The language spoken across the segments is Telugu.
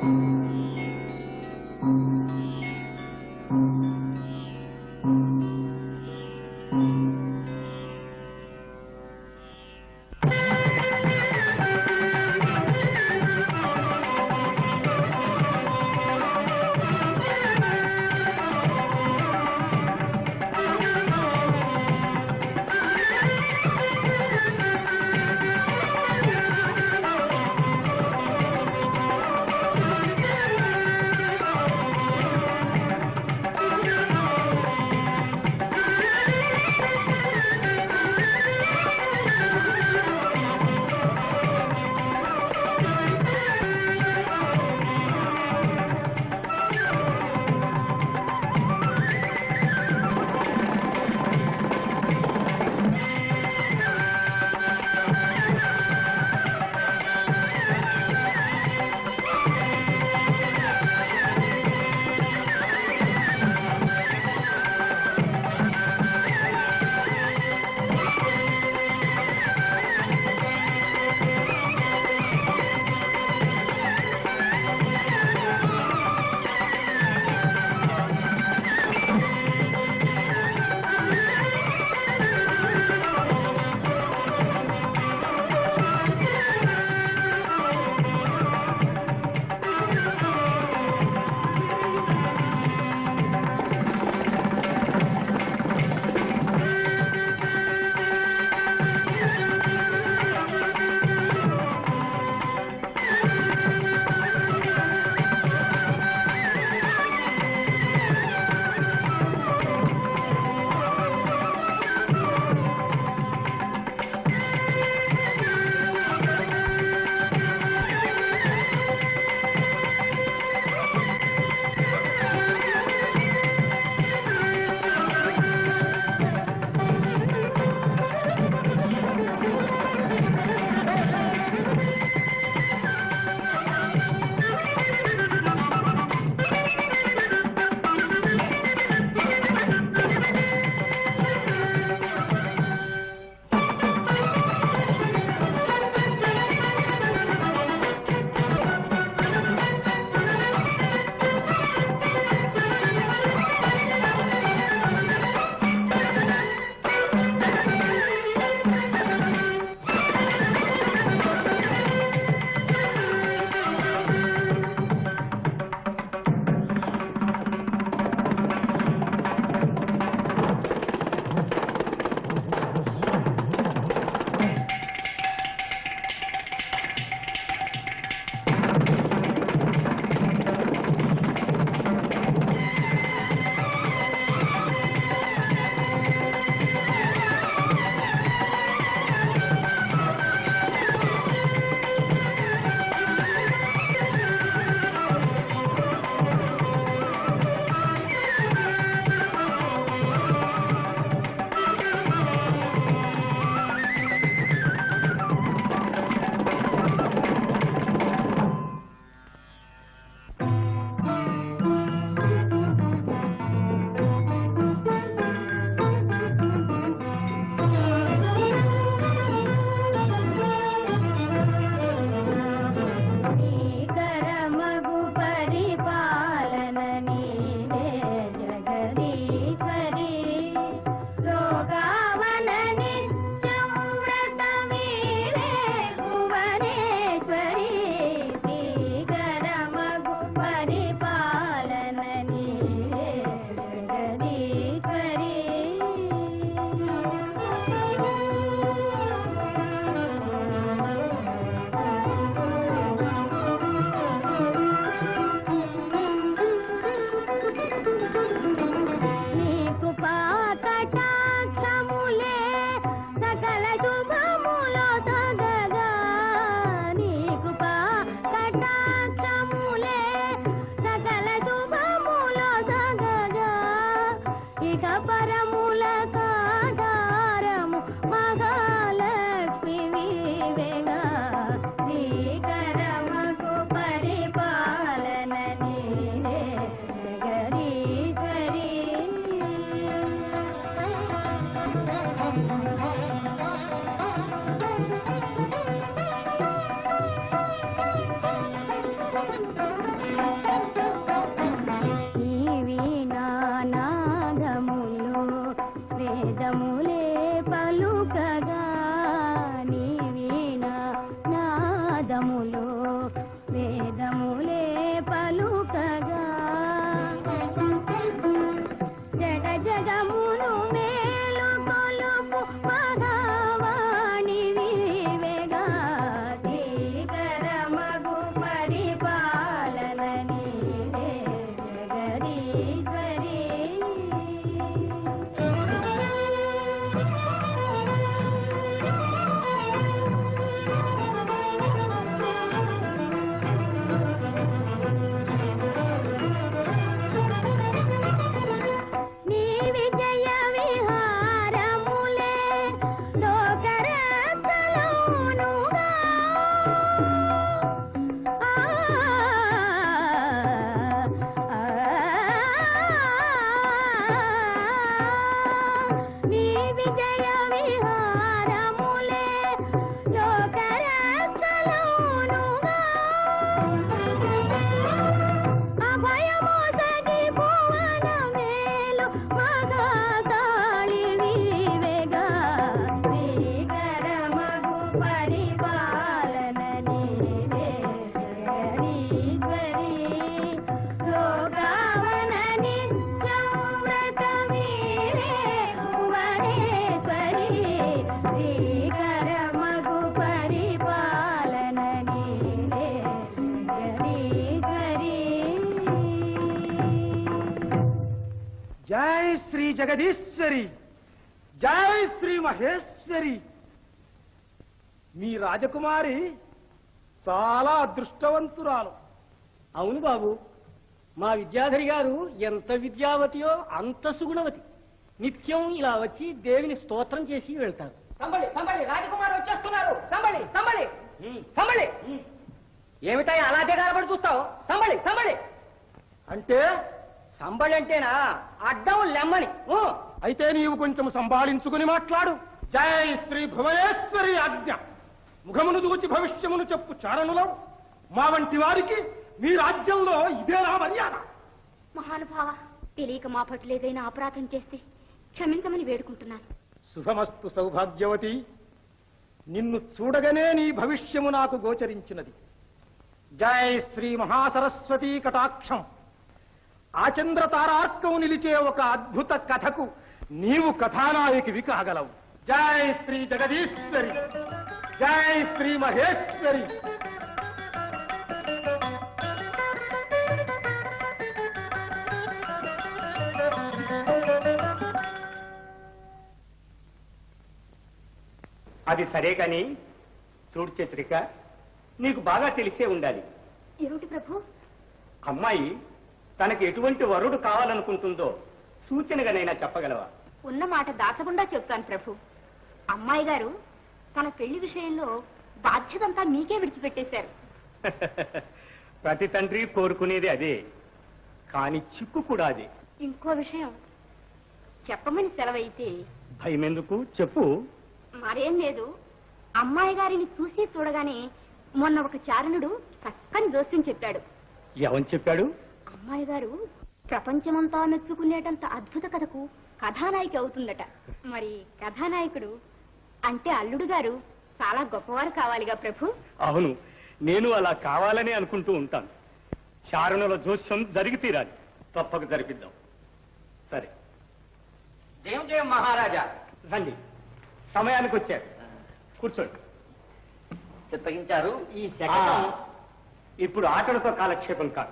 ఆ బలమునుగా అభయము సగి భువన మేలు మగగాళి వివేగా శ్రీకరమగు పరిపాలన నీదే జగదీశ్వరి లోకావన నిత్యం వ్రతమీరే భువనేశ్వరి శ్రీకరమగు పరిపాలన నీదే జగదీశ్వరి జై శ్రీ జగదీశ్వరి జై శ్రీ మహేశ్వరి మీ రాజకుమారి చాలా అదృష్టవంతురాలు అవును బాబు మా విద్యాధరి గారు ఎంత విద్యావతియో అంత సుగుణవతి నిత్యం ఇలా వచ్చి దేవిని స్తోత్రం చేసి వెళ్తారు సంబళి సంబళి రాజకుమార్ వచ్చేస్తున్నారు సంబళి సంబళి సంబళి ఏమిటాయి అలా దిగాలబడి చూస్తావు సంబళి సంబళి అంటే సంబళి అంటేనా అడ్డం లెమ్మని ఊ. అయితే నీవు కొంచెం సంభాళించుకుని మాట్లాడు జై శ్రీ భువనేశ్వరి ఆజ్ఞ ముఖమును దూచి భవిష్యమును చెప్పు చారణులో మా వంటి వారికి మీ రాజ్యంలో ఇదేనా మర్యాద మహానుభావ తెలియక మా పట్ల ఏదైనా అపరాధం చేస్తే క్షమించమని వేడుకుంటున్నాను శుభమస్తు సౌభాగ్యవతి నిన్ను చూడగానే నీ భవిష్యము నాకు గోచరించినది జై శ్రీ మహాసరస్వతీ కటాక్షం ఆచంద్ర తారార్కం నిలిచే ఒక అద్భుత కథకు నీవు కథానాయకివి కాగలవు జై శ్రీ జగదీశ్వరి జై శ్రీ మహేశ్వరి అది సరే కాని చూడు చిత్రిక నీకు బాగా తెలిసే ఉండాలి ఏమిటి ప్రభు అమ్మాయి తనకి ఎటువంటి వరుడు కావాలనుకుంటుందో సూచనగానైనా చెప్పగలవా ఉన్న మాట దాచకుండా చెప్తాను ప్రభు అమ్మాయి గారు తన పెళ్లి విషయంలో బాధ్యతంతా మీకే విడిచిపెట్టేశారు ప్రతి తండ్రి కోరుకునేది అదే కాని చిక్కు కూడా అదే ఇంకో విషయం చెప్పమని సెలవైతే భయమెందుకు చెప్పు మరేం లేదు అమ్మాయి గారిని చూసి చూడగానే మొన్న ఒక చారణుడు చక్కని దోస్యం చెప్పాడు ఎవని చెప్పాడు అమ్మాయి గారు ప్రపంచమంతా మెచ్చుకునేటంత అద్భుత కథకు కథానాయిక అవుతుందట మరి కథానాయకుడు అంటే అల్లుడు గారు చాలా గొప్పవారు కావాలిగా ప్రభు అవును నేను అలా కావాలని అనుకుంటూ ఉంటాను చారణుల జోస్యం జరిగి తీరాలి తప్పక జరిపిద్దాం సరే జయం జయం మహారాజా రండి సమయానికి వచ్చారు కూర్చోండి చిత్తగించారు ఈ ఆ, శకటం ఇప్పుడు ఆటలతో కాలక్షేపం కాదు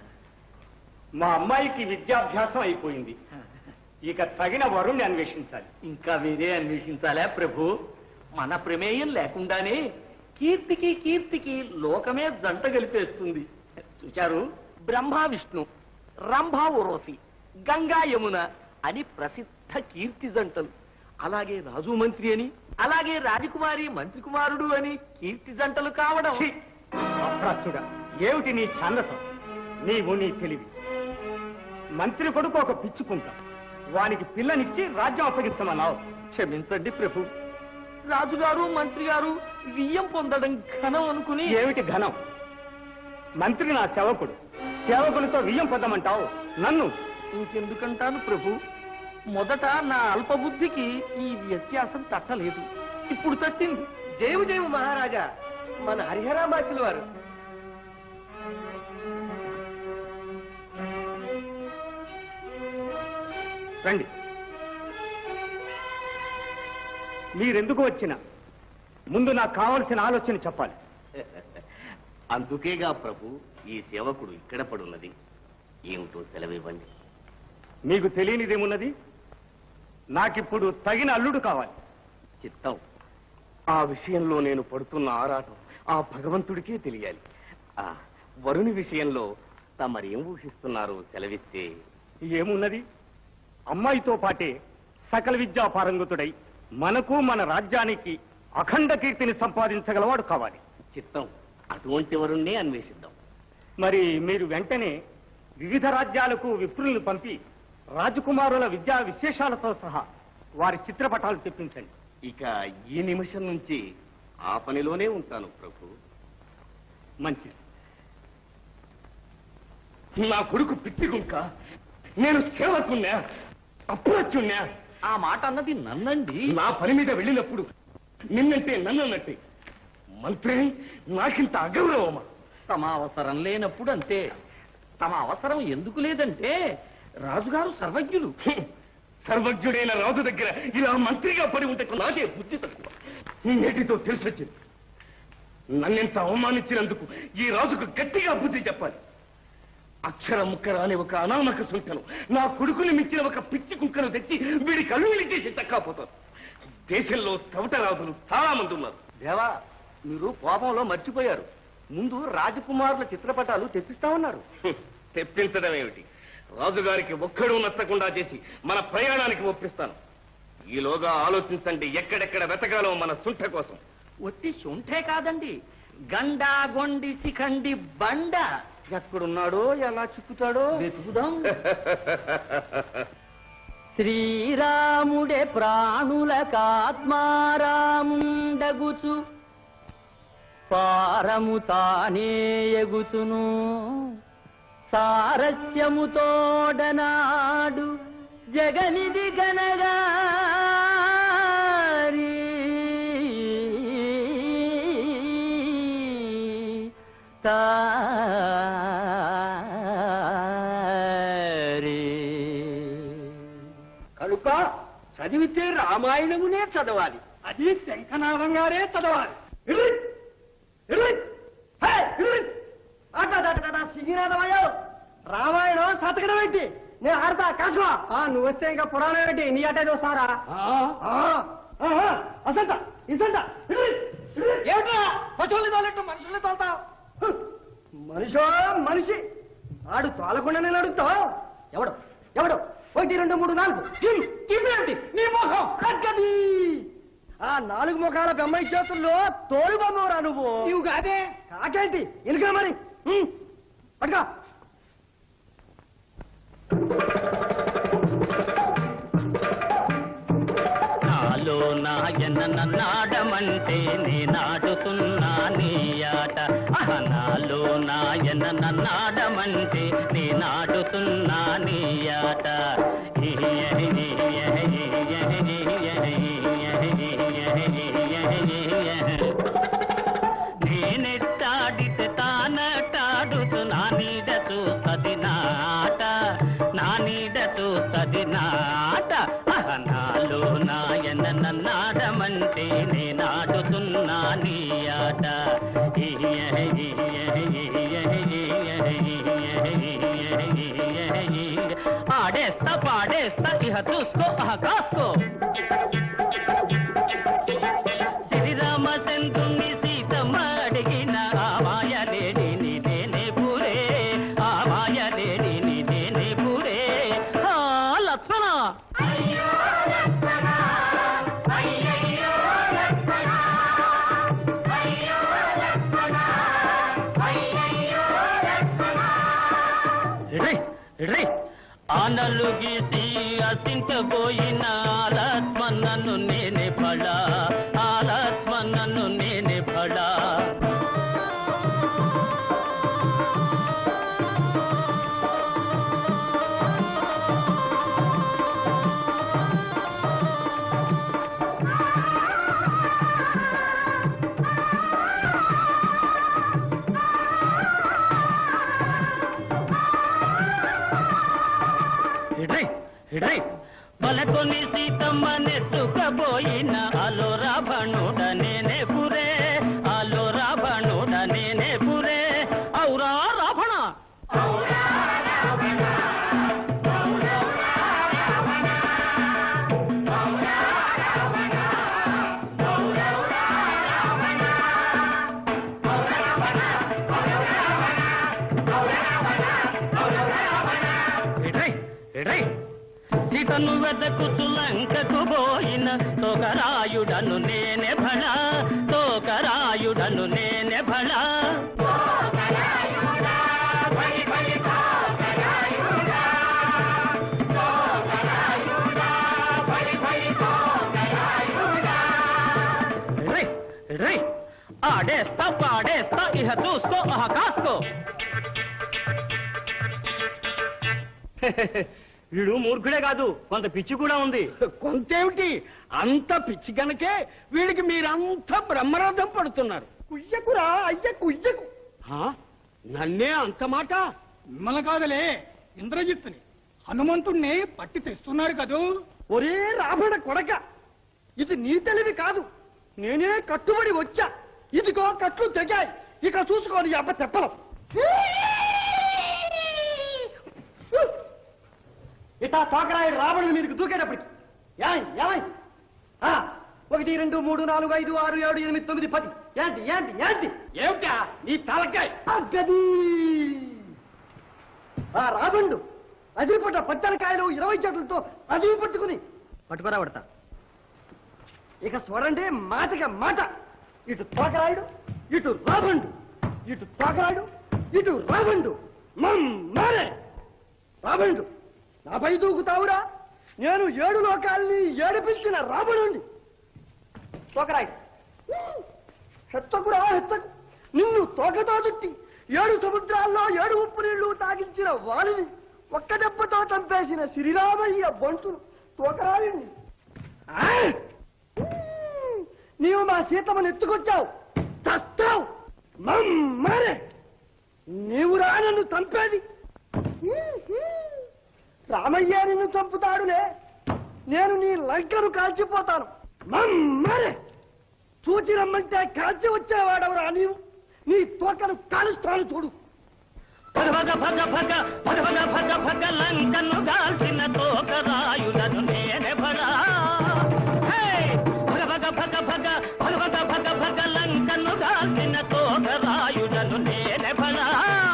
మా అమ్మాయికి విద్యాభ్యాసం అయిపోయింది ఇక తగిన వరుణ్ణి అన్వేషించాలి ఇంకా మీరే అన్వేషించాలా ప్రభు మన ప్రమేయం లేకుండానే కీర్తికి కీర్తికి లోకమే జంట గలిపేస్తుంది చూచారు బ్రహ్మ విష్ణు రంభా ఉరోసి గంగా యమున అని ప్రసిద్ధ కీర్తి జంటలు అలాగే రాజు మంత్రి అని అలాగే రాజకుమారి మంత్రి కుమారుడు అని కీర్తి జంటలు కావడం ఛీ! అప్రాచ్యుడా ఏమిటి నీ ఛాందసం నీవు నీ తెలివి మంత్రి కొడుకు ఒక పిచ్చుకుంటా వానికి పిల్లనిచ్చి రాజ్యం అప్పగించమన్నావు క్షమించండి ప్రభు రాజుగారు మంత్రి గారు వియ్యం పొందడం ఘనం అనుకుని ఏమిటి ఘనం మంత్రి నా సేవకుడు సేవకునితో వియ్యం పొందమంటావు నన్ను ఇంకెందుకంటాను ప్రభు మొదట నా అల్పబుద్ధికి ఈ వ్యత్యాసం తట్టలేదు ఇప్పుడు తట్టింది జయము జయము మహారాజా మన హరిహరామాచుల వారు రండి మీరెందుకు వచ్చినా ముందు నాకు కావలసిన ఆలోచన చెప్పాలి అందుకేగా ప్రభు ఈ సేవకుడు ఇక్కడ పడున్నది ఏమిటో సెలవివ్వండి మీకు తెలియనిదేమున్నది నాకిప్పుడు తగిన అల్లుడు కావాలి చిత్తం ఆ విషయంలో నేను పడుతున్న ఆరాటం ఆ భగవంతుడికే తెలియాలి ఆ వరుని విషయంలో తమరేం ఊహిస్తున్నారో సెలవిస్తే ఏమున్నది అమ్మాయితో పాటే సకల విద్యా పారంగతుడై మనకు మన రాజ్యానికి అఖండ కీర్తిని సంపాదించగలవాడు కావాలి చిత్తం అటువంటి వరుణ్ణే అన్వేషిద్దాం మరి మీరు వెంటనే వివిధ రాజ్యాలకు విప్రులను పంపి రాజకుమారుల విద్యా విశేషాలతో సహా వారి చిత్రపటాలు తెప్పించండి ఇక ఈ నిమిషం నుంచి ఆ పనిలోనే ఉంటాను ప్రభు మంచిది నా కొడుకు పిచ్చి కుక్క నేను సేవకున్నా అప్రచున్నా ఆ మాట అన్నది నన్నండి నా పని మీద వెళ్ళినప్పుడు నిన్నంటే నన్నన్నట్టే మంత్రి నాకింత అగౌరవమా తమ అవసరం లేనప్పుడు అంతే తమ అవసరం ఎందుకు లేదంటే రాజుగారు సర్వజ్ఞులు హ్మ్. సర్వజ్ఞుడైన రాజు దగ్గర ఇలా మంత్రిగా పడి ఉంటే నాకే బుద్ధి తక్కువ నేటితో తెలిసొచ్చింది నన్నెంత అవమానించినందుకు ఈ రాజుకు గట్టిగా బుద్ధి చెప్పాలి అక్షర ముక్క రాని ఒక అనామక సుంకను నా కొడుకుని మించిన ఒక పిచ్చి కుక్కను తెచ్చి వీడి కళ్ళు చేసి తక్కపోతాను దేశంలో తవట రాజులు చాలా మంది ఉన్నారు దేవా మీరు కోపంలో మర్చిపోయారు ముందు రాజకుమారుల చిత్రపటాలు తెప్పిస్తామన్నారు హ్మ్. తెప్పించడం ఏమిటి రాజుగారికి ఒక్కడూ నచ్చకుండా చేసి మన ప్రయాణానికి ఒప్పిస్తాను ఈలోగా ఆలోచించండి ఎక్కడెక్కడ వెతకాలో మన సుంఠ కోసం ఒట్టి శుంఠే కాదండి గండా గొండి శిఖండి బండ ఎక్కడున్నాడో ఎలా చిక్కుతాడో వెతుకుదాం శ్రీరాముడే ప్రాణులకాత్మారాముండగుచు పారము తానే ఎగుచును సారస్యముతోడనాడు జగనిది గనగారి తారి కనుక చదివితే రామాయణమునే చదవాలి అది శంఖనాథం గారే చదవాలి సిగినాథమయ్యో రామాయణం శతకడం ఏంటి నేను ఆడతా కాసుకో నువ్వు వస్తే ఇంకా పురాణం ఏంటి నీ అటే చూస్తారా అసంట ఇసంట ఏమిట్రా పశువుల్ని తోలట్టు మనుషుల్ని తోలుతావు మనిషో మనిషి ఆడు తోలకుండా నేను అడుగుతావు ఎవడు ఎవడు ఒకటి రెండు మూడు నాలుగు ఏమిటి నీ ముఖం కక్కది ఆ నాలుగు ముఖాల బొమ్మాయి చేతుల్లో తోలు బొమ్మరా నువ్వు నువ్వు కాదే కాకేంటి ఎనుక మరి ఉమ్, పట్టుకో నాలో నాయన నన్నాడమంటే నే నాటుతున్నా నీ ఆట అహ నాలో నాయన నన్నాడమంటే నే నాటుతున్నా నీ ఆట నేనెట్టాడితే తానటాడుతూ నా నీడ చూస్తది నాట నా నీడ చూస్తది నాట అహ నాలో నాయన నన్నాడమంటే నేనాడుతున్నా నీ ఆట ఆడేస్తా పాడేస్తా ఇహ చూసుకో అహ కాసుకో శ్రీరామచంద్రుని సీతమ్మ అడిగిన ఆ మాయలేడి నీదేనే పూరే ఆ మాయలేడి నీదేనే పూరే ఆ లక్ష్మణ రేయ్, రేయ్. ఆనలు గీసి అసించబోయిన లక్ష్మణను నేనే పడా ఆ లక్ష్మణను నేనే పడా హిడ్రై హిడ్రై పలకొని సీతమ్మ నెత్తుకబోయిన అలో రావణుడ నేనే పురే అలో రావణుడ నేనే పురే ఔరా రావణ హిడ్రై హిడ్రై సీతను వెదకుతు లంకకు పోయిన తోకరాయుడను నేనే భళ తోకరాయుడను నేనే భళ రేయ్, రేయ్, ఆడేస్తా పాడేస్తా ఇహ చూసుకో అహ కాసుకో వీడు మూర్ఖుడే కాదు కొంత పిచ్చి కూడా ఉంది కొంతేమిటి అంత పిచ్చి గనకే వీడికి మీరంతా బ్రహ్మరథం పడుతున్నారు కుయ్యకురా అయ్య కుయ్యకు హా? నన్నే అంత మాట మిమ్మల్ని కాదలే ఇంద్రజిత్తుని హనుమంతుణ్ణి పట్టి తెస్తున్నారు కదూ ఒరే రాబడ కొడక ఇది నీ తెలివి కాదు నేనే కట్టుబడి వచ్చా ఇదిగో కట్లు తెగాయి ఇక చూసుకోని అబ్బ తెప్పలం ఇటా తోకరాయుడు రావణుల మీదకి దూకేటప్పటికి ఏమై ఏమై ఆ, ఒకటి రెండు మూడు నాలుగు ఐదు ఆరు ఏడు ఎనిమిది తొమ్మిది పది ఏంటి ఏంటి ఏంటి ఏమిటా నీ తలకాయ అగ్గది ఆ రాబండు అదిరిపడ్డ పచ్చనికాయలు ఇరవై చేతులతో అది పట్టుకుని పట్టుకురా పడతా ఇక చూడండి మాటగా మాట ఇటు తోకరాయుడు ఇటు రాబండు ఇటు తోకరాయుడు ఇటు రాబండు మమ్మారే రాబండు నాపై దూకుతావురా నేను ఏడు లోకాల్ని ఏడిపించిన రాబడుండి తోకరాయుడు హెచ్చకురా హెచ్చకు నిన్ను తోకతో చుట్టి ఏడు సముద్రాల్లో ఏడు ఉప్పు నీళ్లు తాగించిన వాణిని ఒక్క దెబ్బతో చంపేసిన శ్రీరామయ్య బంటును తోకరాయుణ్ణి ఆ! నీవు మా సీతమ్మను ఎత్తుకొచ్చావు చస్తావు మమ్మారే నీవు రా నన్ను చంపేది రామయ్య నిన్ను చంపుతాడులే నేను నీ లంకను కాల్చిపోతాను మమ్మారే చూచి రమ్మంటే కాల్చి వచ్చేవాడవరా నీవు నీ తోకను కాలుస్తాను చూడు భగ భగ భగ భగ భగ భగ భగ భగ లంకను దాల్చిన తోకరాయులను నేనే భరా హే! భగ భగ భగ భగ భగ భగ భగ భగ లంకను దాల్చిన తోకరాయులను నేనే భరా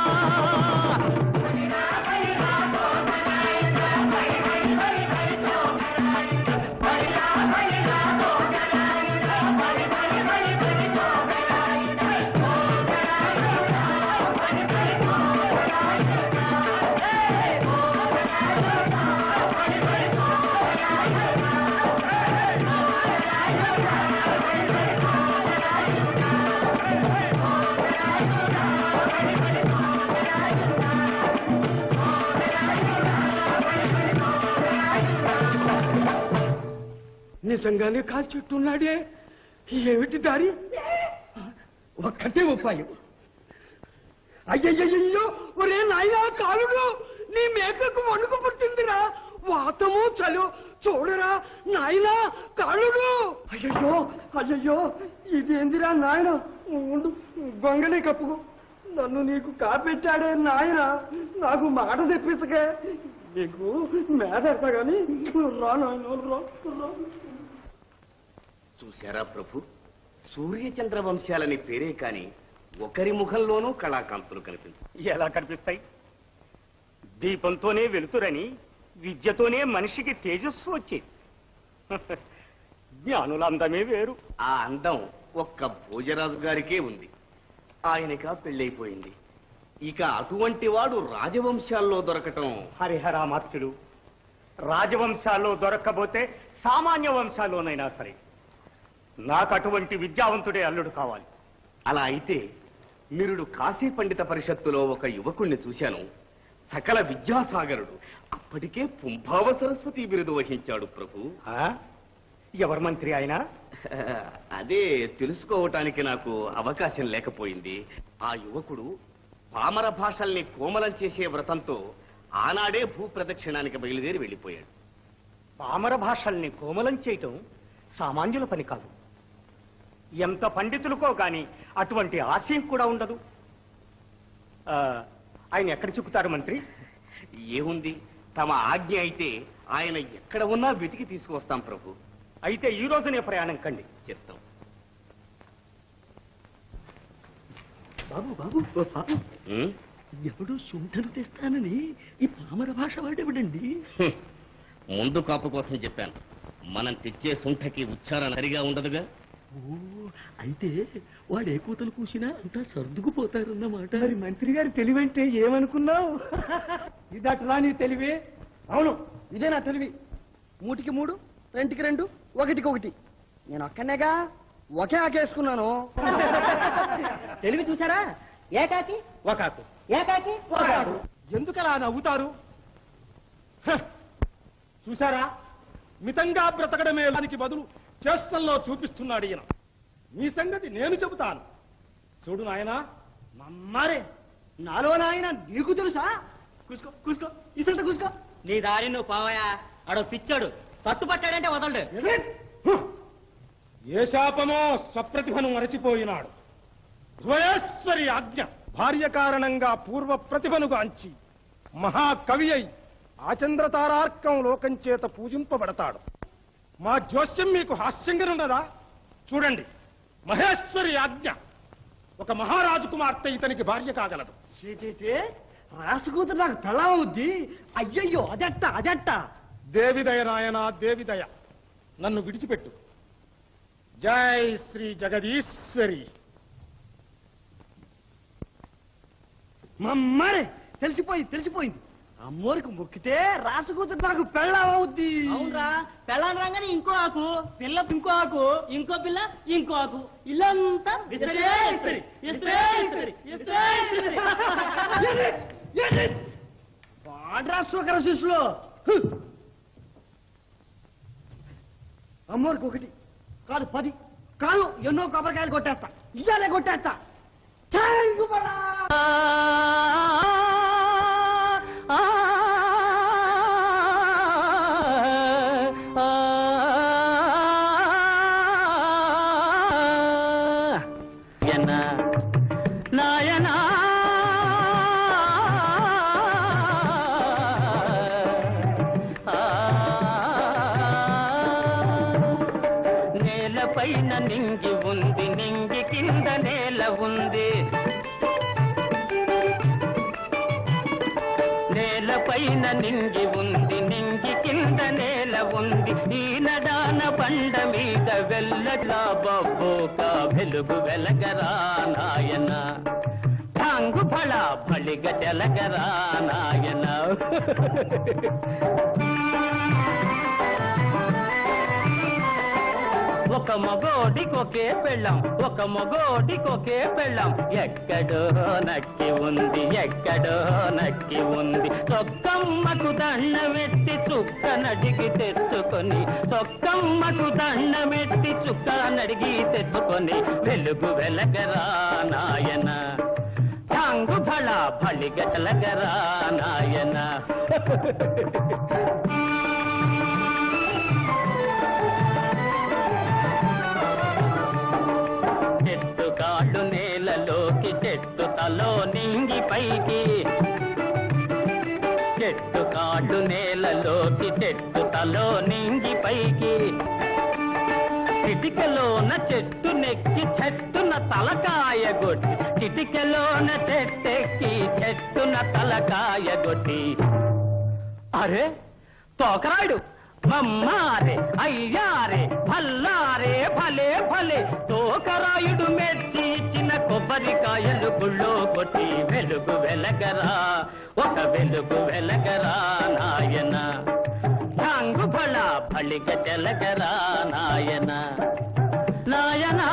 నిజంగానే కాల్చుట్టున్నాడే ఏమిటి దారి ఒక్కటే ఉపాయం అయ్యయ్యో ఒరే నాయనా కాలుడు నీ మేకకు వణుకు పుట్టిందిరా వాతము చలు చూడరా నాయనా కాలుడు అయ్యయ్యో అయ్యయ్యో ఇదేందిరా నాయన ఉండు గొంగళి కప్పుకో నన్ను నీకు కాపెట్టాడే నాయన నాకు మాట తెప్పించకే నీకు మేదెడతా గాని రా నాయన రా రా. చూశారా ప్రభు సూర్యచంద్ర వంశాలని పేరే కాని ఒకరి ముఖంలోనూ కళాకాంతులు కనిపించు ఎలా కనిపిస్తాయి దీపంతోనే వెలుతురని విద్యతోనే మనిషికి తేజస్సు వచ్చేది జ్ఞానుల అందమే వేరు ఆ అందం ఒక్క భోజరాజు గారికే ఉంది ఆయనక పెళ్ళైపోయింది ఇక అటువంటి వాడు రాజవంశాల్లో దొరకటం హరిహరామాత్యుడు రాజవంశాల్లో దొరక్కపోతే సామాన్య వంశాల్లోనైనా సరే నాకు అటువంటి విద్యావంతుడే అల్లుడు కావాలి అలా అయితే నిరుడు కాశీ పండిత పరిషత్తులో ఒక యువకుణ్ణి చూశాను సకల విద్యాసాగరుడు అప్పటికే పుంభావ సరస్వతి బిరుదు వహించాడు ప్రభు ఆ? ఎవరు మంత్రి ఆయన అదే తెలుసుకోవటానికి నాకు అవకాశం లేకపోయింది ఆ యువకుడు పామర భాషల్ని కోమలం చేసే వ్రతంతో ఆనాడే భూ ప్రదక్షిణానికి బయలుదేరి వెళ్ళిపోయాడు పామర భాషల్ని కోమలం చేయటం సామాన్యుల పని కాదు ఎంత పండితులకో గాని అటువంటి ఆశయం కూడా ఉండదు ఆ, ఆయన ఎక్కడ చిక్కుతారు మంత్రి ఏముంది తమ ఆజ్ఞ అయితే ఆయన ఎక్కడ ఉన్నా వెతికి తీసుకువస్తాం ప్రభు అయితే ఈ రోజునే ప్రయాణం కండి చెప్తాం బాబు బాబు ఓ బాబు ఉం? ఎవడు శుంఠను తెస్తానని ఈ పామర భాష వాడేవిడండి హ్మ్. ముందు కాపు కోసం చెప్పాను మనం తెచ్చే సుంఠకి ఉచ్చారణ సరిగా ఉండదుగా ఓ అయితే వాడు ఏ కూతలు కూసినా అంతా సర్దుకుపోతారన్నమాట మరి మంత్రి గారి తెలివంటే ఏమనుకున్నావు ఇదట్లా నీ తెలివి అవును ఇదే నా తెలివి మూటికి మూడు రెండుకి రెండు ఒకటికి ఒకటి నేను ఒక్కనేగా ఒకే ఆకేసుకున్నాను తెలివి చూసారా ఏకాకి ఒకాకు ఏకాకి ఒకాకు ఎందుకలా నవ్వుతారు హ! చూసారా మితంగా బ్రతకడమే దానికి బదులు చేష్టల్లో చూపిస్తున్నాడు ఈయన మీ సంగతి నేను చెబుతాను చూడు నాయనా మమ్మారే నాలో నాయన నీకు తెలుసా కూసుకో కూసుకో ఇసంత కూసుకో నీ దారి నువ్వు పోవయా ఆడో పిచ్చాడు పట్టుపట్టాడంటే వదలడు హ! ఏ శాపమో స్వప్రతిభను మరచిపోయినాడు భువనేశ్వరి ఆజ్ఞ భార్య కారణంగా పూర్వ ప్రతిభను గాంచి మహాకవి అయి ఆచంద్రతారార్కం లోకం చేత పూజింపబడతాడు మా జోస్యం మీకు హాస్యంగానున్నదా చూడండి మహేశ్వరి ఆజ్ఞ ఒక మహారాజు కుమార్తె ఇతనికి భార్య కాగలదు చేటే రాసుకూతురు నాకు పెళ్ళవుద్ది అయ్యయ్యో అదెట్ట అదెట్ట దేవిదయ నాయన దేవిదయ నన్ను విడిచిపెట్టు జై శ్రీ జగదీశ్వరి మమ్మారే తెలిసిపోయింది తెలిసిపోయింది అమ్మోరికి మొక్కితే రాసుకూతురు నాకు పెళ్ళవుద్ది అవునరా పెళ్ళాన్ని రాగానే ఇంకో ఆకు పిల్ల ఇంకో ఆకు ఇంకో పిల్ల ఇంకో ఆకు ఇల్లంతా ఇస్తరే ఇస్తరి, ఇస్తరే ఇస్తరి, ఇస్తరే ఇస్తరి. పాడ్రాస్తోకర శిష్యులు అమ్మోరికి ఒకటి కాదు పది కాదు ఎన్నో కొబ్బరికాయలు కొట్టేస్తా ఇయ్యాలే కొట్టేస్తా థ్యాంక్ యూ బడా నాయనా నేలపైన నింగి ఉంది నింగి కింద నేల ఉంది నేలపైన నింగి ఉంది నింగి కింద నేల ఉంది ఈ నడాన బండ మీద వెళ్ళగా బొబ్బోక వెలుగు వెలగరా నాయన ఠాంగు ఫళ ఫళిగ చెలగరా నాయన ఒక మగోడికొకే పెళ్ళం ఒక మగోడికొకే పెళ్ళం ఎక్కడో నక్కి ఉంది ఎక్కడో నక్కి ఉంది సొక్కమ్మకు దండమెట్టి చుక్క నడిగి తెచ్చుకొని సొక్కమ్మకు దండమెట్టి చుక్క నడిగి తెచ్చుకొని వెలుగు వెలగరా నాయన టాంగు ఫళ ఫళిగటలగరా నాయన చెట్టు కాళ్ళు నేలలోకి చెట్టు తలో నింగి పైకి చెట్టు కాళ్ళు నేలలోకి చెట్టు తలో నింగి పైకి చిటికలోన చెట్టు నెక్కి చెట్టున తలకాయ గొట్టి చిటికలోన చెట్టెక్కి చెట్టున తలకాయ గొట్టి అరే తోకరాడు మమ్మారే అయ్యారే భల్లారే భలే భలే తోకరాయుడు మెచ్చి ఇచ్చిన కొబ్బరికాయలు గుళ్ళో కొట్టి వెలుగు వెలగరా ఒక వెలుగు వెలగరా నాయన ఠాంగు ఫళ ఫళిక చెలగరా నాయన నాయనా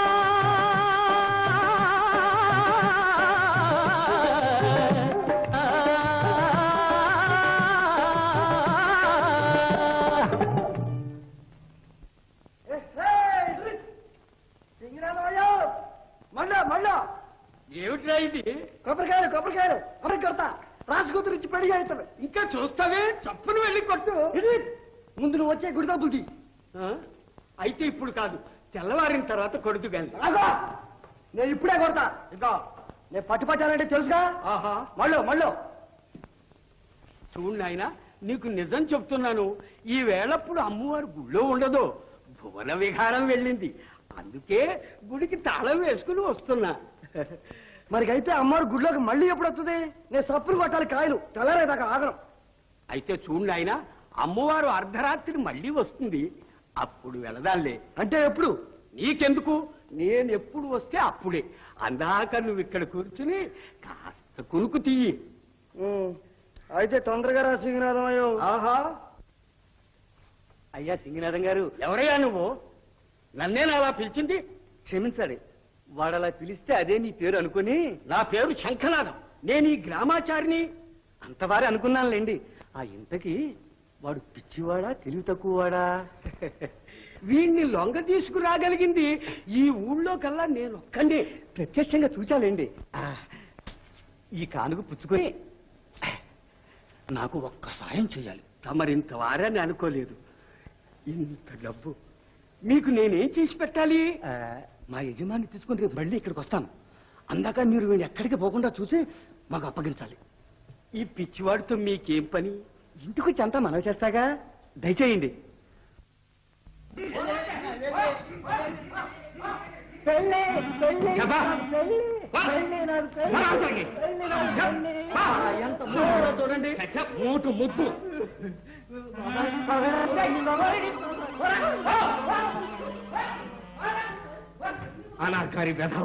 మళ్ళా మళ్ళా ఏమిట్రా ఇది కొబ్బరికాయలు కొబ్బరికాయలు కొబ్బరి కొడతా రాసుకూతురు ఇచ్చి పెళ్లి చేస్తాను ఇంకా చూస్తావే చప్పును వెళ్ళి కొట్టు ముందు నువ్వు వచ్చే గుడి తప్పులకి ఆ? అయితే ఇప్పుడు కాదు తెల్లవారిన తర్వాత కొడుతు గాని రాగో నేను ఇప్పుడే కొడతా ఇంకా నేను పట్టు పట్టానంటే తెలుసుగా ఆహా మళ్ళీ మళ్ళీ చూడు నాయన నీకు నిజం చెప్తున్నాను ఈ వేళప్పుడు అమ్మవారు గుళ్ళో ఉండదు భువన విహారం వెళ్ళింది అందుకే గుడికి తాళం వేసుకుని వస్తున్నా మరికైతే అమ్మవారు గుడిలోకి మళ్ళీ ఎప్పుడు వస్తుంది నేను సప్పులు కొట్టాలి కాయలు తెల్లారేదాకా ఆగరం అయితే చూడు నాయన అమ్మవారు అర్ధరాత్రి మళ్ళీ వస్తుంది అప్పుడు వెళదాంలే అంటే ఎప్పుడు నీకెందుకు నేను ఎప్పుడు వస్తే అప్పుడే అందాక నువ్వు ఇక్కడ కూర్చుని కాస్త కునుకు తీయి ఉమ్, అయితే తొందరగా రా సింగనాథం అయ్యో ఆహా అయ్యా సింగినాథం గారు ఎవరయ్యా నువ్వు నన్నేనా అలా పిలిచింది క్షమించాలి వాడలా పిలిస్తే అదే నీ పేరు అనుకుని నా పేరు శంఖనాథం నేను ఈ గ్రామాచారిని అంతవారే అనుకున్నానులేండి ఆ ఇంతకి వాడు పిచ్చివాడా తెలివి తక్కువవాడా వీణ్ణి లొంగ తీసుకురాగలిగింది ఈ ఊళ్ళో కల్లా నేను ఒక్కండి ప్రత్యక్షంగా చూచాలేండి ఆ, ఈ కానుక పుచ్చుకొని నాకు ఒక్క సాయం చేయాలి తమరింత వారని అనుకోలేదు ఇంత డబ్బు మీకు నేనేం చేసి పెట్టాలి ఆ, మా యజమాని తీసుకుని రేపు మళ్ళీ ఇక్కడికి వస్తాను అందాక మీరు వీడిని ఎక్కడికి పోకుండా చూసి మాకు అప్పగించాలి ఈ పిచ్చివాడితో మీకేం పని ఇంటికి వచ్చి అంతా మనవి చేస్తాగా దయచేయండి చెప్పా? వా. వా అవతలకి. వా. ఎంత మూడో చూడండి చచ్చ, మూటు ముద్దు అనాకారి వెధవ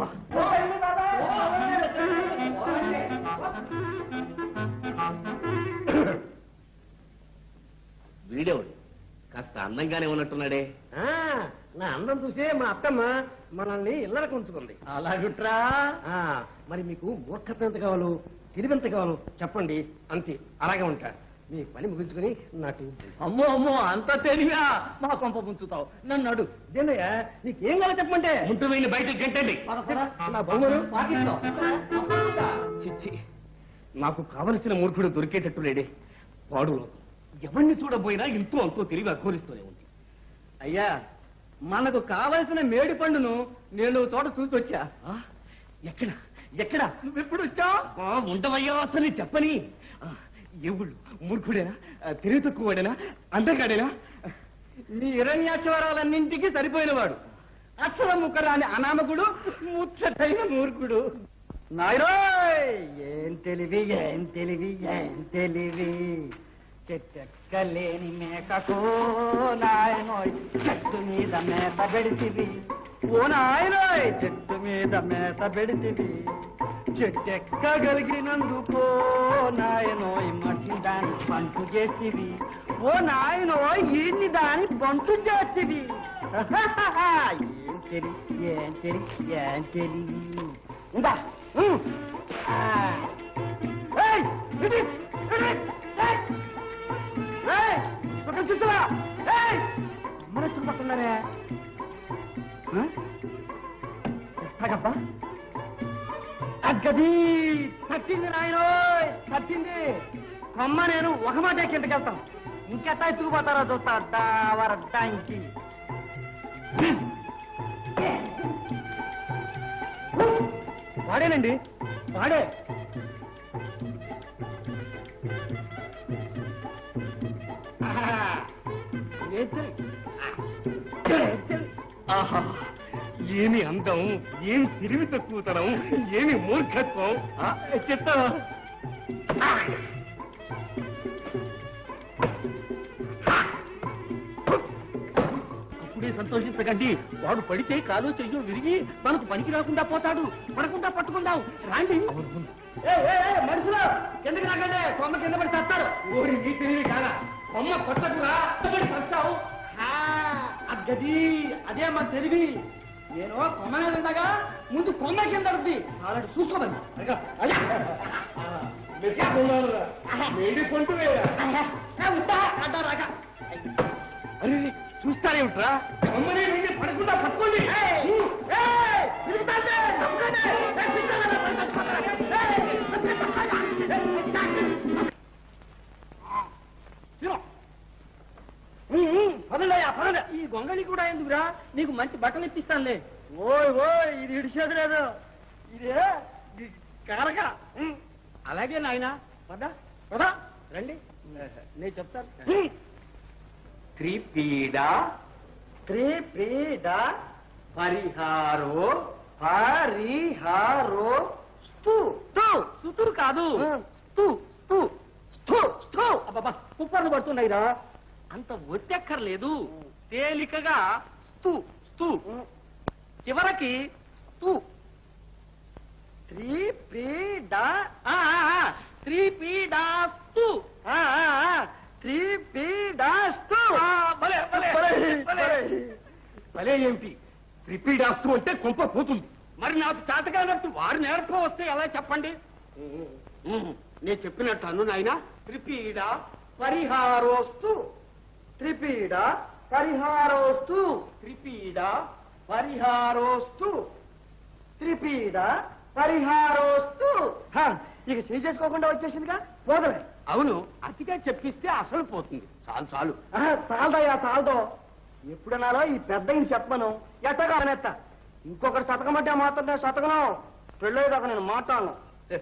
వీడేవాడు కాస్త అందంగానే ఉన్నట్టున్నాడే నా అందం చూసే మా అత్తమ్మ మనల్ని ఇళ్ళకు ఉంచుకుంది అలాగుట్రా ఆ, మరి మీకు మూర్ఖత్వం ఎంత కావాలో తెలివి ఎంత కావాలో చెప్పండి అంతే అలాగే ఉంటా మీ పని ముగించుకుని నాకు అమ్మో అమ్మో అంత తెలివా మా కొంప ముంచుతావు నన్ను అడు ఇదేనయ్యా నీకేం కావాలో చెప్పమంటే ముంటు వీడిని బయటకు గంటండి పద, పద, నా బొమ్మను పాకిస్తాం చిచ్చి నాకు కావలసిన మూర్ఖుడు దొరికేటట్టు లేడే వాడు ఎవరిని చూడబోయినా ఇంతో అంతో తెలివి అఘోరిస్తూనే ఉంది అయ్యా మనకు కావలసిన మేడి పండును నేను ఓ చోట చూసి వచ్చా ఆ? ఎక్కడ ఎక్కడ నువ్వెప్పుడు వచ్చా ఆ, ఉండవయ్యా అసలు చెప్పని ఆ, ఎవడు మూర్ఖుడేనా ఆ, తెలివి తక్కువడేనా అందగాడేనా నీ హిరణ్యాక్షరాలన్నింటికి సరిపోయినవాడు అక్షర ముఖరాని అనామకుడు ముచ్చటైన మూర్ఖుడు నాయరోయ్ ఏం తెలివి ఏం తెలివి ఏం తెలివి చెట్టెక్కలేని మేకకు నాయనోయ్ చెట్టు మీద మేత పెడితివి ఓ నాయనోయ్ చెట్టు మీద మేత పెడితివి చెట్టెక్కగలిగినందుకో నాయనోయ్ మట్టి దాని పంటు చేతివి ఓ నాయనోయ్ ఈడ్ని దాని పంటు చేతివి ఏం తెలివి ఏం తెలివి ఏం తెలివి ఉందా ఉమ్. ఆ. ఏయ్, ఇటు, ఇటు, ఏయ్. ఏయ్, పక్కన చూస్తావా? ఏయ్, మనసుకు పట్టున్నారే ఆ? ఎట్లాగబ్బా అగ్గది తట్టింది నాయనోయ్ తట్టింది కొమ్మ నేను ఒక మాట కిందకి వెళ్తాను ఇంకెట్టా ఎత్తుకుపోతారో చూస్తా దావరడానికి వాడేనండి వాడే ఆహా ఏమి అందం ఏమి తెలివి తక్కువతనం ఏమి మూర్ఖత్వం ఆ, చెప్తా అప్పుడే సంతోషించకండి వాడు పడితే కాలు చెయ్యో విరిగి మనకు పనికి రాకుండా పోతాడు పడకుండా పట్టుకుందాం రాండి మనుషులు కిందకి రాకండి కొమ్మ కింద పడి చస్తారు ఓరి నీ తెలివి కాదా అమ్మ కొట్టకురా కొట్టబడి చస్తావు అగ్గది అదే మా తెలివి నేను కొమ్మ మీద ఉండగా ముందు కొమ్మ కింద పడుతుంది అలాంటి చూసుకోమని అదిగో, అలా. వేడి పొంటు ఏ, ఉంటా అడ్డా రాక అరే చూస్తారేమిట్రా అమ్మని వీడిని పడకుండా పట్టుకోండి ఏయ్, ఏయ్, తిరుగుతాంటే, తప్పుకోండి. ఏయ్, పిచ్చోళ్ళ, పట్టుకోండి. ఏయ్, పట్టుకోండి. తిను. ఉమ్, ఉమ్, పదండయ్యా, పదండి. ఈ గొంగళి కూడా ఎందుకురా నీకు మంచి బట్టలు ఇప్పిస్తానులే ఓయ్ ఓయ్ ఇది ఇడిచేది లేదు ఇదే ఇది కరక ఉమ్, అలాగే నాయన పద పద రండి నేను చెప్తాను ఉమ్. త్రిపీడ త్రిపీడ పరిహారో హరిహారో స్తు స్తు సుతురు కాదు ఉం. స్తు స్తు స్థు స్థు అబ్బబ్బా కుప్పర్లు పడుతున్నాయిరా అంత ఒత్తెక్కర్లేదు తేలికగా స్తు స్తు చివరికి స్తు త్రిపీడ ఆ, ఆ, ఆ, త్రిపీడాస్తు ఆ, ఆ, ఆ, త్రిపీడ స్తు ఆ, భలే, భలే, భలే. భలే ఏమిటి త్రిపీడాస్తు అంటే కొంప పోతుంది మరి నాకు చేతకానట్టు వారు నేర్ప వస్తే ఎలా చెప్పండి ఉహు, నేను చెప్పినట్టు అను నాయన త్రిపీడ పరిహారోస్తు త్రిపీడ పరిహారోస్తు త్రిపీడ పరిహారోస్తు త్రిపీడ పరిహారోస్తు హ, ఇక చేయి చేసుకోకుండా వచ్చేసిందిగా పోదలే అవును అతిగా చెప్పిస్తే అసలు పోతుంది చాలు చాలు చాలదయ్యా చాలదో ఎప్పుడన్నాలో ఈ పెద్ద ఈయన చెప్పను ఎట్టగానెత్త ఇంకొకటి శతకమంటే మాత్రం నేను శతకను పెళ్ళేదాకా నేను మాట్లాడను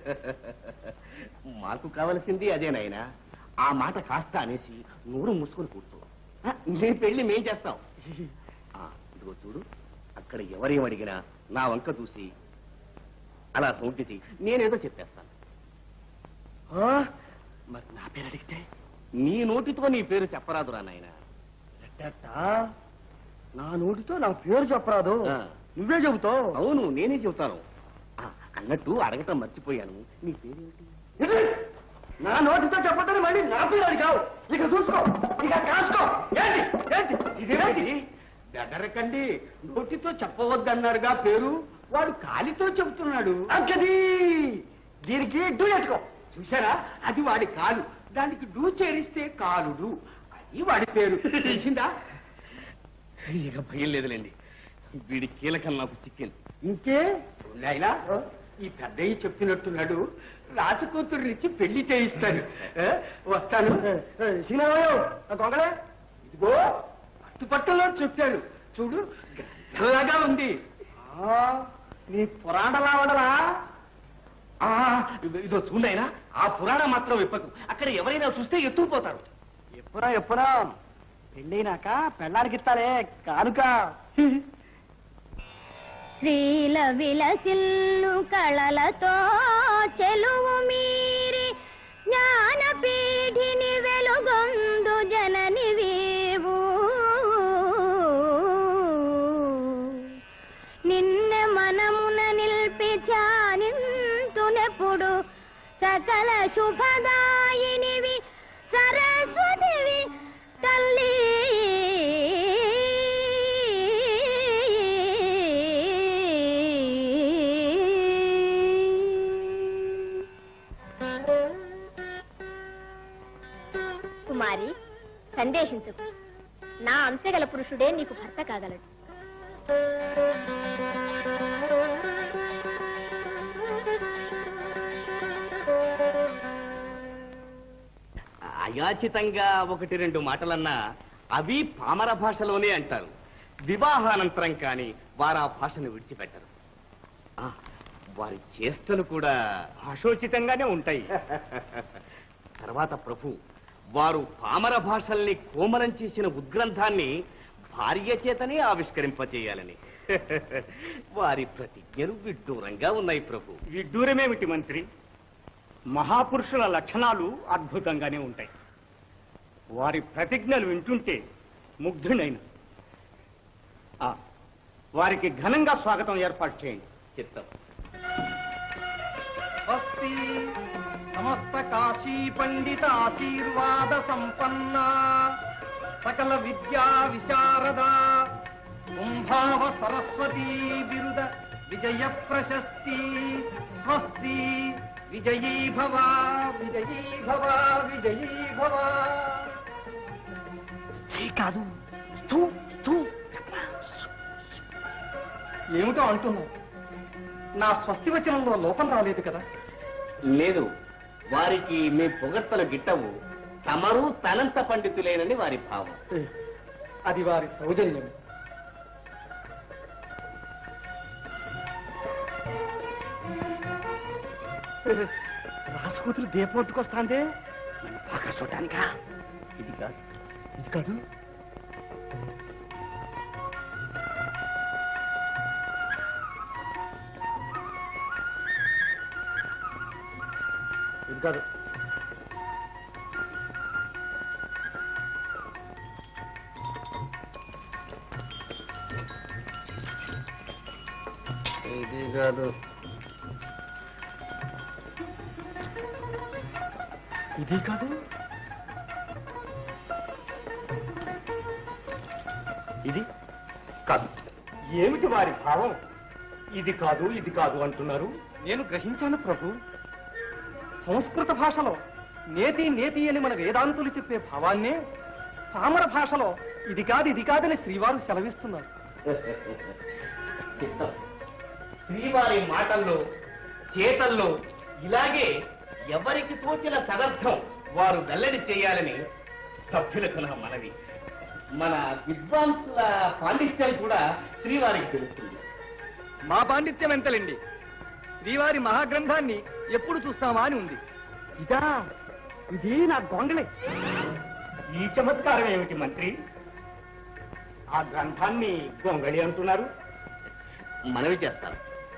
మాకు కావలసింది అదేనాయనా ఆ మాట కాస్త అనేసి నోరు మూసుకొని కూర్చో ఆ, నీ పెళ్లి మేం చేస్తాం ఆ, ఇదిగో చూడు అక్కడ ఎవరేం అడిగినా నా వంక చూసి అలా సౌంటిసి నేనేదో చెప్పేస్తాను ఆ, మరి నా పేరు అడిగితే నీ నోటితో నీ పేరు చెప్పరాదురా నాయన ఎట్టెట్టా? నా నోటితో నా పేరు చెప్పరాదు ఆ. నువ్వే చెబుతావు అవును నేనే చెబుతాను ఆ, అన్నట్టు అడగటం మర్చిపోయాను నీ పేరేమిటి ఇది నా నోటితో చెప్పదని మళ్ళీ నా పేరు అడిగావు ఇక చూసుకో ఇక కాసుకో ఏంటి ఏంటి ఇదేంటి బెదరకండి నోటితో చెప్పవద్దన్నారుగా పేరు వాడు కాలితో చెబుతున్నాడు అక్కది దీనికి డూ ఎట్టుకో చూసారా అది వాడి కాలు దానికి డూ చేరిస్తే కాలుడు అది వాడి పేరు తెలిసిందా ఇక భయం లేదులేండి వీడి కీలకం నాకు చిక్కింది ఇంకే నాయనా ఈ పెద్దయ్య చెప్పినట్టున్నాడు రాజకూతురినిచ్చి పెళ్లి చేయిస్తాడు ఏ, వస్తాను సీనారాయణ దొంగలే ఇదిగో పట్టుపట్టలో చెప్పాడు చూడు గల్లగా ఉంది ఆ, నీ పురాణలా ఉండలా ఆ, ఇదో- ఇదో చూడైనా ఆ పురాణం మాత్రం విప్పకు అక్కడ ఎవరైనా చూస్తే ఎత్తుకుపోతారు ఎప్పుడా ఎప్పుడా పెళ్ళైనాక పెళ్ళానికి ఇస్తాలే కానుక శ్రీల విలసిల్లు కళలతో చెలువు మీరి జ్ఞానపీఠిని వెలుగొందు జనని వీవు నిన్న మనమున నిల్పి ధ్యానింతునెప్పుడు సకల శుభదాయినివి సరస్వతివి తల్లి కుమారి సందేశించకు నా అంశగల పురుషుడే నీకు భర్త కాగలడు అయాచితంగా ఒకటి రెండు మాటలన్నా అవి పామర భాషలోనే అంటారు వివాహానంతరం కానీ వారు ఆ భాషను విడిచిపెట్టరు ఆ, వారి చేష్టలు కూడా భాషోచితంగానే ఉంటాయి తర్వాత ప్రభు వారు పామర భాషల్ని కోమలం చేసిన ఉద్గ్రంథాన్ని భార్య చేతనే ఆవిష్కరింపచేయాలని వారి ప్రతిజ్ఞలు విడ్డూరంగా ఉన్నాయి ప్రభు విడ్డూరమేమిటి మంత్రి మహాపురుషుల లక్షణాలు అద్భుతంగానే ఉంటాయి వారి ప్రతిజ్ఞలు వింటుంటే ముగ్ధుడైన ఆ, వారికి ఘనంగా స్వాగతం ఏర్పాటు చేయండి చెప్తాం స్వస్తి సమస్త కాశీ పండిత ఆశీర్వాద సంపన్న సకల విద్యా విశారద కుంభావ సరస్వతీ బిరుద విజయ ప్రశస్తి స్వస్తి విజయీ భవ విజయీ భవ విజయీ భవ స్త్రీ కాదు స్తూ స్తూ ఏమిటో అంటున్నావు నా స్వస్తి వచనంలో లోపం రాలేదు కదా లేదు వారికి మీ పొగడ్తలు గిట్టవు తమరు తనంత పండితులేనని వారి భావం అది వారి సౌజన్యం రాసుకూతురు దీపొట్టుకొస్తాందే నన్ను బాగా చూడటానికా ఇది కాదు ఇది కాదు ఇది కాదు ఇది కాదు ఇది కాదు ఇది కాదు ఏమిటి వారి భావం ఇది కాదు ఇది కాదు అంటున్నారు నేను గ్రహించాను ప్రభు సంస్కృత భాషలో నేతి నేతి అని మన వేదాంతులు చెప్పే భావాన్నే పామర భాషలో ఇది కాదు ఇది కాదని శ్రీవారు సెలవిస్తున్నారు చిత్తం శ్రీవారి మాటల్లో చేతల్లో ఇలాగే ఎవరికి తోచిన సదర్థం వారు వెల్లడి చేయాలని సభ్యులకు నా మనవి మన విద్వాంసుల పాండిత్యం కూడా శ్రీవారికి తెలుస్తుంది మా పాండిత్యం ఎంతలండి శ్రీవారి మహాగ్రంథాన్ని ఎప్పుడు చూస్తామా అని ఉంది ఇదా ఇది నా గొంగళే ఈ చమత్కారం ఏమిటి మంత్రి ఆ గ్రంథాన్ని గొంగళి అంటున్నారు మనవి చేస్తాను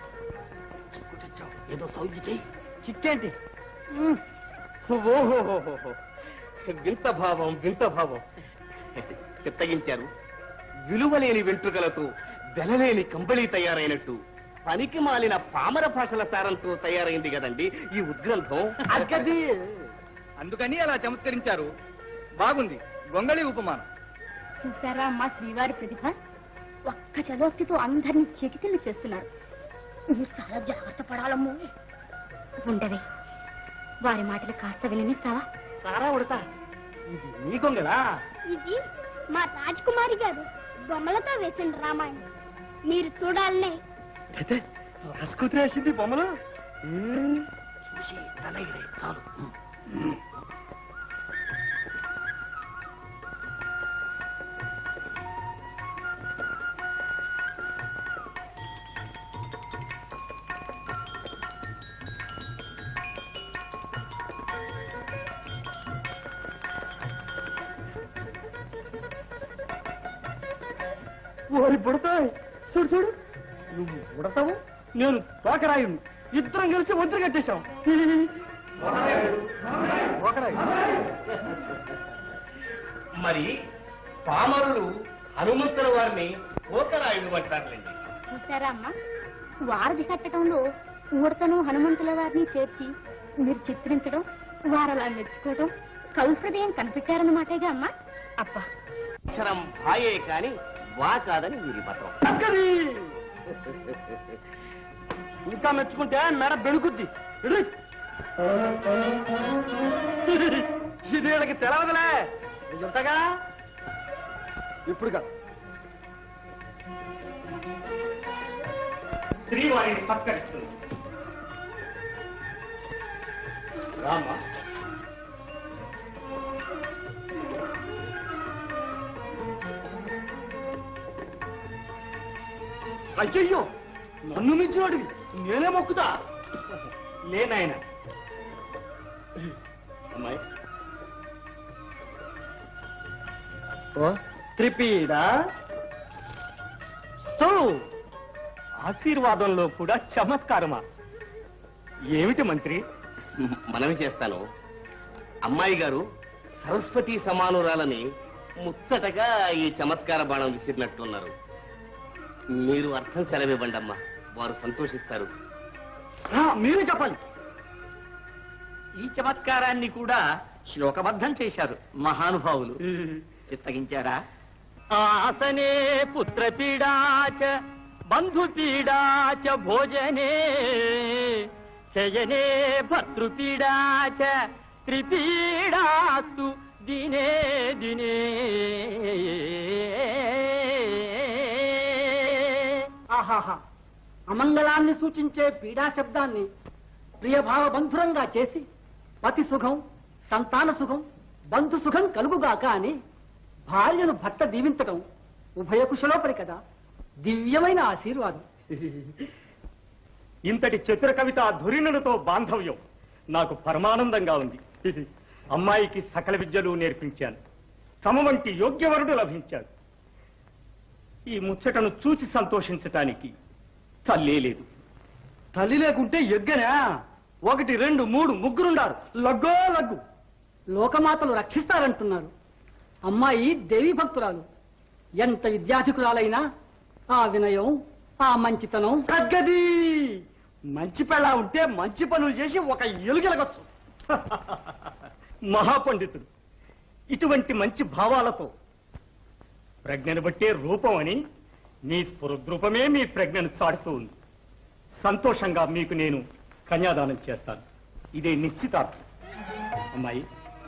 ఏదో సౌజ్ఞ చెయ్యి చిక్కేంటి ఓహోహోహోహో. వింత భావం వింత భావం చిత్తగించారు విలువలేని వెంట్రుకలతో వెలలేని కంబళి తయారైనట్టు పనికి మాలిన పామర భాషల సారంతో తయారైంది కదండి ఈ ఉద్గ్రంథం అగ్గది అందుకని అలా చమత్కరించారు బాగుంది గొంగళి ఉపమానం చూసారా అమ్మా శ్రీవారి ప్రతిభ ఒక్క చలోక్తితో అందరినీ చెకితిల్లు చేస్తున్నారు మీరు చాలా జాగ్రత్త పడాలమ్మో ఉండవే వారి మాటలు కాస్త విననిస్తావా సారా ఉడతా ఇది నీ గొంగళా ఇది మా రాజకుమారి గారు బొమ్మలతో వేసిన రామాయణం మీరు చూడాలనే అయితే రాసుకుతి రాసింది బొమ్మలు ఓరి పుడతాయి చూడు చూడు నువ్వు పుడతావు నేను తోకరాయుడు ఇద్దరం కలిసి వద్దు కట్టేశాం తోకరాయి మరి పామరులు హనుమంతుల వారిని పోకరాయుడు అంటారులేండి చూసారా అమ్మా వారధి కట్టడంలో ఊడతను హనుమంతుల వారిని చేర్చి మీరు చిత్రించడం వారు అలా మెచ్చుకోవడం కవి హృదయం కనిపెట్టారన్నమాటేగా అమ్మా అబ్బా అక్షరం భాయే కాని వా కాదని వీరి మతం అక్కది ఇంకా మెచ్చుకుంటే మెడ బెడుకుద్ది ఇడు. ఇది వీళ్ళకి తెలవదులే నేను చెప్తాగా ఇప్పుడు కాదు శ్రీవారిని సత్కరిస్తుంది రామ అయ్యయ్యో నన్ను మించినోడివి నేనే మొక్కుతా లేనాయన అమ్మాయి ఓ త్రిపీడా సో ఆశీర్వాదంలో కూడా చమత్కారమా ఏమిటి మంత్రి మనవి చేస్తాను అమ్మాయి గారు సరస్వతి సమానురాలని ముచ్చటగా ఈ చమత్కార బాణం విసిరినట్టున్నారు మీరు అర్థం సెలవివ్వండి అమ్మా వారు సంతోషిస్తారు ఆ, మీరే చెప్పాలి ఈ చమత్కారాన్ని కూడా శ్లోకబద్ధం చేశారు మహానుభావులు చిత్తగించారా ఆసనే పుత్రపీడాచ బంధుపీడాచ భోజనే శయనే భర్తృపీడాచ త్రిపీడాస్తు దినే దినే ఆహాహా అమంగళాన్ని సూచించే పీడా శబ్దాన్ని ప్రియభావ బంధురంగా చేసి పతి సుఖం సంతాన సుఖం బంధు సుఖం కలుగుగాక అని భార్యను భర్త దీవించటం ఉభయ కుశలోపరి కదా దివ్యమైన ఆశీర్వాదం ఇంతటి చతుర కవిత ధురిణులతో బాంధవ్యం నాకు పరమానందంగా ఉంది అమ్మాయికి సకల విద్యలు నేర్పించాను తమ వంటి యోగ్యవరుడు లభించాడు ఈ ముచ్చటను చూచి సంతోషించటానికి తల్లే లేదు తల్లి లేకుంటే ఎగ్గనా ఒకటి రెండు మూడు ముగ్గురుండారు లగ్గో లగ్గు లోకమాతలు రక్షిస్తారంటున్నారు అమ్మాయి దేవి భక్తురాలు ఎంత విద్యాధికురాలైనా ఆ వినయం ఆ మంచితనం తగ్గది మంచి పెళ్ళ ఉంటే మంచి పనులు చేసి ఒక ఎలుగెలగొచ్చు మహాపండితుడు ఇటువంటి మంచి భావాలతో ప్రజ్ఞను బట్టే రూపం అని మీ స్ఫురద్రూపమే మీ ప్రజ్ఞను చాటుతూ ఉంది సంతోషంగా మీకు నేను కన్యాదానం చేస్తాను ఇదే నిశ్చితార్థం అమ్మాయి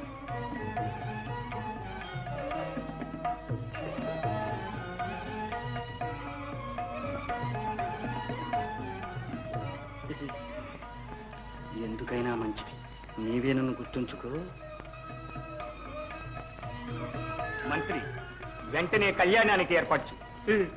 ఎందుకైనా మంచిది నీవే నన్ను గుర్తుంచుకో మంత్రి వెంటనే కళ్యాణానికి ఏర్పాటు చేయి.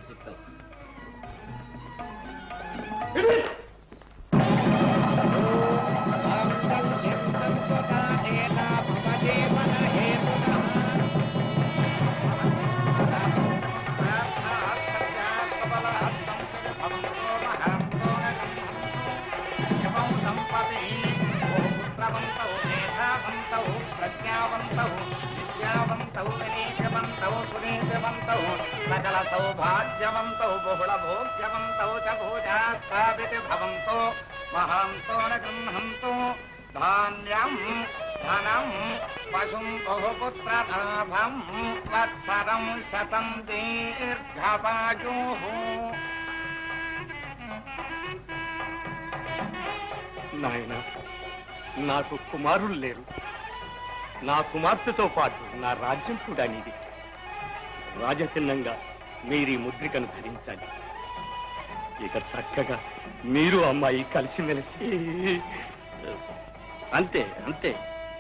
సకల సౌభాగ్యవంతౌ బహుళ భోగ్యవంతౌ చ భూజా స్థాపితి భవంతో మహాంతో న గృహంతో ధాన్యం ధనం పశుం బహుపుత్రలాభం వత్సరం శతం దీర్ఘపాయు నాయన నాకు కుమారులు లేరు నా కుమార్తెతో పాటు నా రాజ్యం కూడా నీది రాజచిహ్నంగా మీరు ఈ ముద్రికను ధరించాలి ఇక చక్కగా మీరు అమ్మాయి కలిసిమెలిసి అంతే అంతే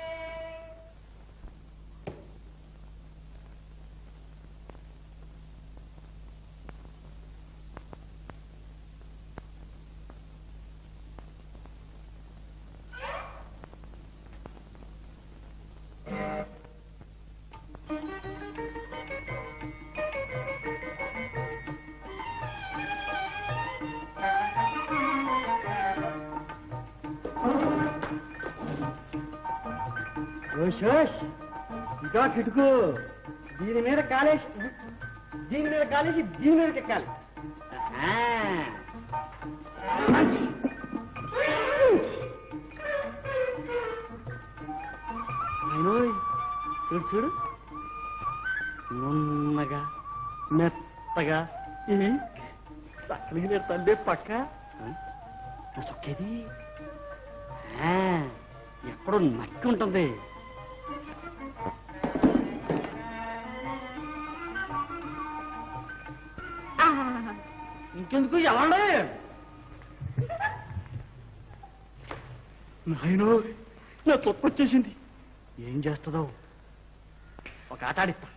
ఓషోష్ ఇంకా కిటుకు దీని మీద కాలేసి దీని మీద కాలేసి దీని మీదకి ఎక్కాలి ఆ. నాయనోయ్, చూడు చూడు నున్నగా మెత్తగా ఇది సక్కలిగిన తల్లి పక్క ఆ? నా చొక్కేది ఆ, ఎక్కడో నక్కి ఉంటుంది ఇంకెందుకు ఎలాండే నాయనో నా తొప్పొచ్చేసింది ఏం చేస్తుందో ఒక ఆట ఆడిస్తా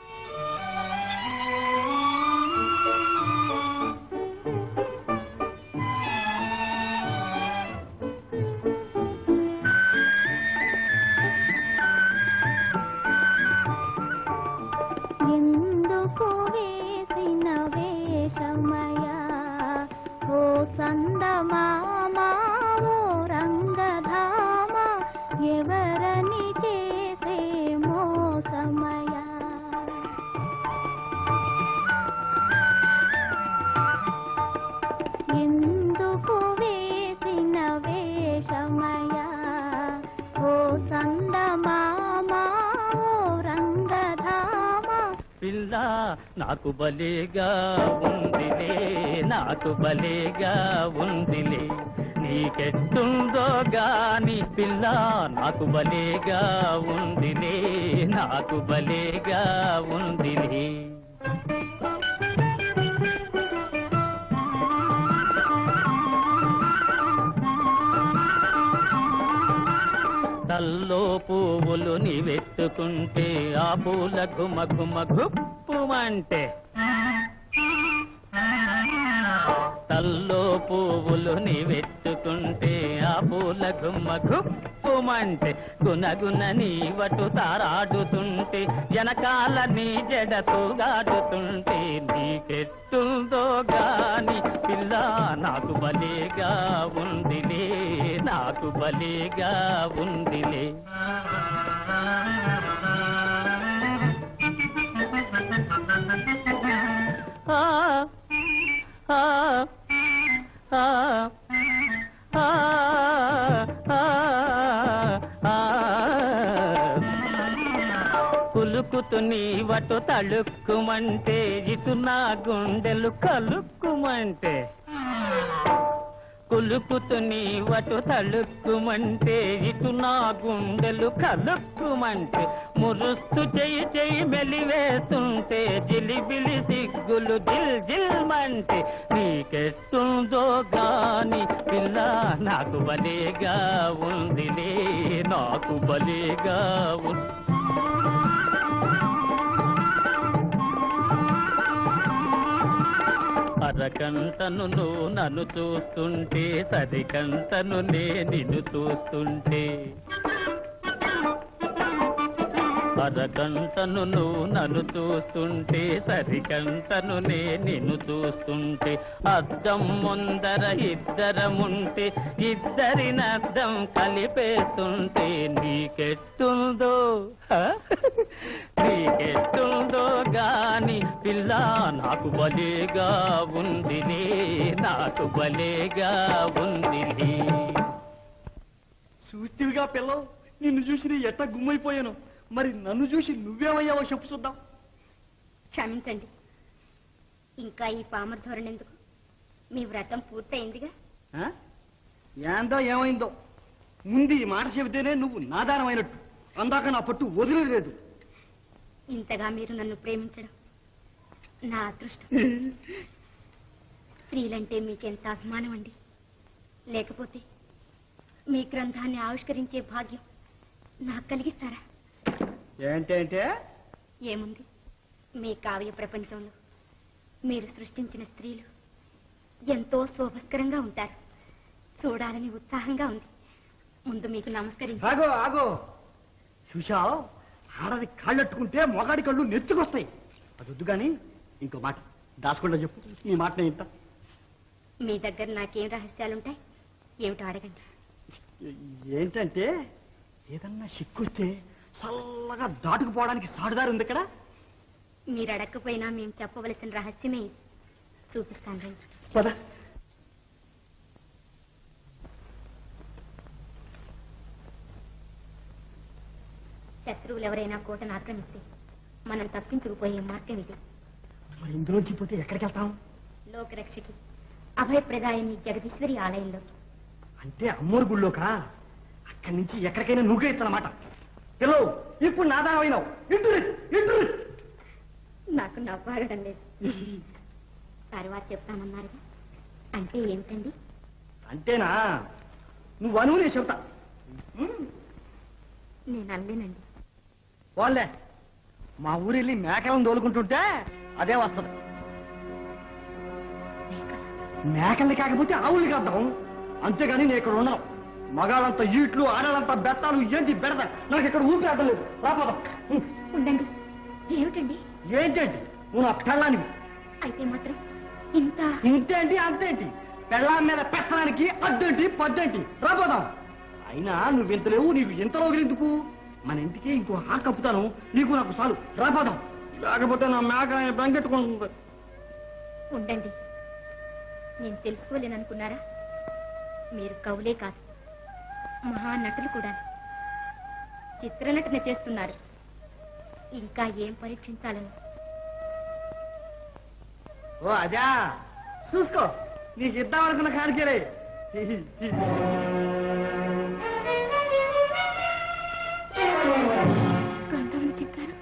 ఎందుకు వేసిన వేషమయా ఓ చందమామ ఓ రంగధామ ఎవరని చేసే మోసమయా ఎందుకు వేసిన వేషమయా ఓ చందమామ ఓ రంగధామ పిల్ల నాకు బలేగా ఉందిలే నాకు బలేగా ఉందిలే నీకెట్టుందో గాని పిల్ల నాకు బలేగా ఉందిలే నాకు బలేగా ఉందిలే తల్లో పువ్వులు నీవెత్తుకుంటే ఆ పూల గుమ గుమ గుప్పుమంటే తల్లో పువ్వులు నీవెత్తుకుంటే ఆ పూల గుమ్మ గుప్పుమంటే గునగున నీ వటు తారాడుతుంటే వెనకాల నీ జడతో గాడుతుంటే నీకెట్టుందో గాని పిల్ల నాకు బలేగా ఉందిలే నాకు బలేగా ఉందిలే ఆ ఆ ఆ ఆ ఆ ఆ పులు కులుకుతు నీవటు తళుక్కుమంటే ఇటు నా గుండెలు కలుక్కుమంటే కులుకుతు నీవటు తళుక్కుమంటే ఇటు నా గుండెలు కలుక్కుమంటే మురుస్తు చెయ్యి చెయ్యి మెలివేస్తుంటే జిలిబిలి సిగ్గులు జిల్ జిల్మంటే నీకెట్టుందో గాని పిల్ల నాకు బలేగా ఉందిలే నాకు బలేగా ఉంది అరకంటను నువ్వు నన్ను చూస్తుంటే సరికంటను నే నిన్ను చూస్తుంటే అరకంటను నువ్వు నన్ను చూస్తుంటే సరికంటను నే నిన్ను చూస్తుంటే అద్దం ముందర ఇద్దరముంటే ఇద్దరిని అద్దం కలిపేస్తుంటే నీకెట్టుందో హ? నీకెట్టుందో గాని పిల్ల నాకు బలేగా ఉందిలే నాకు బలేగా ఉందిలే చూస్తేవిగా పిల్లవు నిన్ను చూసి నీ ఎట్ట గుమ్మైపోయాను మరి నన్ను చూసి నువ్వేమయ్యావో చెప్పు చూద్దాం క్షమించండి ఇంకా ఈ పామర ధోరణి ఎందుకు మీ వ్రతం పూర్తయిందిగా ఆ? ఏందో ఏమైందో ముందు ఈ మాట చెబితేనే నువ్వు నాదానమైనట్టు అందాక నా పట్టు వదిలేదు ఇంతగా మీరు నన్ను ప్రేమించడం నా అదృష్టం స్త్రీలంటే మీకెంత అభిమానం అండి లేకపోతే మీ గ్రంథాన్ని ఆవిష్కరించే భాగ్యం నాకు కలిగిస్తారా ఏంటంటే ఏముంది మీ కావ్య ప్రపంచంలో మీరు సృష్టించిన స్త్రీలు ఎంతో శోభస్కరంగా ఉంటారు చూడాలని ఉత్సాహంగా ఉంది ముందు మీకు నమస్కరించి ఆగో ఆగో చూశావు ఆడది కాళ్ళట్టుకుంటే మొగాడి కళ్ళు నెత్తుకొస్తాయి అది వద్దు కానీ ఇంకో మాట దాచకుండా చెప్పు నీ మాట నేను ఇంత మీ దగ్గర నాకేం రహస్యాలుంటాయి ఏమిటో అడగండి ఏంటంటే ఏదన్నా సిక్కొస్తే చల్లగా దాటుకుపోవడానికి సాటుదారి ఉంది ఇక్కడ మీరు అడగకపోయినా మేము చెప్పవలసిన రహస్యమే ఇది చూపిస్తాను రండి పద శత్రువులు ఎవరైనా కోటను ఆక్రమిస్తే మనం తప్పించుకుపోయే మార్గం ఇది మరి ఇందులోంచి పోతే ఎక్కడికి వెళ్తాం లోకరక్షకి అభయప్రదాయని జగదీశ్వరి ఆలయంలో అంటే అమ్మోరు గుళ్ళోకా అక్కడి నుంచి ఎక్కడికైనా నువ్వే ఇచ్చనమాట పిల్లలు ఇప్పుడు నాదానమైనావు ఇంటు ఇంటు నాకు నవ్వాగడం లేదు తర్వాత చెప్తానన్నారుగా అంటే ఏమిటండి అంతేనా నువ్వు అను నేను చెబుతా నేను అనలేనండి వాళ్ళే మా ఊరెళ్ళి మేకలను తోలుకుంటుంటే అదే వస్తుంది మేకల్ని కాకపోతే ఆవుల్ని కాద్దాం అంతేగాని నేను ఇక్కడ ఉండను మగాళ్ళంతా ఈట్లు ఆడాలంతా బెత్తాలు ఏంటి బెడద నాకు ఇక్కడ ఊపిరి లేదు రాపోదాం ఉం. ఉండండి ఏమిటండి ఏంటండి నువ్వు నా పెళ్ళానివి అయితే మాత్రం ఇంత ఇంతేంటి అంతేంటి పెళ్ళాం మీద పెట్టడానికి అద్దేంటి పద్దేంటి రాపోదాం అయినా నువ్వు ఇంత లేవు నీకు ఇంతలో ఎందుకు మన ఇంటికి ఇంకో హాక్ కప్పుతాను నీకు నాకు చాలు రాపోదాం లేకపోతే నా మేక బెంగెట్టుకుంటుంది ఉండండి నేను తెలుసుకోలేననుకున్నారా మీరు కవులే కాదు మహానటులు కూడా చిత్రనటన చేస్తున్నారు ఇంకా ఏం పరీక్షించాలని ఓ అదా చూసుకో నీకు ఇద్దామనుకున్న కానికేలే గ్రంథంలో చెప్పారు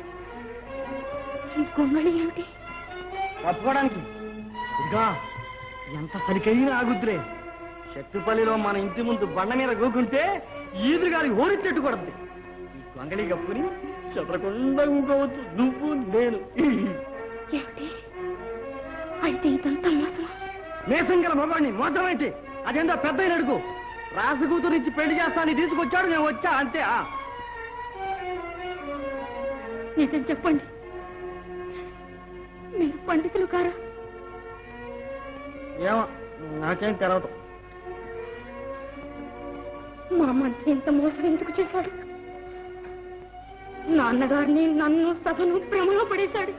ఈ గొంగళి ఏమిటి తప్పుకోవడానికి ఇదిగా ఎంత సరికైన ఆగుద్దులే శక్తిపల్లిలో మన ఇంటి ముందు బండ మీద గోకుంటే ఈదురుగాలి ఓడిచెట్టు కొడుతుంది ఈ గొంగళి కప్పుని చెదరకుండా ఊకోవచ్చు నువ్వు నేను ఏమిటి అయితే ఇదంతా మోసమా మేసం గల మగవాడిని మోసం ఏంటి అదేందో పెద్ద అడుగు రాసు కూతురు నుంచి పెళ్లి చేస్తానని తీసుకొచ్చాడు నేను వచ్చా అంతే ఆ. నిజం చెప్పండి మీరు పండితులు కారా ఏమో నాకేం తెలవదు మా మంత్రి ఇంత మోసం ఎందుకు చేశాడు నాన్నగారిని నన్ను సభను భ్రమలో పడేశాడు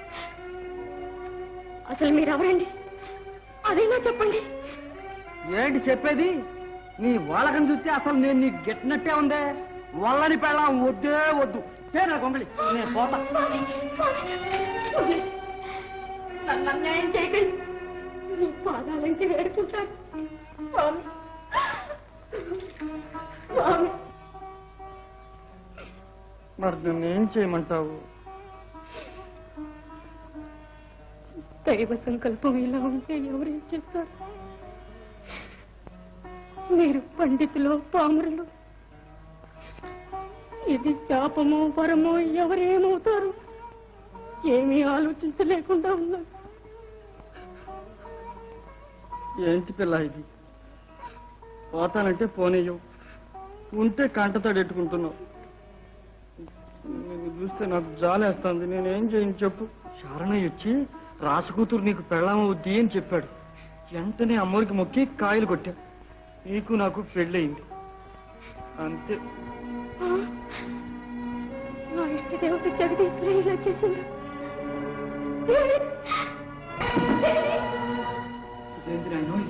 అసలు మీరెవరండి అదైనా చెప్పండి ఏంటి చెప్పేది నీ వాళ్ళకని చూస్తే అసలు నేను నీకు గెట్టినట్టే ఉందే వల్లని పెళ్ళాం వద్దే వద్దు తేనా కొంగలి నేను పోతా నన్ను అన్యాయం చేయకండి నీ పాదాలంటే వేడుకుంటాను స్వామి స్వామి మరి నన్ను ఏం చేయమంటావు దైవ సంకల్పం ఇలా ఉంటే ఎవరేం చేస్తారు మీరు పండితులు పామరులు ఇది శాపమో వరమో ఎవరేమవుతారు ఏమీ ఆలోచించలేకుండా ఉన్నారు ఏంటి పిల్ల ఇది పోతానంటే పోనీయవు ఉంటే కంటతడెట్టుకుంటున్నావు నేను చూస్తే నాకు జాలేస్తుంది నేనేం చేయను చెప్పు శారణయ్య వచ్చి రాసకూతురు నీకు పెళ్ళామవుద్ది అని చెప్పాడు వెంటనే అమ్మోరికి మొక్కి కాయలు కొట్టా నీకు నాకు పెళ్ళయింది అంతే నా ఇష్ట దేవత జగదీశ్వరి ఇలా చేసింది ఇదేంటి నాయనోయ్?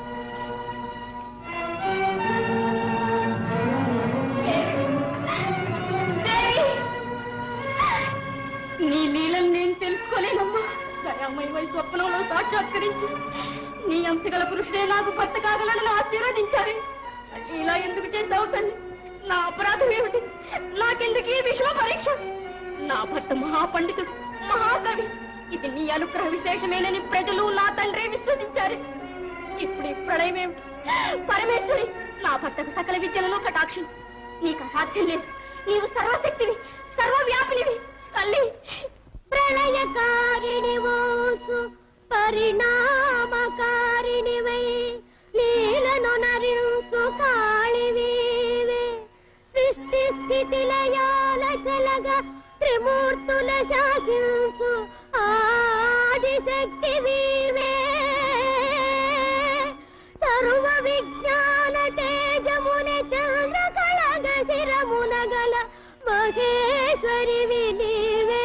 నీ లీలను నేను తెలుసుకోలేనమ్మా దయామయమై స్వప్నంలో సాక్షాత్కరించి నీ అంశగల పురుషుడే నాకు భర్త కాగలడని ఆశీర్వదించారు ఇలా ఎందుకు చేశావు తల్లి నా అపరాధం ఏమిటి నాకెందుకు ఈ విషమ పరీక్ష నా భర్త మహాపండితుడు మహాకవి ఇది నీ అనుగ్రహ విశేషమేనని ప్రజలు నా తండ్రి విశ్వసించారు ఇప్పుడు ఈ ప్రళయం ఏమిటి పరమేశ్వరి నా భర్తకు సకల విద్యలను కటాక్షించు నీకు అసాధ్యం లేదు నీవు సర్వశక్తివి సర్వవ్యాపినివి తల్లి ప్రళయకారిణి ఓసు పరిణామకారిణివై లీలను నరించు కాళివీవే సృష్టి స్థితి లయాల చలగా త్రిమూర్తుల శాసించు ఆదిశక్తి వీవే సర్వ విజ్ఞాన తేజముని చంద్ర కళగ శిరమున గల మహేశ్వరి వినివే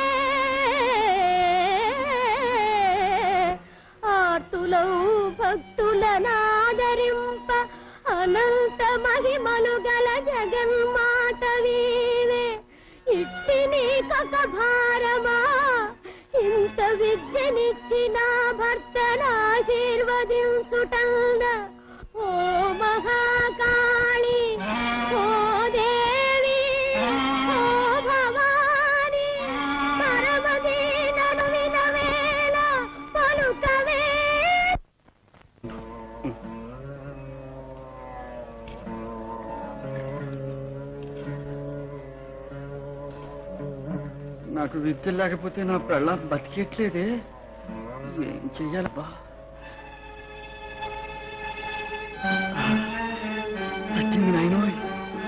ఆర్తులౌ భక్తులనాదరింప అనంత మహిమలు గల జగన్మాత వీవే ఇట్టి నీకొక భారమా ఇంత విద్యనిచ్చిన భర్తనాశీర్వదించుటంద ఓ మహాకాళి ఓ దేవి ఓ భవాని పరమదీనను వినవేళ పలుకవే నాకు విద్య లేకపోతే నా పెళ్ళ బతికేట్లేదే ఏం చెయ్యాలబ్బా తట్టింది నాయనోయ్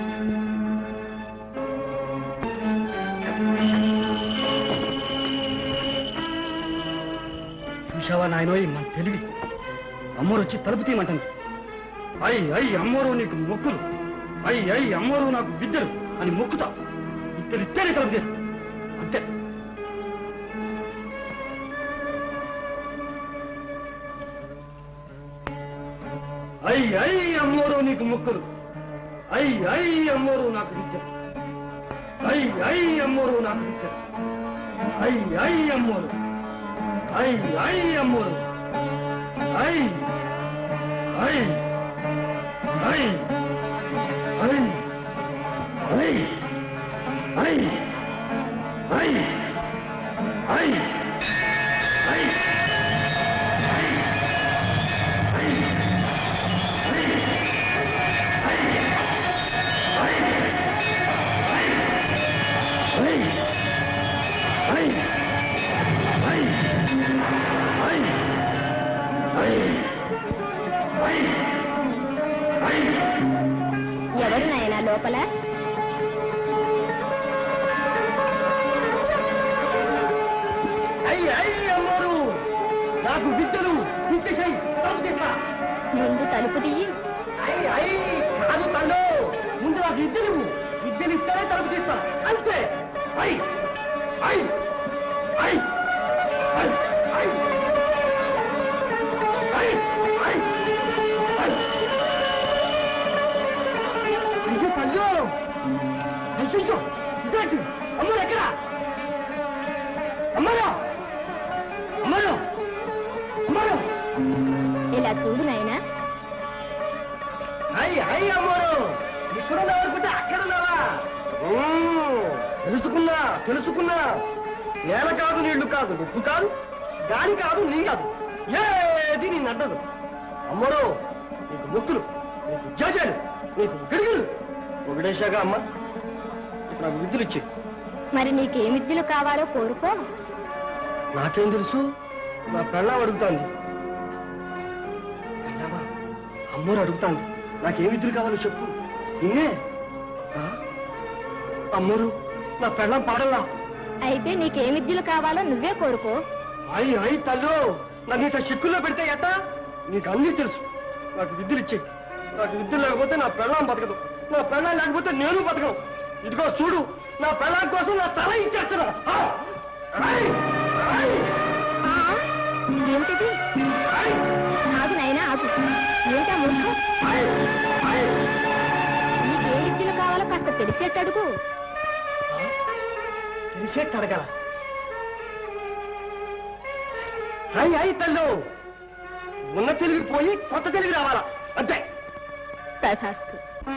చూశావా నాయనోయ్ మన తెలివి అమ్మోరు వచ్చి తలుపు తీయమంటుంది అయ్ అయ్ అమ్మోరు నీకు మొక్కులు అయ్ అయ్ అమ్మోరు నాకు విద్యలు అని మొక్కుతా ఇద్దరిద్దరే తలుపు తీస్తా అంతే అయ్ అయ్ అమ్మోరు నీకు మొక్కులు అయ్ అయ్ అమ్మోరు నాకు విద్య అయ్ అయ్ అమ్మోరు నాకు విద్య అయ్ అయ్ అమ్మోరు అయ్ అయ్ అమ్మోరు అయ్ అయ్ అయ్ అయ్ అయ్ అయ్ అయ్ అయ్ అయ్ ఎవరు నాయనా లోపల అయ్ అయ్ అమ్మోరు నాకు విద్యలు ఇచ్చేసాయి తలుపు తీస్తా ముందు తలుపు తీయి అయ్ అయ్ కాదు తండ్రి ముందు నాకు విద్యలు విద్యలు ఇస్తేనే తలుపు తీస్తా అంతే అయ్ అయ్ అయ్ అయ్ అయ్ అయ్ అయ్ అయ్ అయ్యో తల్లు కూర్చో ఇదేంటి అమ్మారు ఎక్కడ అమ్మారు అమ్మారు అమ్మారు ఇలా చూడు నాయనా అయ్యి అయ్యి అమ్మారు ఇక్కడ అనుకుంటే అక్కడ ఉన్నావా తెలుసుకున్నా తెలుసుకున్నా నేల కాదు నీళ్లు కాదు ఉప్పు కాదు గాలి కాదు నీ కాదు ఏది నీ నడ్డదు అమ్మరు నీకు ముక్కులు నీకు జేజాలు నీకు గిడుగులు ఒకటేశాక అమ్మ ఇప్పుడు నాకు విద్యులు ఇచ్చి మరి నీకే విద్యలు కావాలో కోరుకో నాకేం తెలుసు నా పెళ్ళాం అడుగుతాంది పెళ్ళామా అమ్మోరు అడుగుతాంది నాకేం విద్యులు కావాలో చెప్పు నిన్నే ఆ? అమ్మోరు నా పెళ్ళాం పాడలా అయితే నీకే విద్యలు కావాలో నువ్వే కోరుకో అయ్యి అయ్యి తల్లు నన్ను ఇట్లా చిక్కుల్లో పెడితే ఎట్ట నీకు అన్నీ తెలుసు నాకు విద్యలు ఇచ్చే నాకు విద్యలు లేకపోతే నా పెళ్ళాం బతకదు నా పెళ్ళాం లేకపోతే నేను బతకను ఇదిగో చూడు నా పెళ్ళాం కోసం నా తల ఇచ్చేస్తున్నా ఆ! అయ్! అయ్! ఆ, ఏమిటిది అయ్! ఆగు నాయనా ఆగు ఏంటా మూర్ఖం అయ్! అయ్! నీకే విద్యలు కావాలో కాస్త తెలిసేట్టు అడుగు తెలిసేట్టు అడగల అయ్యి అయ్యి తల్లు ఉన్న తెలివి పోయి కొత్త తెలివి రావాలా అంతే తథాస్తు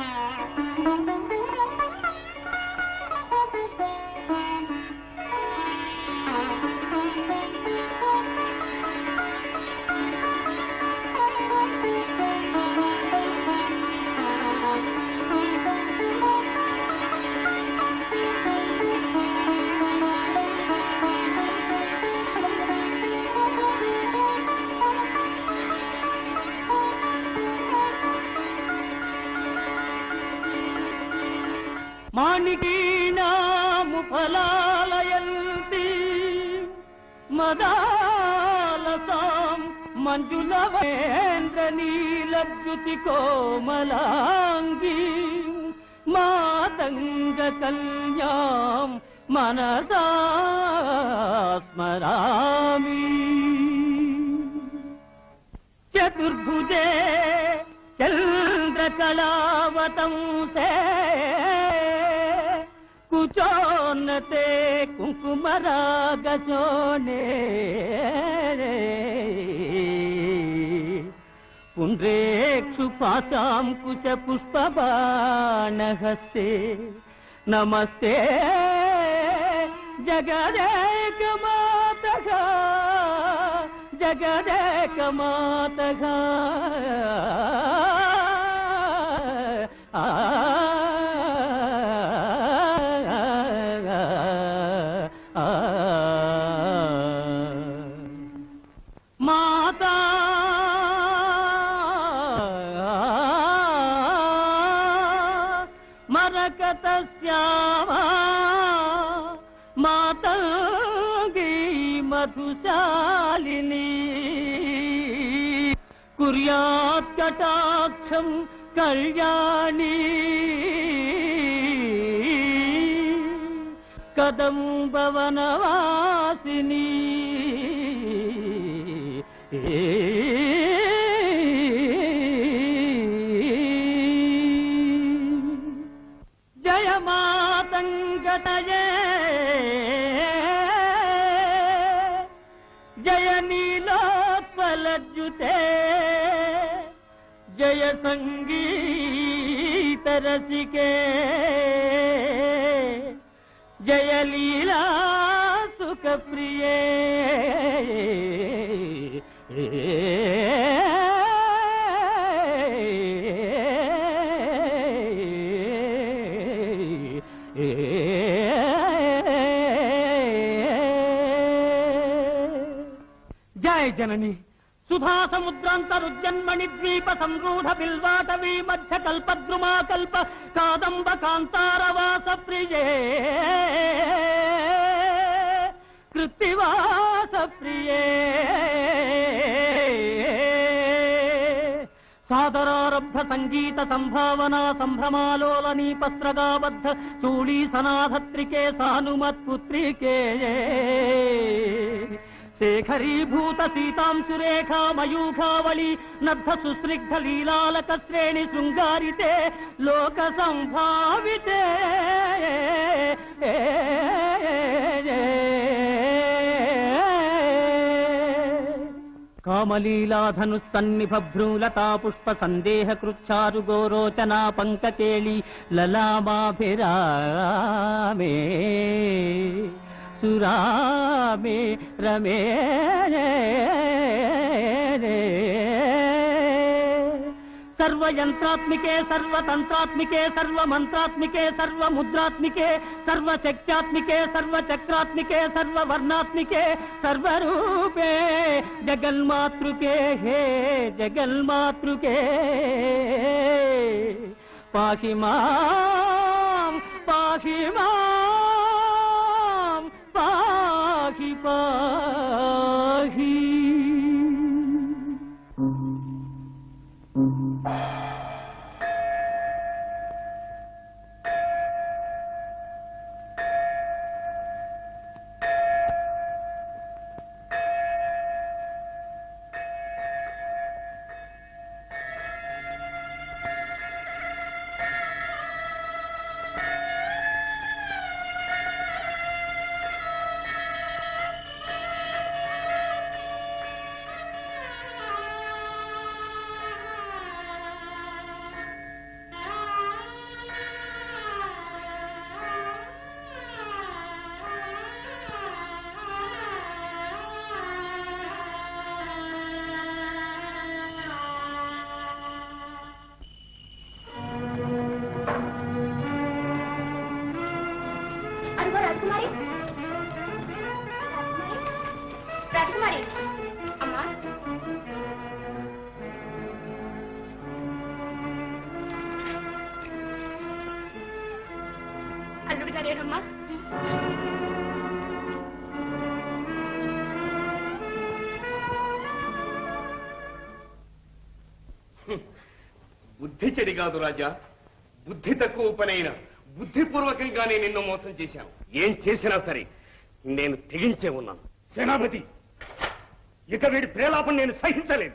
మాణికీనాము ఫలాలయంతి మదాలసాం మంజులవేంద్ర నీలద్యుతి కోమలాంగి మాతంగ కళ్యాం మనసా స్మరామి చతుర్భుజే చంద్రకళావతంసే కుచోన్నతే కుంకుమరాగశోనే పుండ్రేక్షు పాశాం కుచ పుష్పబాణహస్తే నమస్తే జగదేక మాతగా జగదేక మాతగా ఆ మాతా మరకత శ్యామా మాతంగీ మధుశాలిని కుర్యాత్ కటాక్షం కళ్యాణి కదంబవనవాసిని జయ మాతంగతయే జయ నీలోత్పలజ్జుతే జయ సంగీత రసికే జయ లీలా సుఖ ప్రియే జయ జనని సుధా సముద్రాంతరుజన్మణి ద్వీప సంరూఢ బిల్వాటవీ మధ్య కల్పద్రుమా కల్ప కాదంబ కాంతారవాస ప్రియే కృత్తివాస ప్రియే సాదరారబ్ధ సంగీత సంభావనా సంభ్రమాలోలనీ పస్రగాబద్ధ చూళీ సనాధత్రికే సానుమత్పుత్రికే శేఖరీభూత సీతాంశురేఖా మయూఖావళి నద్ధ సుస్నిగ్ధ లీలాలక శ్రేణి శృంగారితే లోక సంభావితే కామలీలాధను సన్నిభ భ్రూలతా పుష్ప సందేహ కృచ్చారు గోరోచనా పంకకేళి లలామాభిరామే సురామే రమే సర్వయంత్రాత్మికే సర్వతంత్రాత్మికే సర్వమంత్రాత్మికే సర్వముద్రాత్మికే సర్వశక్త్యాత్మికే సర్వచక్రాత్మికే సర్వవర్ణాత్మికే సర్వరూపే జగన్మాతృకే హే జగన్మాతృకే పాహి మాం పాహి మాం పాహి పాహి అదిగో రాజకుమారి రాజకుమారి అమ్మా అల్లుడు గారేనమ్మా బుద్ధి చెడి కాదు రాజా బుద్ధి తక్కువ పనైన బుద్ధిపూర్వకంగానే నిన్ను మోసం చేశాను ఏం చేసినా సరే నేను తెగించే ఉన్నాను సేనాపతి ఇక వీడి ప్రేలాపం నేను సహించలేదు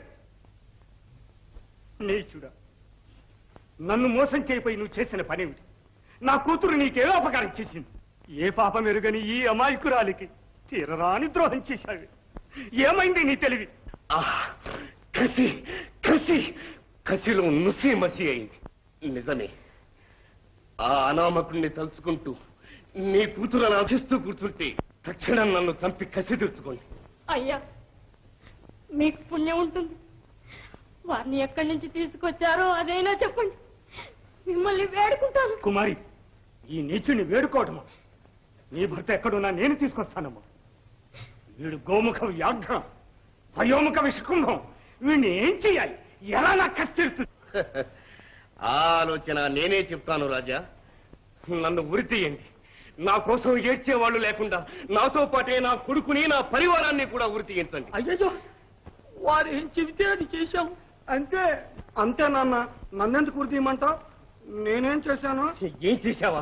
నీచుడా నన్ను మోసం చేయిపోయి నువ్వు చేసిన పనేమిటి నా కూతురు నీకేదో అపకారం చేసింది ఏ పాపం ఎరుగని ఈ అమాయకురాలికి తీరరాని ద్రోహం చేశావు ఏమైంది నీ తెలివి ఆహ్! కసి కసి కసిలో నుసి మసి అయింది నిజమే ఆ అనామకుణ్ణి తలుచుకుంటూ నీ కూతురు అభిస్తూ కూర్చుంటే తక్షణం నన్ను చంపి కసి తీర్చుకోండి అయ్యా మీకు పుణ్యం ఉంటుంది వారిని ఎక్కడి నుంచి తీసుకొచ్చారో అదైనా చెప్పండి మిమ్మల్ని వేడుకుంటాను కుమారి ఈ నీచుని వేడుకోవటమా నీ భర్త ఎక్కడున్నా నేను తీసుకొస్తానమ్మా వీడు గోముఖ వ్యాఘ్రం వయోముఖ విషకుంభం వీడిని ఏం చెయ్యాలి ఎలా నా కష్టెడుతుంది ఆ ఆలోచన నేనే చెప్తాను రాజా నన్ను ఉరి తీయండి నా కోసం ఏడ్చేవాళ్ళు లేకుండా నాతో పాటే నా కొడుకుని నా పరివారాన్ని కూడా ఉరి తీయించండి అయ్యో వారు ఏం చెబితే అది చేశాం అంతే అంతే నాన్న నన్నెందుకు ఉరి తీయమంటావు నేనేం చేశాను ఏం చేశావా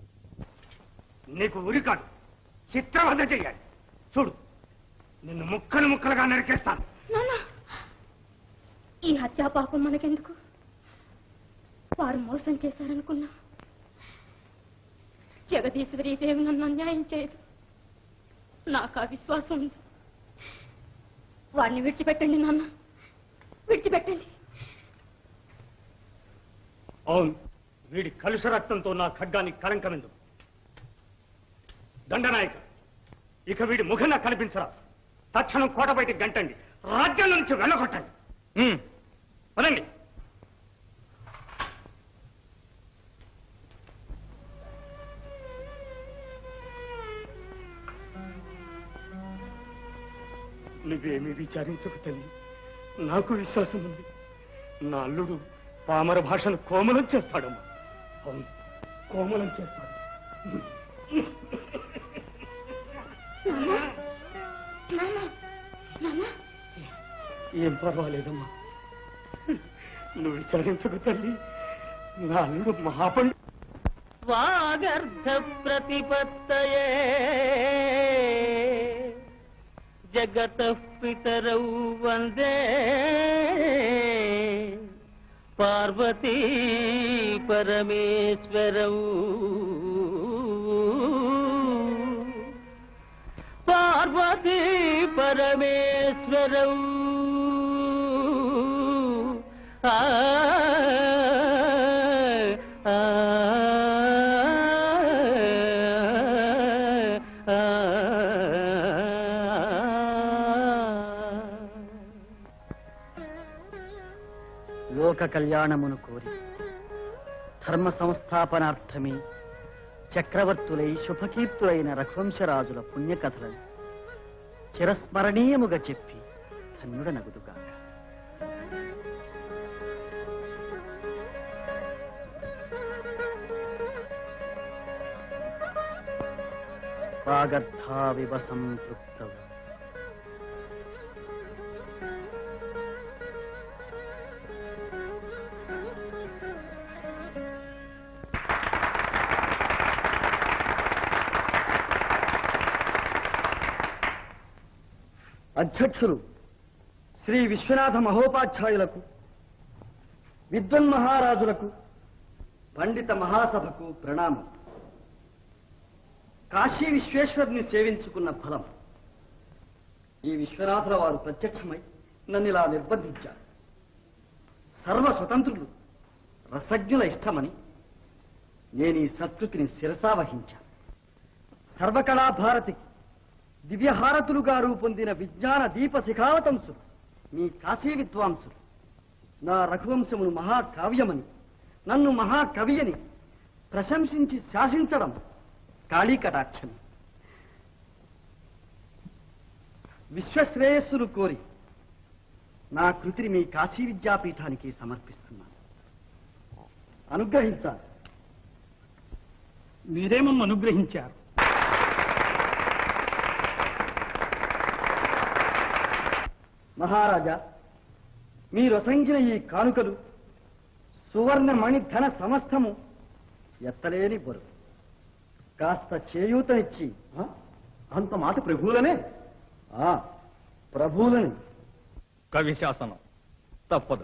నీకు ఉరి కాదు చిత్రవద చెయ్యాలి చూడు నిన్ను ముక్కలు ముక్కలుగా నరికేస్తాను నాన్న ఈ హత్యా పాపం మనకెందుకు వారు మోసం చేశారనుకున్నా జగదీశ్వరి దేవి నన్ను అన్యాయం చేయదు నాకు ఆ విశ్వాసం ఉంది వారిని విడిచిపెట్టండి నాన్న విడిచిపెట్టండి అవును వీడి కలుష రక్తంతో నా ఖడ్గానికి కళంకమెందుకు దండనాయక ఇక వీడి ముఖం నాకు కనిపించరా తక్షణం కోట బయటికి గంటండి రాజ్యం నుంచి వెళ్ళగొట్టండి ఉమ్, పదండి నువ్వేమీ విచారించకు తల్లి నాకు విశ్వాసం ఉంది నా అల్లుడు పామర భాషను కోమలం చేస్తాడమ్మా అవును కోమలం చేస్తాడు నాన్న నాన్న ఏం పర్వాలేదమ్మా నువ్వు విచారించకు తల్లి నా అల్లుడు మహాపండు వాగర్ధ ప్రతిపత్తయే జగతః పితరౌ వందే పార్వతీ పరమేశ్వరౌ పార్వతీ పరమేశ్వరౌ ఆ ఆ లోక కళ్యాణమును కోరి ధర్మ సంస్థాపనార్థమే చక్రవర్తులై శుభకీర్తులైన రఘువంశరాజుల పుణ్యకథలను చిరస్మరణీయముగా చెప్పి ధన్యుడనగుదుగాక వాగర్థావివ సంతృప్తౌ అధ్యక్షులు శ్రీ విశ్వనాథ మహోపాధ్యాయులకు విద్వన్ మహారాజులకు పండిత మహాసభకు ప్రణామం కాశీ విశ్వేశ్వరుని సేవించుకున్న ఫలం ఈ విశ్వనాథుల వారు ప్రత్యక్షమై నన్ను ఇలా నిర్బంధించారు సర్వ స్వతంత్రులు రసజ్ఞుల ఇష్టమని నేను ఈ సత్కృతిని శిరసావహించాను సర్వకళా భారతికి దివ్యహారతులుగా రూపొందిన విజ్ఞాన దీప శిఖావతంసులు మీ కాశీ విద్వాంసులు నా రఘువంశమును మహాకావ్యమని నన్ను మహాకవి అని ప్రశంసించి శాసించడం కాళీకటాక్షమి విశ్వశ్రేయస్సును కోరి నా కృతిని మీ కాశీ విద్యాపీఠానికి సమర్పిస్తున్నాను అనుగ్రహించాలి మీరేమమ్మ అనుగ్రహించారు మహారాజా మీ రొసంగిన ఈ కానుకలు సువర్ణ మణి ధన సమస్తము ఎత్తలేని బరువు కాస్త చేయూతనిచ్చి ఆ? అంత మాట ప్రభువులనే ఆ ప్రభువులని కవి శాసనం తప్పదు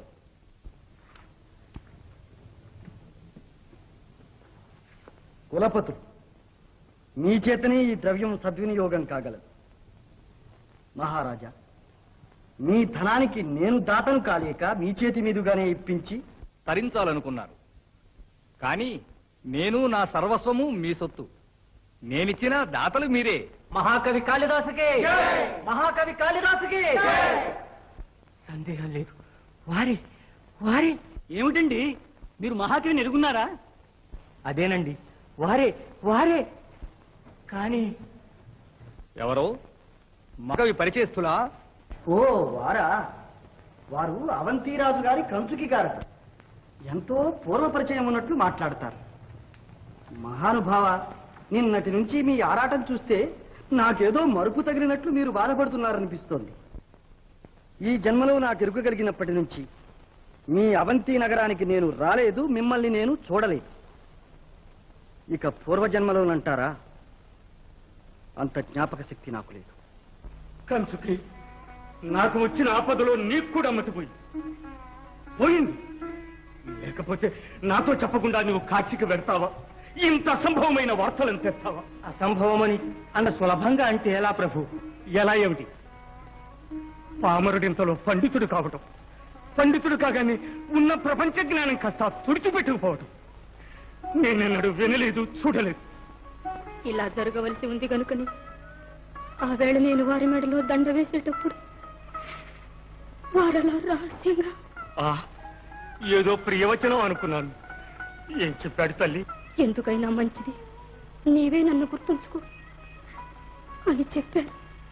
కులపతులు మీ చేతనే ఈ ద్రవ్యం సద్వినియోగం కాగలదు మహారాజా మీ ధనానికి నేను దాతను కాలేక మీ చేతి మీదుగానే ఇప్పించి తరించాలనుకున్నారు కానీ నేను నా సర్వస్వము మీ సొత్తు నేనిచ్చిన దాతలు మీరే మహాకవి కాళిదాసుకే మహాకవి కాళిదాసుకే సందేహం లేదు వారే వారే ఏమిటండి మీరు మహాకవిని ఎరుగున్నారా అదేనండి వారే వారే కానీ ఎవరో మగవి పరిచయస్తులా ఓ వారా వారు అవంతిరాజు గారి కంచుకి గారు ఎంతో పూర్వ పరిచయం ఉన్నట్లు మాట్లాడతారు మహానుభావ నిన్నటి నుంచి మీ ఆరాటం చూస్తే నాకేదో మరుపు తగిలినట్లు మీరు బాధపడుతున్నారనిపిస్తోంది ఈ జన్మలో నాకు ఎరుక కలిగినప్పటి నుంచి మీ అవంతి నగరానికి నేను రాలేదు మిమ్మల్ని నేను చూడలేదు ఇక పూర్వజన్మలోనంటారా అంత జ్ఞాపక శక్తి నాకు లేదు కంచుకి నాకు వచ్చిన ఆపదలో నీకు కూడా మతిపోయి పోయింది లేకపోతే నాతో చెప్పకుండా నువ్వు కాశీకి వెళ్తావా ఇంత అసంభవమైన వార్తలను తెస్తావా అసంభవమని అంత సులభంగా అంటే ఎలా ప్రభు ఎలా ఏమిటి పామరుడింతలో పండితుడు కావటం పండితుడు కాగానే ఉన్న ప్రపంచ జ్ఞానం కాస్త తుడిచిపెట్టుకుపోవటం నేనెన్నడూ వినలేదు చూడలేదు ఇలా జరగవలసి ఉంది కనుకని ఆ వేళ నేను వారి మెడలో దండ వేసేటప్పుడు వారలా రహస్యంగా ఆ ఏదో ప్రియవచనం అనుకున్నాను ఏం చెప్పాడు తల్లి ఎందుకైనా మంచిది నీవే నన్ను గుర్తుంచుకో అని చెప్పారు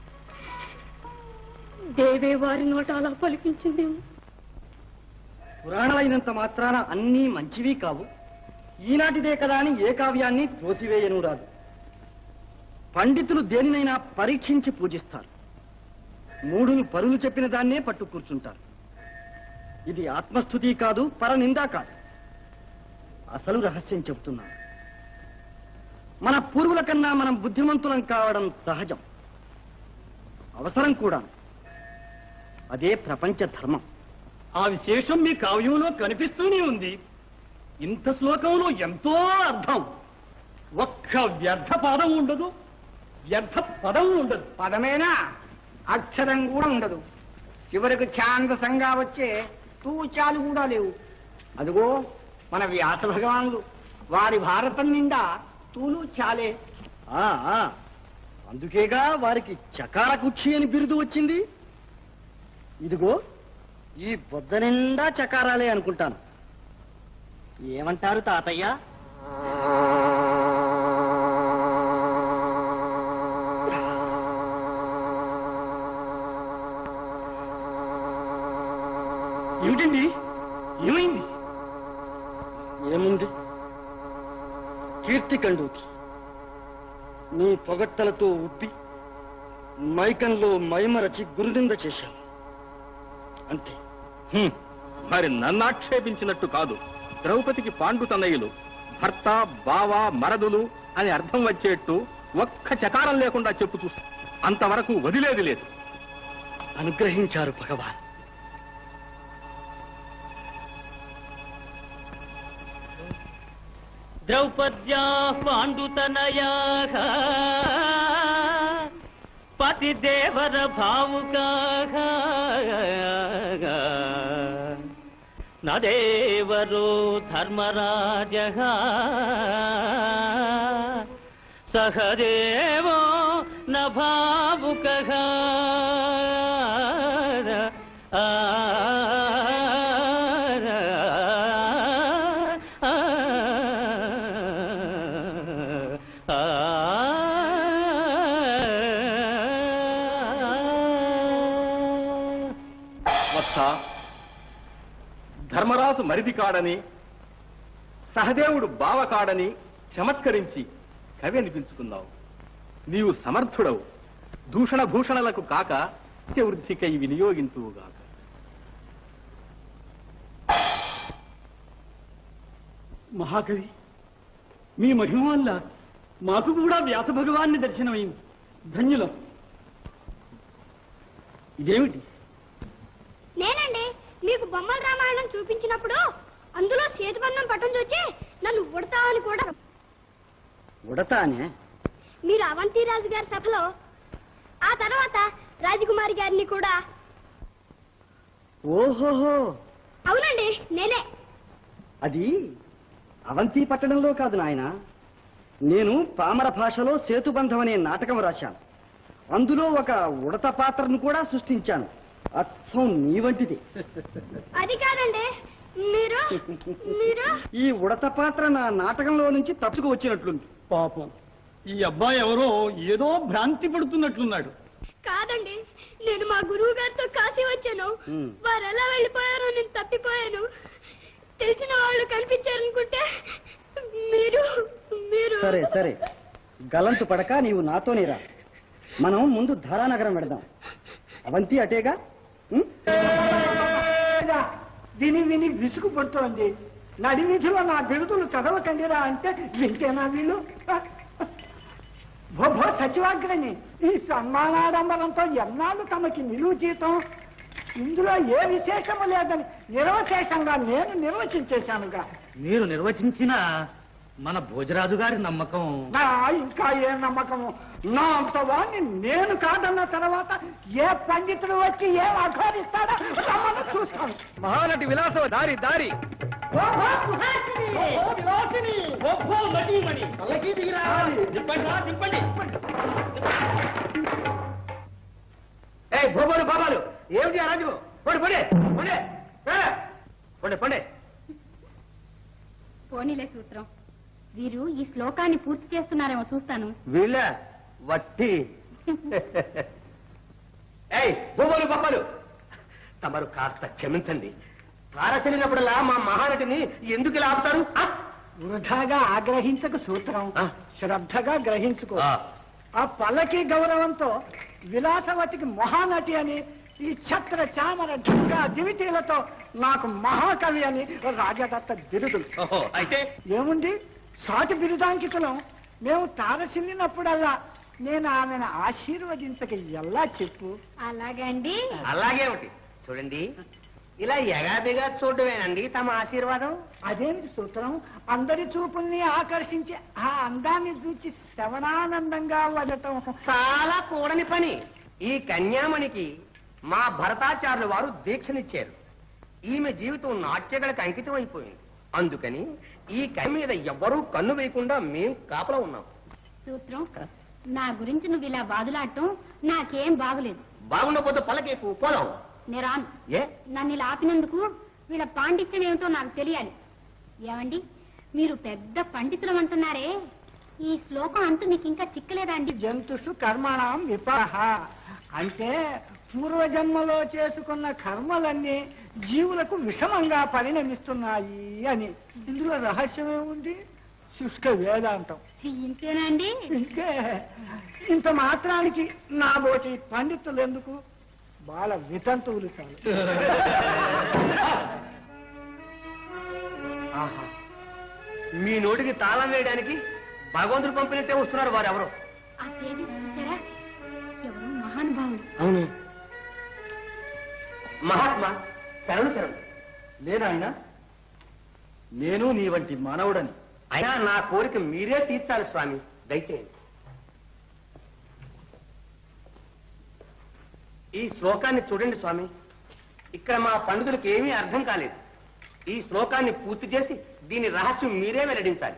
దేవే వారి నోట అలా పలికించిందేమో పురాణాలైనంత మాత్రాన అన్నీ మంచివి కావు ఈనాటిదే కదా అని ఏ కావ్యాన్ని త్రోసివేయను రాదు పండితులు దేనినైనా పరీక్షించి పూజిస్తారు మూఢులు పరులు చెప్పిన దాన్నే పట్టు కూర్చుంటారు ఇది ఆత్మస్థుతి కాదు పరనిందా కాదు అసలు రహస్యం చెప్తున్నాను మన పూర్వుల కన్నా మనం బుద్ధిమంతులం కావడం సహజం అవసరం కూడా అదే ప్రపంచ ధర్మం ఆ విశేషం మీ కావ్యంలో కనిపిస్తూనే ఉంది ఇంత శ్లోకంలో ఎంతో అర్థం ఒక్క వ్యర్థ పదం ఉండదు వ్యర్థ పదం ఉండదు పదమేనా అక్షరం కూడా ఉండదు చివరికి ఛాందసంగా వచ్చే తూచాలు కూడా లేవు అదిగో మన వ్యాస భగవానులు వారి భారతం నిండా తూలు చాలే ఆ, ఆ, అందుకేగా వారికి చకార కుక్షి అని బిరుదు వచ్చింది ఇదిగో ఈ బొద్ద నిండా చకారాలే అనుకుంటాను ఏమంటారు తాతయ్య ఏమిటండి ఏమైంది ఏముంది కీర్తి కండూతి నీ పొగట్టలతో ఉబ్బి మైకంలో మైమరచి గురునింద చేశాను అంతే హ్మ్. మరి నన్ను ఆక్షేపించినట్టు కాదు ద్రౌపదికి పాండు తనయులు భర్త బావ మరదులు అని అర్థం వచ్చేట్టు ఒక్క చకారం లేకుండా చెప్పు చూస్తా అంతవరకు వదిలేది లేదు అనుగ్రహించారు భగవాన్ ద్రౌపద్యా పాండుతనయా పతిదేవర భావుకా నదేవరో ధర్మరాజ సహదేవో న భావుక వత్స ధర్మరాజు మరిది కాడని సహదేవుడు బావ కాడని చమత్కరించి కవి అనిపించుకున్నావు నీవు సమర్థుడవు దూషణ భూషణలకు కాక వృద్ధికై వినియోగింతువుగాక మహాకవి మీ మహిమ వల్ల మాకు కూడా వ్యాస భగవాన్ని దర్శనమైంది ధన్యులం ఇదేమిటి నేనండి మీకు బొమ్మల రామాయణం చూపించినప్పుడు అందులో సేతుబంధం పట్టం చూచి నన్ను ఉడతా అని కూడా ఉడతానే మీరు అవంతిరాజు గారి సభలో ఆ తర్వాత రాజకుమారి గారిని కూడా ఓహోహో అవునండి నేనే అది అవంతి పట్టణంలో కాదు నాయన నేను పామర భాషలో సేతుబంధం అనే నాటకం రాశాను అందులో ఒక ఉడత పాత్రను కూడా సృష్టించాను అచ్చం నీ వంటిది అది కాదండి మీరు మీరు ఈ ఉడత పాత్ర నా నాటకంలో నుంచి తప్పుకు వచ్చినట్లుంది పాపం ఈ అబ్బాయి ఎవరో ఏదో భ్రాంతి పడుతున్నట్లున్నాడు కాదండి నేను మా గురువు గారితో కాశీ వచ్చాను Hmm. వారు ఎలా వెళ్ళిపోయారో నేను తప్పిపోయాను తెలిసిన వాళ్ళు కనిపించారనుకుంటే మీరు మీరు సరే సరే గలంతు పడక నీవు నాతోనే రా మనం ముందు ధారానగరం వెడదాం అవంతి అటేగా ఉం? విని విని విసుగు పడుతోంది నడి వీధిలో నా బిరుదులు చదవకండిరా అంటే వింటేనా వీళ్ళు భో సచివాగ్రని ఈ సన్మానాడంబరంతో ఎన్నాళ్ళు తమకి నిలువు జీతం ఇందులో ఏ విశేషము లేదని నిర్వశేషంగా నేను నిర్వచించేశానుగా మీరు నిర్వచించిన మన భోజరాజు గారి నమ్మకం నా ఇంకా ఏ నమ్మకము నా అంత వాణ్ణి నేను కాదన్న తర్వాత ఏ పండితుడు వచ్చి ఏం అఘోరిస్తాడో రమ్మని చూస్తాను మహానటి విలాసవ దారి దారి ఓహో, సుహాసిని! ఓహో, విలాసిని! పల్లకీ దిగిరా! ఏ భూగోలు బాబాలు ఏమిటి ఆ రాజు పండి పండి పండి పండి పండి పోనీలే సూత్రం వీరు ఈ శ్లోకాన్ని పూర్తి చేస్తున్నారేమో చూస్తాను వీళ్ళ వట్టి ఏయ్ భూగోలు బాబాలు తమరు కాస్త క్షమించండి తారసలినప్పుడల్లా మా మహానటిని ఎందుకు ఇలా ఆపుతారు ఆ? వృధాగా ఆగ్రహించక సూత్రం ఆ. శ్రద్ధగా గ్రహించుకో ఆ. ఆ పల్లకి గౌరవంతో విలాసవతికి మహానటి అని ఈ ఛత్ర చామర ఢంకా దివిటీలతో నాకు మహాకవి అని రాజదత్త బిరుదులు ఓహో అయితే ఏముంది సాటి బిరుదాంకితులం మేము తారసిల్లినప్పుడల్లా నేను ఆమెను ఆశీర్వదించక ఎలా చెప్పు అలాగండి అలాగే ఒకటి చూడండి ఇలా ఎగాదిగా చూడమేనండి తమ ఆశీర్వాదం అదేమిటి సూత్రం అందరి చూపుల్ని ఆకర్షించి ఆ అందాన్ని చూచి శ్రవణానందంగా వదటం చాలా కూడని పని ఈ కన్యామణికి మా భరతాచార్యుల వారు దీక్షనిచ్చారు ఈమె జీవితం నాట్యగలకు అంకితం అయిపోయింది అందుకని ఈ కన్య మీద ఎవ్వరూ కన్ను వేయకుండా మేం కాపలా ఉన్నాం సూత్రం నా గురించి నువ్వు ఇలా బాదులాడటం నాకేం బాగులేదు బాగుండకపోతే పలకేకు పోదాం నేరాను ఏ నన్ను ఇలా ఆపినందుకు వీళ్ళ పాండిత్యం ఏమిటో నాకు తెలియాలి ఏమండి మీరు పెద్ద పండితులం అంటున్నారే ఈ శ్లోకం అంటూ మీకు ఇంకా చిక్కలేదా అండి జంతుషు కర్మణం విపాహ అంటే పూర్వజన్మలో చేసుకున్న కర్మలన్నీ జీవులకు విషమంగా పరిణమిస్తున్నాయి అని ఇందులో రహస్యమే ఉంది శుష్క వేదాంతం ఇంతేనా అండి ఇంకే ఇంత మాత్రానికి నా బోటి పండితులు ఎందుకు బాల వితంతువులు చాలు ఆహా మీ నోటికి తాళం వేయడానికి భగవంతుడు పంపినట్టే వస్తున్నారు వారు ఎవరు ఆ తేదీ చూసారా ఎవరు మహానుభావుడు అవును మహాత్మా శరణు శరణు లేనాయన నేను నీ వంటి మానవుడని అయినా నా కోరిక మీరే తీర్చాలి స్వామి దయచేయండి ఈ శ్లోకాన్ని చూడండి స్వామి ఇక్కడ మా పండితులకు ఏమీ అర్థం కాలేదు ఈ శ్లోకాన్ని పూర్తి చేసి దీని రహస్యం మీరే వెల్లడించాలి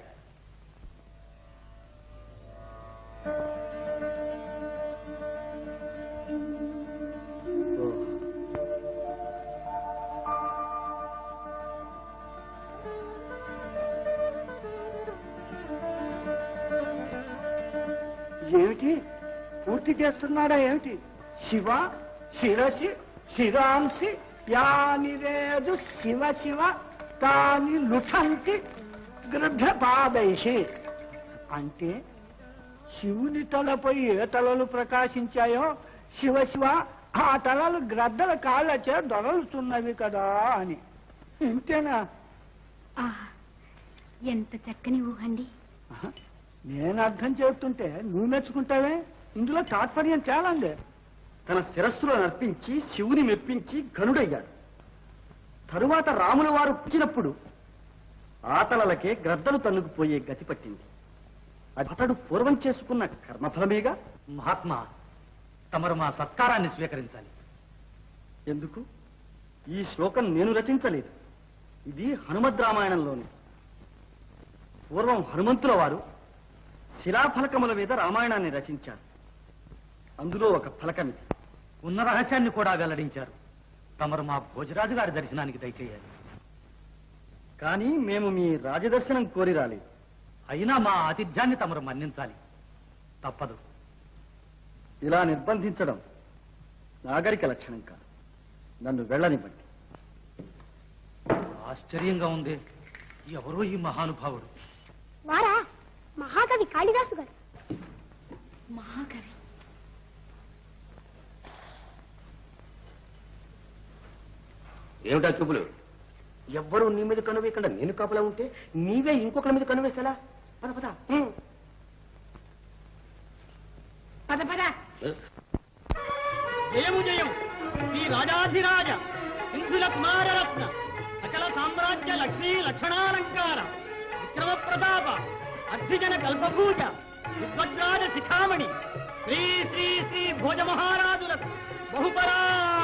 ఏమిటి పూర్తి చేస్తున్నాడా ఏమిటి శివ శిరసి శిరాంసి యానిరేదు శివ శివ తాని లుఠంతి గృభ్యపాదైషి అంటే శివుని తలపై ఏ తలలు ప్రకాశించాయో శివ శివ ఆ తలలు గ్రద్దల కాళ్ళచే దొరలుతున్నవి కదా అని ఇంతేనా ఆహా ఎంత చక్కని ఊహండి ఆహా, నేను అర్థం చేస్తుంటే నువ్వు మెచ్చుకుంటావే ఇందులో తాత్పర్యం చాలా ఉంది తన శిరస్సులో నర్పించి శివుని మెప్పించి ఘనుడయ్యాడు తరువాత రాముల వారు పుచ్చినప్పుడు ఆతలలకే గ్రద్దలు తన్నుకుపోయే గతి పట్టింది అది అతడు పూర్వం చేసుకున్న కర్మఫలమేగా మహాత్మా తమరు మా సత్కారాన్ని స్వీకరించాలి ఎందుకు ఈ శ్లోకం నేను రచించలేదు ఇది హనుమద్ రామాయణంలోని పూర్వం హనుమంతుల వారు శిలాఫలకముల మీద రామాయణాన్ని రచించారు అందులో ఒక ఫలకం ఇది ఉన్న రహస్యాన్ని కూడా వెల్లడించారు తమరు మా భోజరాజు గారి దర్శనానికి దయచేయాలి కానీ మేము మీ రాజదర్శనం కోరి రాలేదు అయినా మా ఆతిథ్యాన్ని తమరు మన్నించాలి తప్పదు ఇలా నిర్బంధించడం నాగరిక లక్షణం కాదు నన్ను వెళ్ళనివ్వండి ఆశ్చర్యంగా ఉంది ఎవరో ఈ మహానుభావుడు వారా మహాకవి కాళిదాసు గారు మహాకవి ఏమిటా చూపులు ఎవ్వరూ నీ మీద కనువేయకుండా నేను కాపలా ఉంటే నీవే ఇంకొకరి మీద కనువేస్తేలా పద పద హ్మ్. పద పద జయము జయం శ్రీ రాజాధిరాజ సింధుల కుమారరత్న సకల సామ్రాజ్య లక్ష్మీ లక్షణాలంకార విక్రమ ప్రతాప అర్ధిజన కల్పభూజ విద్వద్రాజ శిఖామణి శ్రీ శ్రీ శ్రీ భోజ మహారాజులకు బహుపరా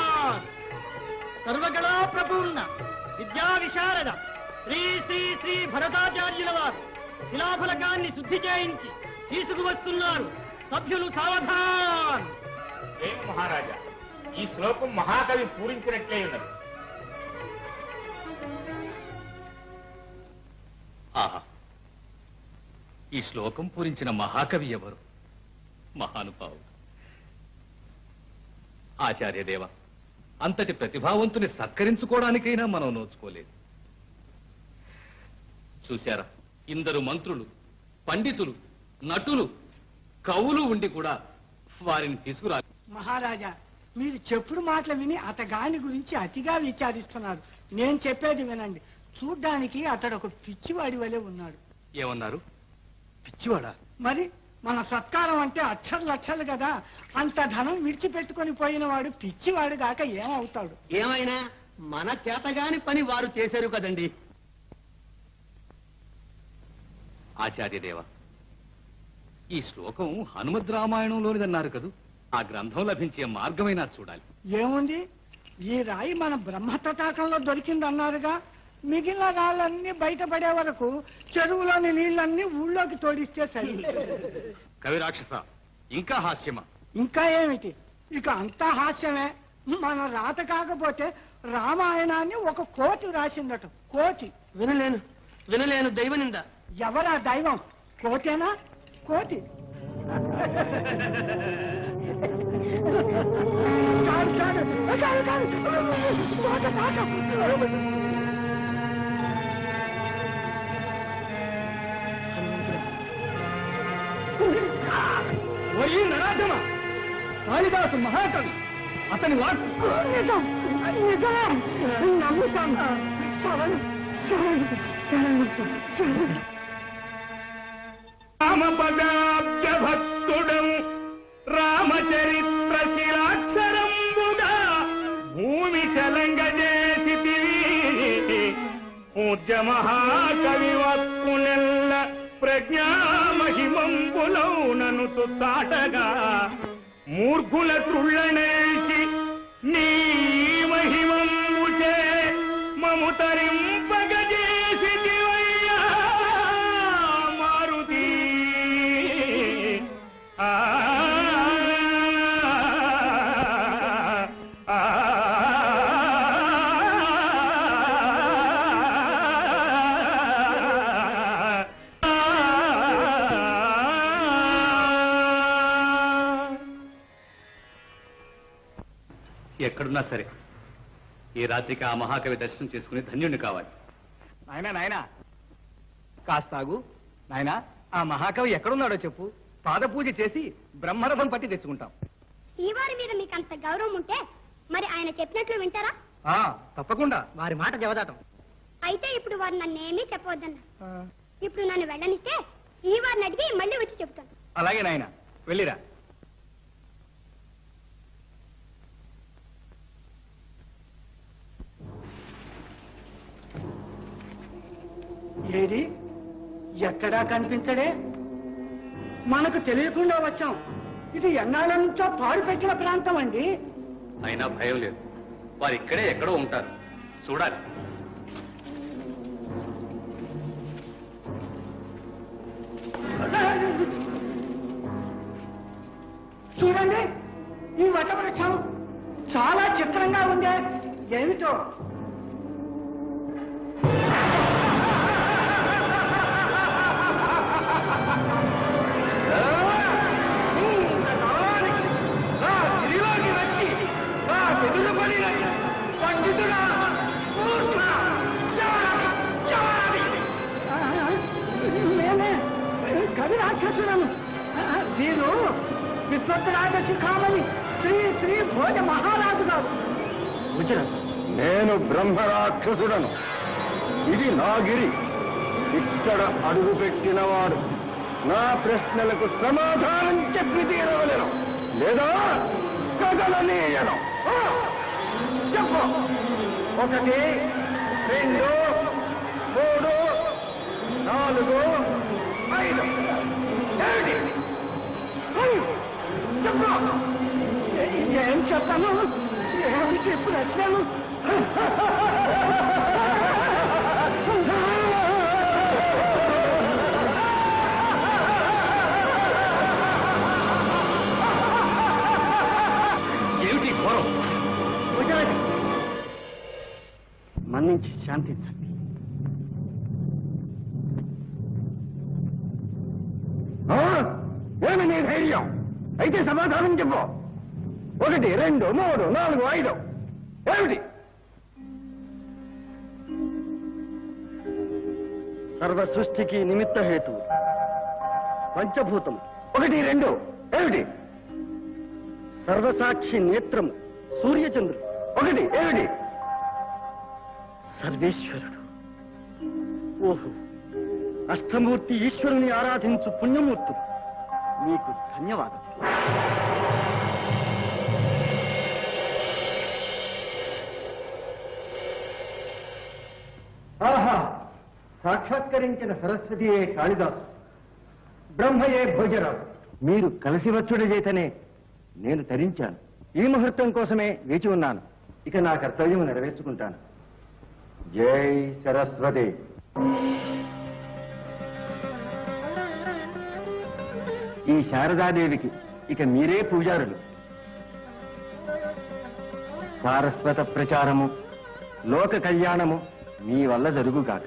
సర్వగణా ప్రపూర్ణ విద్యా విశారద శ్రీ శ్రీ శ్రీ భరతాచార్యుల వారు శిలాఫలకాన్ని శుద్ధి చేయించి తీసుకువస్తున్నారు సభ్యులు సావధాన్ ఏం మహారాజా ఈ శ్లోకం మహాకవి పూరించినట్లే ఉన్నది ఆహా ఈ శ్లోకం పూరించిన మహాకవి ఎవరు మహానుభావుడు ఆచార్యదేవ అంతటి ప్రతిభావంతుని సత్కరించుకోవడానికైనా మనం నోచుకోలేదు చూశారా ఇందరు మంత్రులు పండితులు నటులు కవులు ఉండి కూడా వారిని తీసుకురా మహారాజా మీరు చెప్పుడు మాటలు విని అతగాని గురించి అతిగా విచారిస్తున్నారు నేను చెప్పేది వినండి చూడ్డానికి అతడు ఒక పిచ్చివాడి వలె ఉన్నాడు ఏమన్నారు పిచ్చివాడా మరి మన సత్కారం అంటే అక్షర లక్షలు కదా అంత ధనం విడిచిపెట్టుకొని పోయిన వాడు పిచ్చివాడు కాక ఏమవుతాడు ఏమైనా మన చేతగాని పని వారు చేశారు కదండి ఆచార్యదేవ ఈ శ్లోకం హనుమద్ రామాయణంలోనిదన్నారు కదూ ఆ గ్రంథం లభించే మార్గమైనా చూడాలి ఏముంది ఈ రాయి మన బ్రహ్మ తటాకంలో దొరికిందన్నారుగా మిగిలిన రాళ్ళన్నీ బయటపడే వరకు చెరువులోని నీళ్ళన్నీ ఊళ్ళోకి తోడిస్తే సరి కవి రాక్షస ఇంకా హాస్యమా ఇంకా ఏమిటి ఇక అంతా హాస్యమే మన రాత కాకపోతే రామాయణాన్ని ఒక కోటి రాసిందట కోటి వినలేను వినలేను దైవనింద ఎవరా దైవం కోటేనా కోటి చాలు, చాలు. చాలు, చాలు. కోట, కోట. ఓయి నరాధమ కాళిదాసు మహాకవి అతని వాక్ నిజం నిజమే నమ్ముతాం శరణు శరణు శరణు శరణు రామపదాబ్జ భక్తుడం రామచరిత్ర శిలాక్షరంబుగా భూమి చలంగజేసితివి పూజ్య మహాకవి వక్కునెల్ల ప్రజ్ఞామహిమంబులౌనను తుసాటగా మూర్ఖుల త్రుళ్ళనేల్చి నీ మహిమంబుచే మము తరింపగజేసితివయ్యా మారుతి ఆ ఆ ఎక్కడున్నా సరే ఈ రాత్రికి ఆ మహాకవి దర్శనం చేసుకుని ధన్యుణ్ణి కావాలి నాయనా నాయనా కాస్తాగు నాయనా ఆ మహాకవి ఎక్కడున్నాడో చెప్పు పాద పూజ చేసి బ్రహ్మరథం పట్టి తెచ్చుకుంటాం శ్రీవారి మీద మీకు అంత గౌరవం ఉంటే మరి ఆయన చెప్పినట్లు వింటారా ఆ తప్పకుండా వారి మాట జవదాటం అయితే ఇప్పుడు వారు నన్నేమీ చెప్పవద్దన్నారు ఇప్పుడు నన్ను వెళ్ళనిస్తే శ్రీవారిని అడిగి మళ్ళీ వచ్చి చెబుతాను అలాగే నాయనా వెళ్ళిరా ఏది ఎక్కడా కనిపించడే మనకు తెలియకుండా వచ్చాం ఇది ఎన్నాళ్ళ నుంచో పాడు పెట్టిన ప్రాంతం అండి అయినా భయం లేదు వారు ఇక్కడే ఎక్కడో ఉంటారు చూడాలి చూడండి ఈ వటవృక్షం చాలా చిత్రంగా ఉందే ఏమిటో నేనే కవి రాక్షసులను వీరు విద్వత్రాజ శిఖామణి శ్రీ శ్రీ భోజ మహారాజు గారు నేను బ్రహ్మరాక్షసుడను ఇది నా గిరి ఇక్కడ అడుగు పెట్టినవాడు నా ప్రశ్నలకు సమాధానం చెప్పి తీరవలను లేదా కదలనీయను ఆ! చెప్పు ఒకటి రెండు మూడు నాలుగు ఐదు ఏమిటి ఐదు. చెప్పు ఏం చెప్పను ఏమిటి ప్రశ్నలు ఏమిటి ఘోరం మన్నించి శాంతించండి ఆ? ఏమి నీ ధైర్యం అయితే సమాధానం చెప్పు ఒకటి రెండు మూడు నాలుగు ఐదు ఏమిటి సర్వ సృష్టికి నిమిత్త హేతు పంచభూతం ఒకటి రెండు ఏమిటి సర్వసాక్షి నేత్రము సూర్యచంద్రుడు ఒకటి ఏమిటి సర్వేశ్వరుడు ఓహో అష్టమూర్తి ఈశ్వరుని ఆరాధించు పుణ్యమూర్తులు మీకు ధన్యవాదం ఆహా సాక్షాత్కరించిన సరస్వతియే కాళిదాసు బ్రహ్మయే భోజరాజు మీరు కలిసి వచ్చుడ చేతనే నేను తరించాను ఈ ముహూర్తం కోసమే వేచి ఉన్నాను ఇక నా కర్తవ్యం నెరవేర్చుకుంటాను జై సరస్వతి ఈ శారదాదేవికి ఇక మీరే పూజారులు సారస్వత ప్రచారము లోక కళ్యాణము మీ వల్ల జరుగుగాక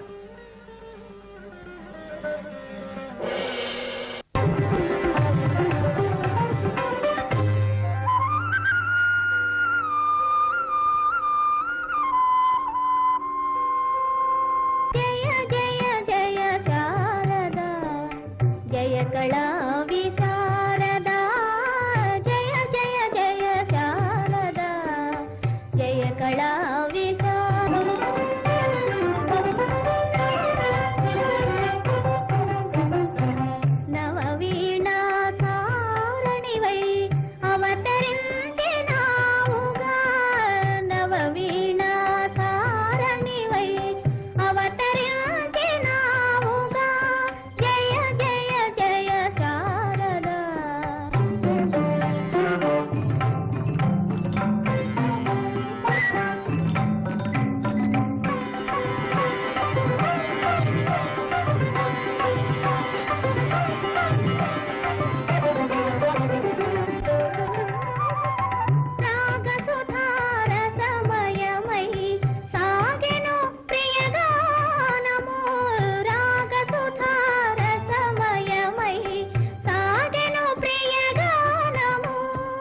జయ జయ జయ శారదా జయ కళా విశారదా జయ జయ జయ శారదా జయ కళా నవవీణా సారణివై అవతరించినావుగా నవవీణా సారణివై అవతరించినావుగా జయ జయ జయ శారదా రాగసుధార సమయమై సాగెను ప్రియగానము రాగసుధార సమయమై సాగెను ప్రియగానము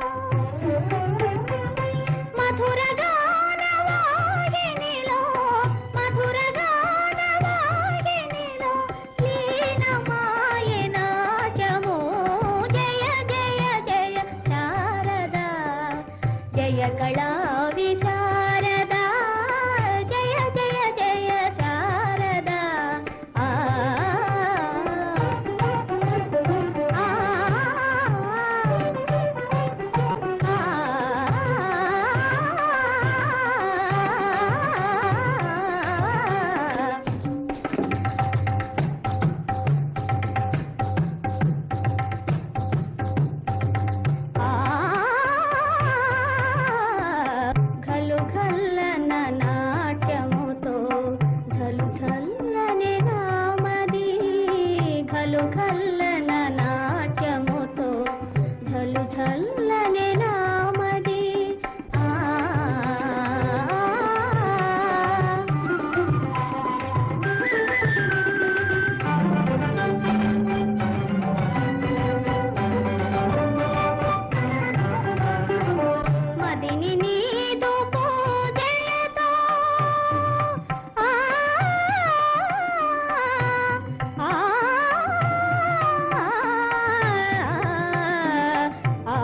మధుర గానవాహినిలో మధుర గానవాహినిలో లీనమాయ నాట్యము జయ జయ జయ శారదా జయ కళా విశారదా జయ జయ జయ శారదా ఆ ఆ ఖలు ఖల్లన నాట్యముతో ఝలు ఝల్లని నామది ఖలు ఖల్లన నాట్యముతో ఝలు ఝల్లని నామది ఆ మదిని నీదు పూజలతో ఆ ఆ ఆ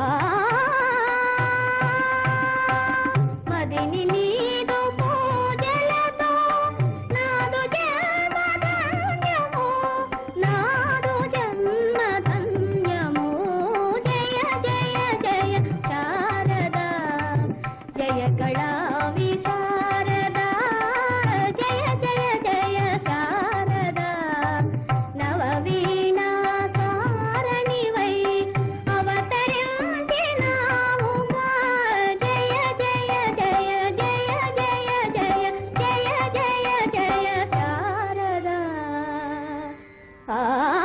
మదిని నీదు పూజలతో నాదు జన్మధన్యము నాదు జన్మధన్యము జయ జయ జయ శారదా జయ కళా విశారదా జయ జయ జయ శారదా నవవీణా సారణివై అవతరించినావుగా జయ జయ జయ జయ జయ జయ జయ జయ జయ శారదా ఆ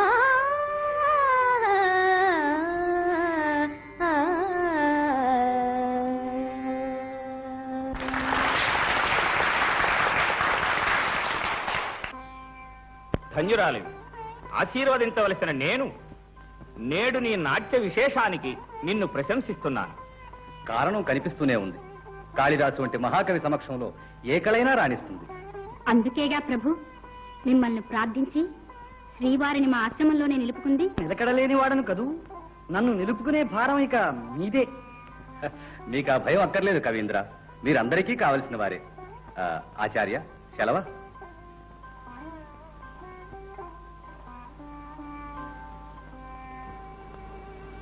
ధన్యురాలి ఆశీర్వదించవలసిన నేను నేడు నీ నాట్య విశేషానికి నిన్ను ప్రశంసిస్తున్నాను కారణం కనిపిస్తూనే ఉంది కాళిదాసు వంటి మహాకవి సమక్షంలో ఏ కళైనా రాణిస్తుంది అందుకేగా ప్రభు మిమ్మల్ని ప్రార్థించి శ్రీవారిని మా ఆశ్రమంలోనే నిలుపుకుంది నిలకడలేని వాడను కదూ నన్ను నిలుపుకునే భారం ఇక మీదే మీకు ఆ భయం అక్కర్లేదు కవీంద్ర మీరందరికీ కావలసిన వారే ఆ, ఆచార్య సెలవా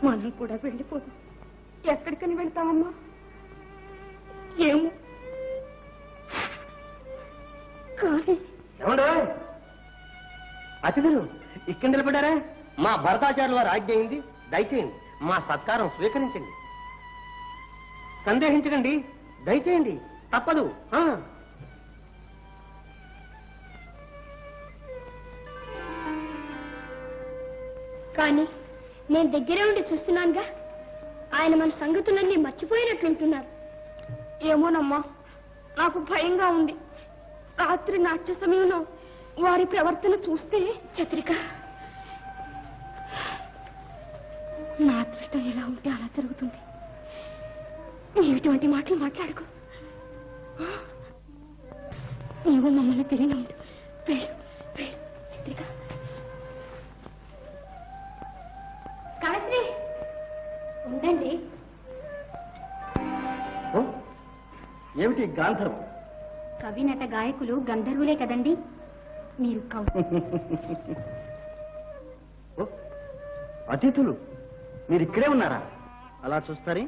మనం కూడా వెళ్ళిపోదాం ఎక్కడికని వెళ్తామమ్మా ఏమో కానీ ఏమండు అతిథులు ఇక్కడ నిలబడారా మా భరతాచార్యుల వారి ఆజ్ఞ అయింది దయచేయండి మా సత్కారం స్వీకరించండి సందేహించకండి దయచేయండి తప్పదు ఆ. కానీ నేను దగ్గరే ఉండి చూస్తున్నానుగా ఆయన మన సంగతులన్నీ మర్చిపోయినట్లుంటున్నారు ఏమోనమ్మా నాకు భయంగా ఉంది రాత్రి నాట్య సమయంలో వారి ప్రవర్తన చూస్తే చత్రిక నా అదృష్టం ఎలా ఉంటే అలా జరుగుతుంది నీవు ఇటువంటి మాటలు మాట్లాడుకో నీవు మమ్మల్ని తెలియని ఉండు వెళ్ళు వెళ్ళు చత్రిక కాశ్రీ ఉండండి ఓ, ఏమిటి గాంధర్వం కవి నట గాయకులు గంధర్వులే కదండి మీరు కవి ఓ, అతిథులు మీరు ఇక్కడే ఉన్నారా అలా చూస్తారే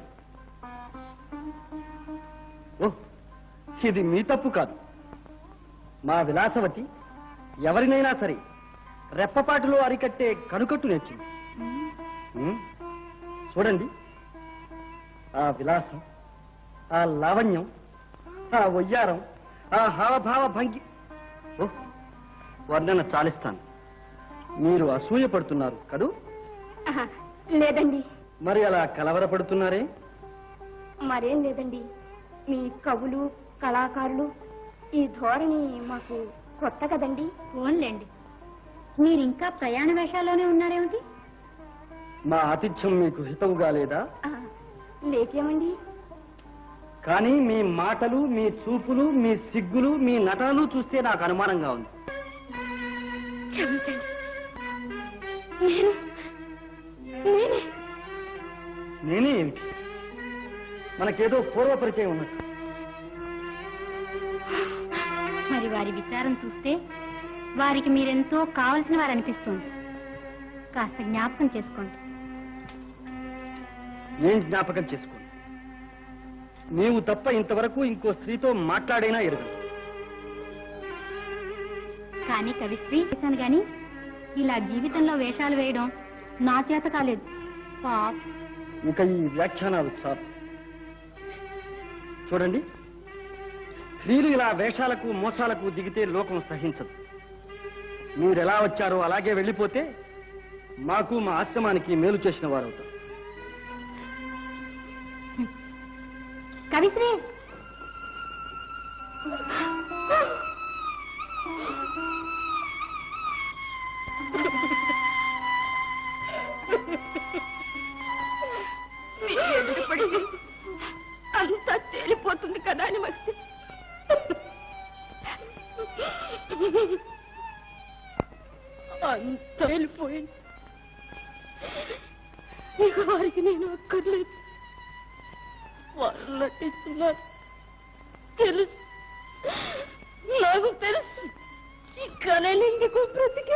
ఓ ఇది మీ తప్పు కాదు మా విలాసవతి ఎవరినైనా సరే రెప్పపాటులో అరికట్టే కనుకట్టు నేర్చింది ఉమ్, చూడండి ఆ విలాసం ఆ లావణ్యం ఆ వయ్యారం ఆ హావభావ భంగి ఓ వర్ణన చాలిస్తాను మీరు అసూయ పడుతున్నారు కదూ ఆహా, లేదండి మరి అలా కలవరపడుతున్నారే మరేం లేదండి మీ కవులు కళాకారులు ఈ ధోరణి మాకు కొత్త కదండి ఫోన్లేండి మీరింకా ప్రయాణ వేషాల్లోనే ఉన్నారేమిటి మా ఆతిథ్యం మీకు హితవుగా లేదా ఆ, లేకేమండి కానీ మీ మాటలు మీ చూపులు మీ సిగ్గులు మీ నటనలు చూస్తే నాకు అనుమానంగా ఉంది క్షమించండి నేను నేనే నేనే ఏమిటి మనకేదో పూర్వ పరిచయం ఉన్నట్టు మరి వారి విచారం చూస్తే వారికి మీరెంతో కావలసిన వారు అనిపిస్తుంది కాస్త జ్ఞాపకం చేసుకోండి ఏం జ్ఞాపకం చేసుకోండి నీవు తప్ప ఇంతవరకు ఇంకో స్త్రీతో మాట్లాడైనా ఎరుగను కానీ కవిశ్రీ చేశాను గాని ఇలా జీవితంలో వేషాలు వేయడం నా చేత కాలేదు పాప ఇక ఈ వ్యాఖ్యానాలు చాలు చూడండి స్త్రీలు ఇలా వేషాలకు మోసాలకు దిగితే లోకం సహించదు మీరెలా వచ్చారో అలాగే వెళ్ళిపోతే మాకు మా ఆశ్రమానికి మేలు చేసిన వారవుతారు కవిశ్రీ మీ ఎదురుపడి అంతా తేలిపోతుంది కదా అని వస్తే అంత తేలిపోయింది ఇక వారికి నేను అక్కర్లేదు వారు నటిస్తున్నారు తెలుసు నాకు తెలుసు ఇక్కడే నిందుకు బ్రతికే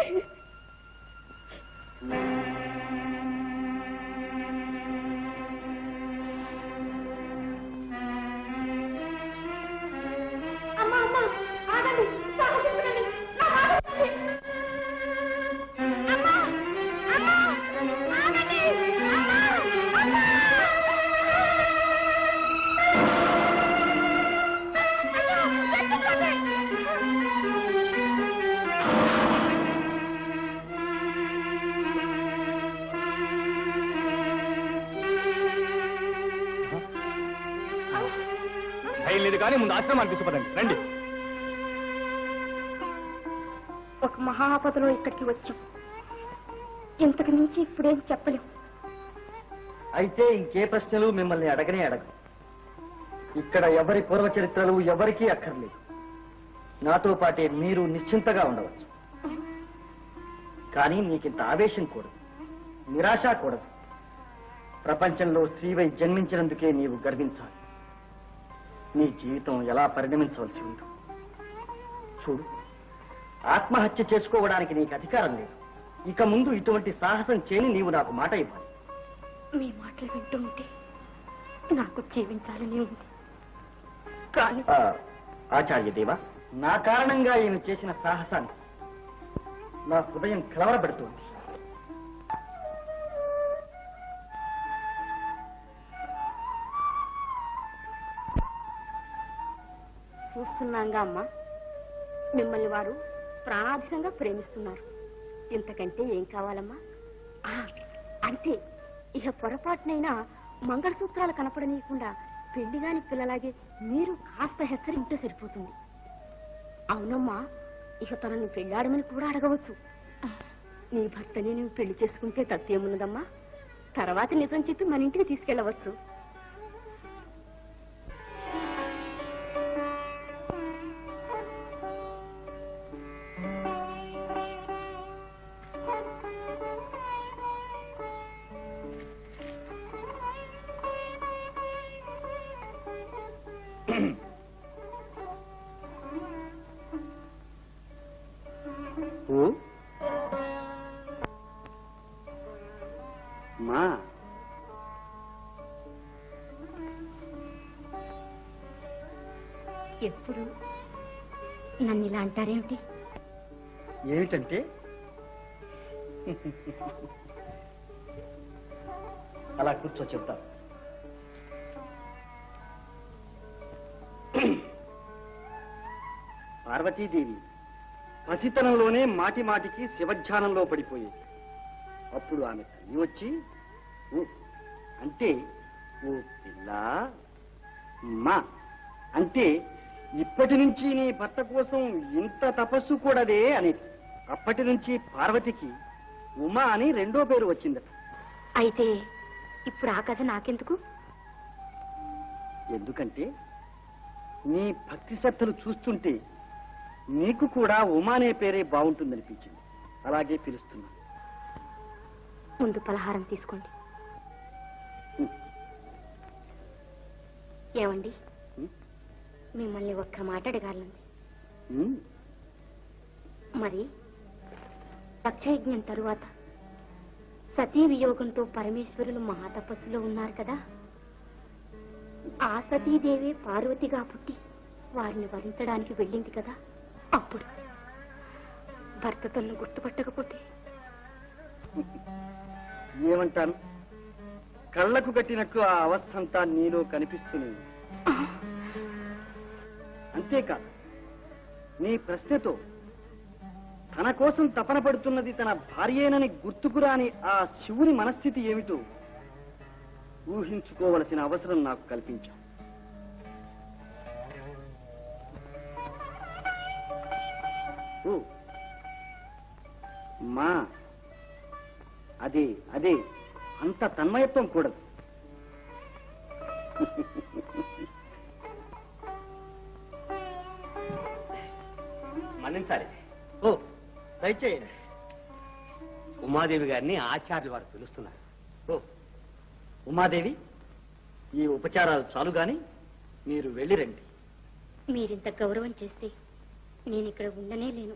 అమ్మా అమ్మా ఆగండి సాహసించకండి నా మాట వినండి. అమ్మా అమ్మా ఆగండి అమ్మా అమ్మా అయ్యో, భయం లేదు కానీ ముందు ఆశ్రమానికి తీసుకుపదండి రండి ఒక మహాపదలో ఇక్కడికి వచ్చాం ఇంతకు మించి ఇప్పుడేం చెప్పలేం అయితే ఇంకే ప్రశ్నలు మిమ్మల్ని అడగనే అడగ ఇక్కడ ఎవరి పూర్వ చరిత్రలు ఎవరికీ అక్కర్లేదు నాతో పాటే మీరు నిశ్చింతగా ఉండవచ్చు కానీ నీకింత ఆవేశం కూడదు నిరాశ కూడదు ప్రపంచంలో స్త్రీవై జన్మించినందుకే నీవు గర్వించాలి నీ జీవితం ఎలా పరిణమించవలసి ఉందో చూడు ఆత్మహత్య చేసుకోవడానికి నీకు అధికారం లేదు ఇక ముందు ఇటువంటి సాహసం చేయని నీవు నాకు మాట ఇవ్వాలి మీ మాటలు వింటూ ఉంటే నాకు జీవించాలని ఉంది కానీ ఆచార్య దేవ నా కారణంగా ఈయన చేసిన సాహసాన్ని నా హృదయం కలవరపెడుతోంది చూస్తున్నాంగా అమ్మా మిమ్మల్ని వారు ప్రాణాధికంగా ప్రేమిస్తున్నారు ఇంతకంటే ఏం కావాలమ్మా ఆ, అంతే ఇక పొరపాటునైనా మంగళసూత్రాలు కనపడనీయకుండా పెళ్లిగాని పిల్లలాగే మీరు కాస్త హెచ్చరింటే సరిపోతుంది అవునమ్మా ఇక తనని పెళ్ళాడమని కూడా అడగవచ్చు నీ భర్తని నువ్వు పెళ్లి చేసుకుంటే తప్పేమున్నదమ్మా తర్వాత నిజం చెప్పి మన ఇంటికి తీసుకెళ్ళవచ్చు ఓ మా ఎప్పుడు నన్ను ఇలా అంటారేమిటి ఏమిటంటే అలా కూర్చో చెప్తా పార్వతీదేవి పసితనంలోనే మాటి మాటికి శివధ్యానంలో పడిపోయేది అప్పుడు ఆమె తల్లి వచ్చి "ఓ, అంటే ఓ పిల్ల మా అంటే ఇప్పటి నుంచి నీ భర్త కోసం ఇంత తపస్సు కూడదే అనేది అప్పటి నుంచి పార్వతికి ఉమా అని రెండో పేరు వచ్చిందట అయితే ఇప్పుడు ఆ కథ నాకెందుకు ఎందుకంటే నీ భక్తి శ్రద్ధలు చూస్తుంటే నీకు కూడా ఉమా అనే పేరే బాగుంటుందనిపించింది అలాగే పిలుస్తున్నా ముందు పలహారం తీసుకోండి ఏమండి ఉం? మిమ్మల్ని ఒక్క మాట అడగాలంది ఉమ్, మరి పక్షయజ్ఞం తరువాత సతీ వియోగంతో పరమేశ్వరులు మహాతపస్సులో ఉన్నారు కదా ఆ సతీదేవి పార్వతిగా పుట్టి వారిని వరించడానికి వెళ్ళింది కదా అప్పుడు భర్త తనను గుర్తుపట్టకపోతే ఏమంటాను కళ్ళకు కట్టినట్లు ఆ అవస్థ అంతా నీలో కనిపిస్తూనే ఉంది. అంతేకాదు నీ ప్రశ్నతో తన కోసం తపన పడుతున్నది తన భార్యేనని గుర్తుకురాని ఆ శివుని మనస్థితి ఏమిటో ఊహించుకోవలసిన అవసరం నాకు కల్పించావు ఓ, మా అదే అదే అంత తన్మయత్వం కూడదు మన్నించాలి ఓ దయచేయండి ఉమాదేవి గారిని ఆచార్యులు వారు పిలుస్తున్నారు ఓ ఉమాదేవి ఈ ఉపచారాలు చాలు గాని మీరు వెళ్ళిరండి మీరింత గౌరవం చేస్తే నేను ఇక్కడ ఉండనే లేను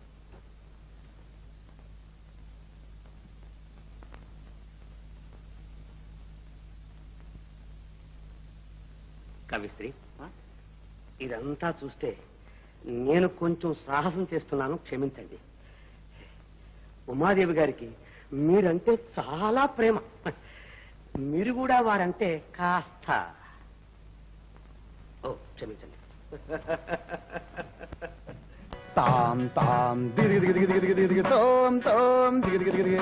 కవిశ్రీ ఆ? ఇదంతా చూస్తే నేను కొంచెం సాహసం చేస్తున్నాను క్షమించండి ఉమాదేవి గారికి మీరంటే చాలా ప్రేమ మీరు కూడా వారంటే కాస్త ఓ క్షమించండి తాం తాం దిగి దిగి దిగి దిగి దిగి దిగి తోం తోం దిగి దిగి దిగి దిగి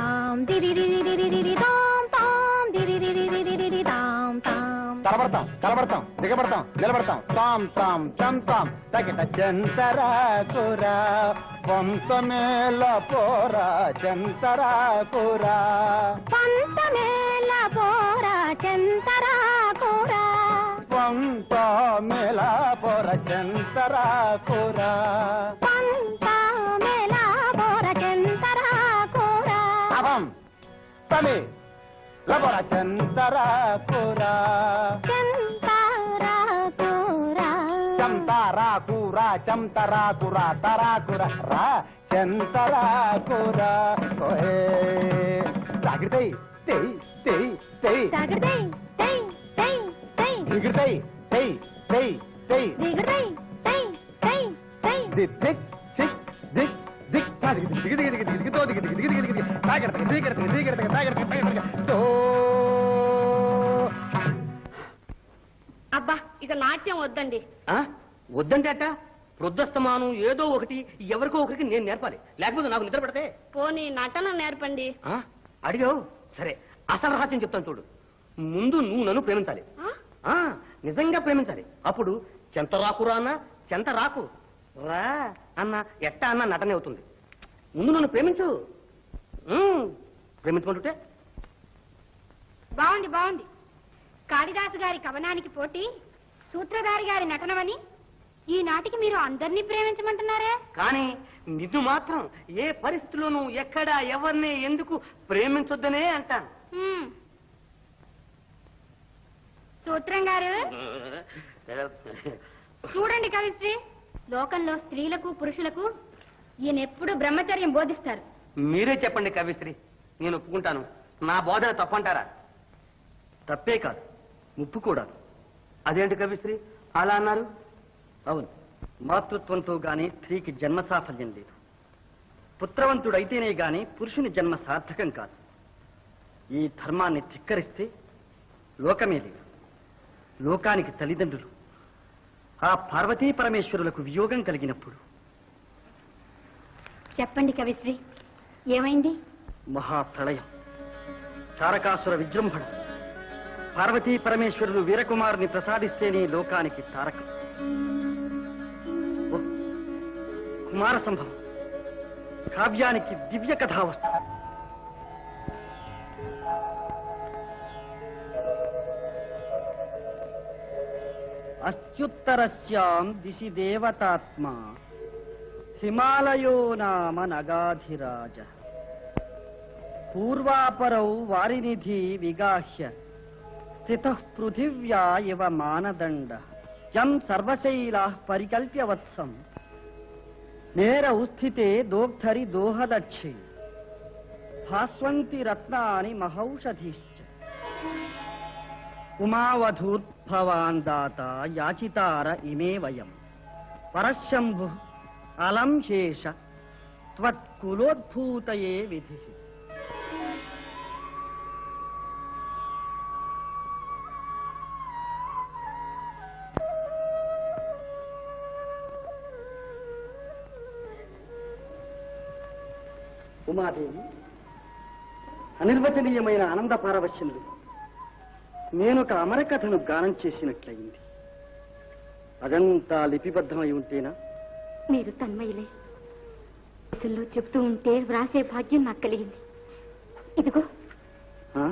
తలబడతాం కలబడతాం దిగబడతాం నిలబడతాం తాం తాం తం తాం తగిట జంతరా కురా వంశమేల పోరా జంతరా కురా పంతమేల పోరా చెంతరా కూరా వంశమేల పోర జంతరా కురా పంతమేల పోర చెంతరా కూరా అభం తమి లబర జంతరా కురా చెంతరా కూరా చంతారా కూర చంతరా కుర తరా కుర రా చంతరా కుర ఓహే తాగిడతాయి తెయ్ తెయ్ తెయ్ తాగడై తై తై తై దిగిడతాయి తెయ్ తెయ్ తెయ్ దిగడై తై తై తై దిక్ దిక్ దిక్ దిక్ దిక్ తాగి దిగి దిగి దిగి దిగి తో దిగి దిగి దిగి దిగి దిగి తాగిడతాయి దిగిడతాయి దిగిడతాయి తాగిడతాయి తాగిడతాయి తో అబ్బా ఇక నాట్యం వద్దండి ఆ? వద్దంటే అట్ట ప్రొద్దస్తమానం ఏదో ఒకటి ఎవరికో ఒకరికి నేను నేర్పాలి లేకపోతే నాకు నిద్ర పడితే పోనీ నటన నేర్పండి ఆ? అడిగావు సరే అసలు రహస్యం చెప్తాను చూడు ముందు నువ్వు నన్ను ప్రేమించాలి ఆ? ఆ నిజంగా ప్రేమించాలి అప్పుడు చెంత రాకురా అన్న చెంత రాకు రా అన్న ఎట్ట అన్న నటనే అవుతుంది ముందు నన్ను ప్రేమించు ఉమ్, ప్రేమించుకుంటుంటే బాగుంది బాగుంది కాళిదాసు గారి కవనానికి పోటీ సూత్రధారి గారి నటనమని ఈనాటికి మీరు అందరినీ ప్రేమించమంటున్నారే కానీ నిన్ను మాత్రం ఏ పరిస్థితిలోనూ ఎక్కడ ఎవరిని ఎందుకు ప్రేమించొద్దనే అంటాను హ్మ్. సూత్రం గారు చూడండి కవిశ్రీ లోకంలో స్త్రీలకు పురుషులకు ఈయన ఎప్పుడు బ్రహ్మచర్యం బోధిస్తారు మీరే చెప్పండి కవిశ్రీ నేను ఒప్పుకుంటాను నా బోధన తప్పంటారా తప్పే కాదు ముప్పు కూడా అదేంటి కవిశ్రీ అలా అన్నారు అవును మాతృత్వంతో గాని స్త్రీకి జన్మ సాఫల్యం లేదు పుత్రవంతుడైతేనే గాని పురుషుని జన్మ సార్థకం కాదు ఈ ధర్మాన్ని ధిక్కరిస్తే లోకమే లేదు లోకానికి తల్లిదండ్రులు ఆ పార్వతీ పరమేశ్వరులకు వియోగం కలిగినప్పుడు చెప్పండి కవిశ్రీ ఏమైంది మహాప్రళయం తారకాసుర విజృంభణ పార్వతీ పరమేశ్వరులు వీరకుమారుని ప్రసాదిస్తేనే లోకానికి తారకం ఓ, కుమార సంభవం కావ్యానికి దివ్య కథా వస్తుంది అత్యుత్తరస్యాం దిశి దేవతాత్మ హిమాలయో నామ నగాధిరాజ పూర్వాపరౌ వారినిధి విగాహ్య స్థిత పృథివ్యా ఇవ మానదండ యం సర్వశైలా పరికల్ప్య వత్సం నేరౌ స్థితే దోగ్ధరి దోహదక్షే భాస్వంతి రత్నాని మహౌషధిశ్చ ఉమావధూద్భవాన్ దాత యాచితార ఇమే వయం పరశంభు అలం శేష త్వత్కులోద్భూతయే విధి ఉమాదేవి అనిర్వచనీయమైన ఆనంద పారవశ్యములు నేనొక అమరకథను గానం చేసినట్లయింది అదంతా లిపిబద్ధమై ఉంటేనా మీరు తన్మయులే దేశంలో చెప్తూ ఉంటే వ్రాసే భాగ్యం నాకు కలిగింది ఇదిగో ఆ?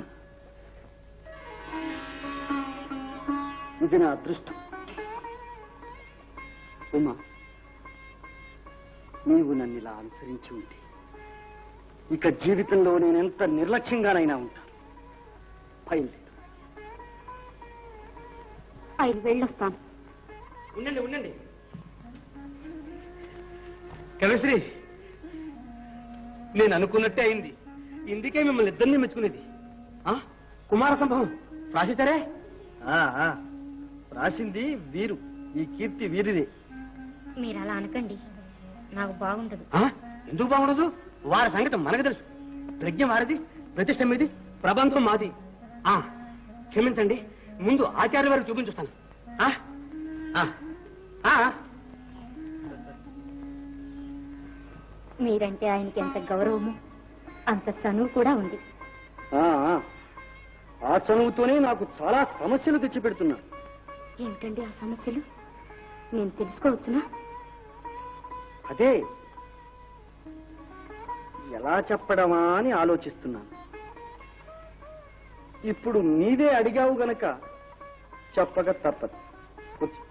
ఇది నా అదృష్టం ఉమా నీవు నన్ను ఇలా అనుసరించి ఉంటే ఇక జీవితంలో నేనెంత నిర్లక్ష్యంగానైనా ఉంటాను భయం లేదు ఐదు వెళ్ళొస్తాను ఉండండి ఉండండి కవిశ్రీ నేను అనుకున్నట్టే అయింది ఇందుకే మిమ్మల్ని ఇద్దరిని మెచ్చుకునేది ఆ? కుమార సంభవం రాసేశారే ఆ, ఆ. రాసింది వీరు ఈ కీర్తి వీరిదే మీరు అలా అనకండి నాకు బాగుండదు ఆ? ఎందుకు బాగుండదు వారి సంగతి మనకు తెలుసు ప్రజ్ఞ వారిది ప్రతిష్ట మీది ప్రబంధం మాది ఆ క్షమించండి ముందు ఆచార్య వారికి చూపించుస్తాను ఆ? ఆ. ఆ. మీరంటే ఆయనకి ఎంత గౌరవము అంత చనువు కూడా ఉంది ఆ, ఆ. ఆ చనువుతోనే నాకు చాలా సమస్యలు తెచ్చిపెడుతున్నా ఏమిటండి ఆ సమస్యలు నేను తెలుసుకోవచ్చునా అదే ఎలా చెప్పడమా అని ఆలోచిస్తున్నాను ఇప్పుడు నీవే అడిగావు గనక చెప్పక తప్పదు కూర్చో.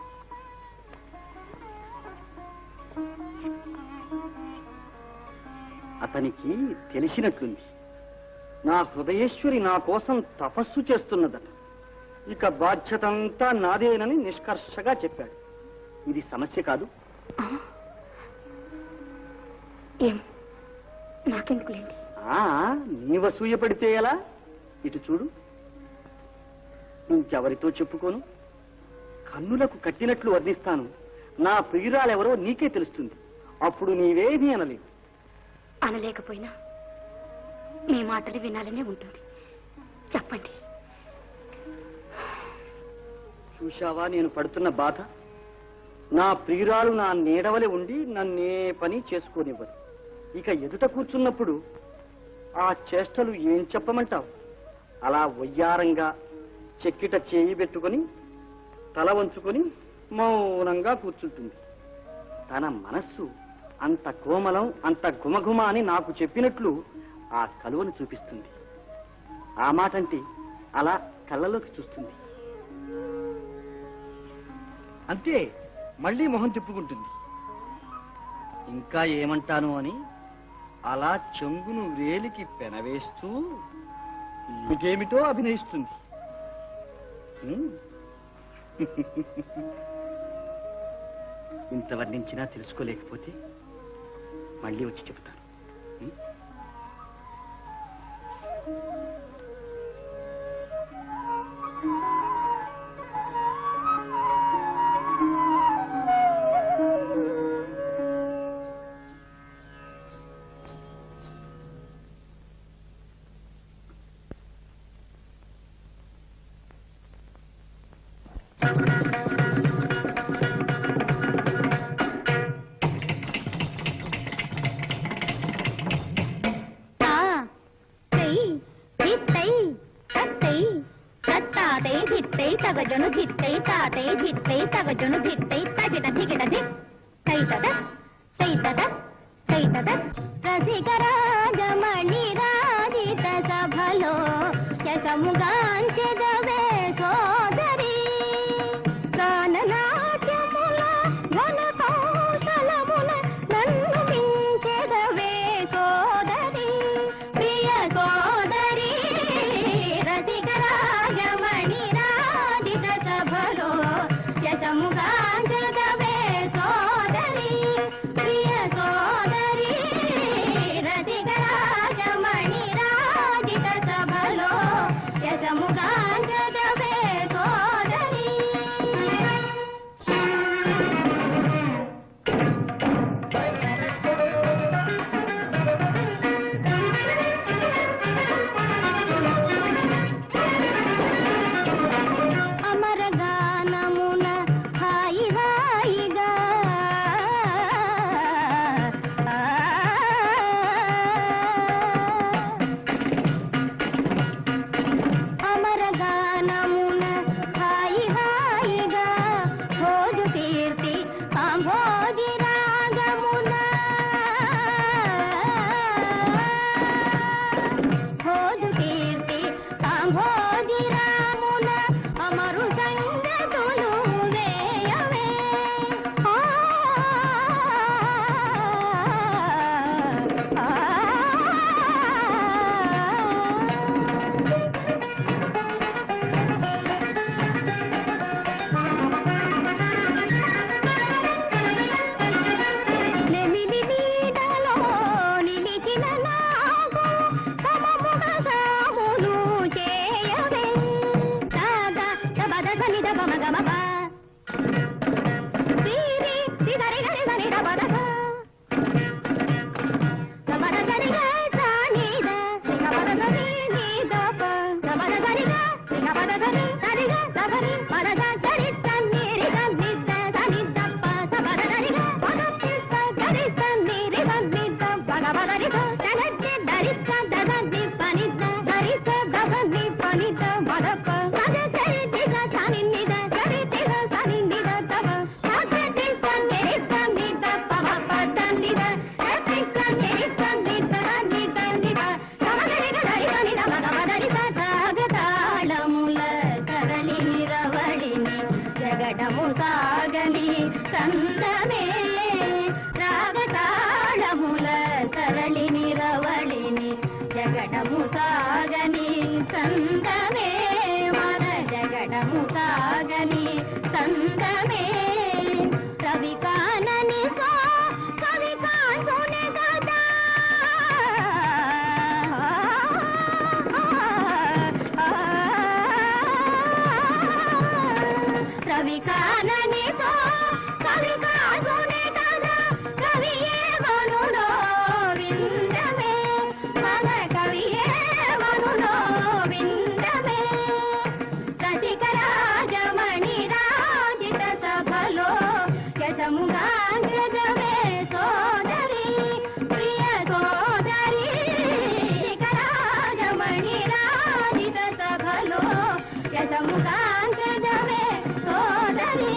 అతనికి తెలిసినట్లుంది నా హృదయేశ్వరి నా కోసం తపస్సు చేస్తున్నదట ఇక బాధ్యత అంతా నాదేనని నిష్కర్షగా చెప్పాడు ఇది సమస్య కాదు ఏం నాకెందుకులేండి ఆ ఆ నీ వసూయ పడితే ఎలా ఇటు చూడు ఇంకెవరితో చెప్పుకోను కన్నులకు కట్టినట్లు వర్ణిస్తాను నా ప్రియురాలెవరో నీకే తెలుస్తుంది అప్పుడు నీవేమీ అనలేవు అనలేకపోయినా మీ మాటలు వినాలనే ఉంటుంది చెప్పండి చూశావా నేను పడుతున్న బాధ నా ప్రియురాలు నా నీడవలే ఉండి నన్నే పని చేసుకోనివ్వదు ఇక ఎదుట కూర్చున్నప్పుడు ఆ చేష్టలు ఏం చెప్పమంటావు అలా వయ్యారంగా చెక్కిట చేయి పెట్టుకొని తల వంచుకొని మౌనంగా కూర్చుంటుంది తన మనస్సు అంత కోమలం అంత గుమగుమ అని నాకు చెప్పినట్లు ఆ కలువను చూపిస్తుంది ఆ మాటంటే అలా కళ్ళలోకి చూస్తుంది అంతే మళ్ళీ మొహం తిప్పుకుంటుంది ఇంకా ఏమంటాను అని అలా చెంగును వేలికి పెనవేస్తూ ఏమిటేమిటో అభినయిస్తుంది హ్మ్. ఇంత వర్ణించినా తెలుసుకోలేకపోతే మళ్ళీ వచ్చి చెబుతాను హ్మ్? తా తై జిత్తై తత్తై తత్తాతై జిత్తై తగజను జిత్తై తాతై జిత్తై తగజను జిత్తై తగిట దిగిట ది తైతద తైతద తైతద రసికరాజమణి రాజిత సభలో యశముగాంచెదవే సోదరి గాననాట్యముల ఘన కౌశలమున నన్ను మించెదవే సోదరి ప్రియ సోదరి రసికరాజమణి రాజిత సభలో యశముగాంచెదవే సోదరి ప్రియ సోదరి రసికరాజమణి రాజిత సభలో యశముగాంచెదవే సోదరి అమరగానమున హాయి హాయిగా అమరగానమున హాయి హాయిగా భోజు కీర్తి కాంభోగి రాగమున భోజు కీర్తి కాంభోగి రామున అమరు సంగతులు వేయవే ఆ, ఆ, నెమిలి నీడలో నిలిచిన నాగు సమముగ సాములు చేయవే సాగా దబద సని దబ మగ మగ సిరి సిదరి గరి సని దబద స. దబద సరి గ సాని ద సిగ పద సని ని దప దబద సరి గ సిగ పద సని సరి గ సబరి పద స సరి సని రి గ ని ద సని దప్ప సబద సరి గ పద సి స గరి సని రి గ ని ద పగ పద రి స సనజ్జి దరి స దద ని పని ద దరి స దద ని పని ద మద ప సద సరి తి గ సని ని ద సరి తి గ సని ని ద తవ సద తి స ని రి స ని ద ప మ ప ద ని ద తి స ని రి స ని ద ని ద ని ద సమ గరి గ దరి స ని ద మద మద రి స తాగ తాళముల తరలి రవళిని జగడము సాగని సందమే రాగతాళముల తరలి నిరవళిని జగడము సాగని సందమే మన జగడము సాగని సందమే రవి కానని సో కవి కాంచునే కదా సుఖముగాంచదవే సోదరి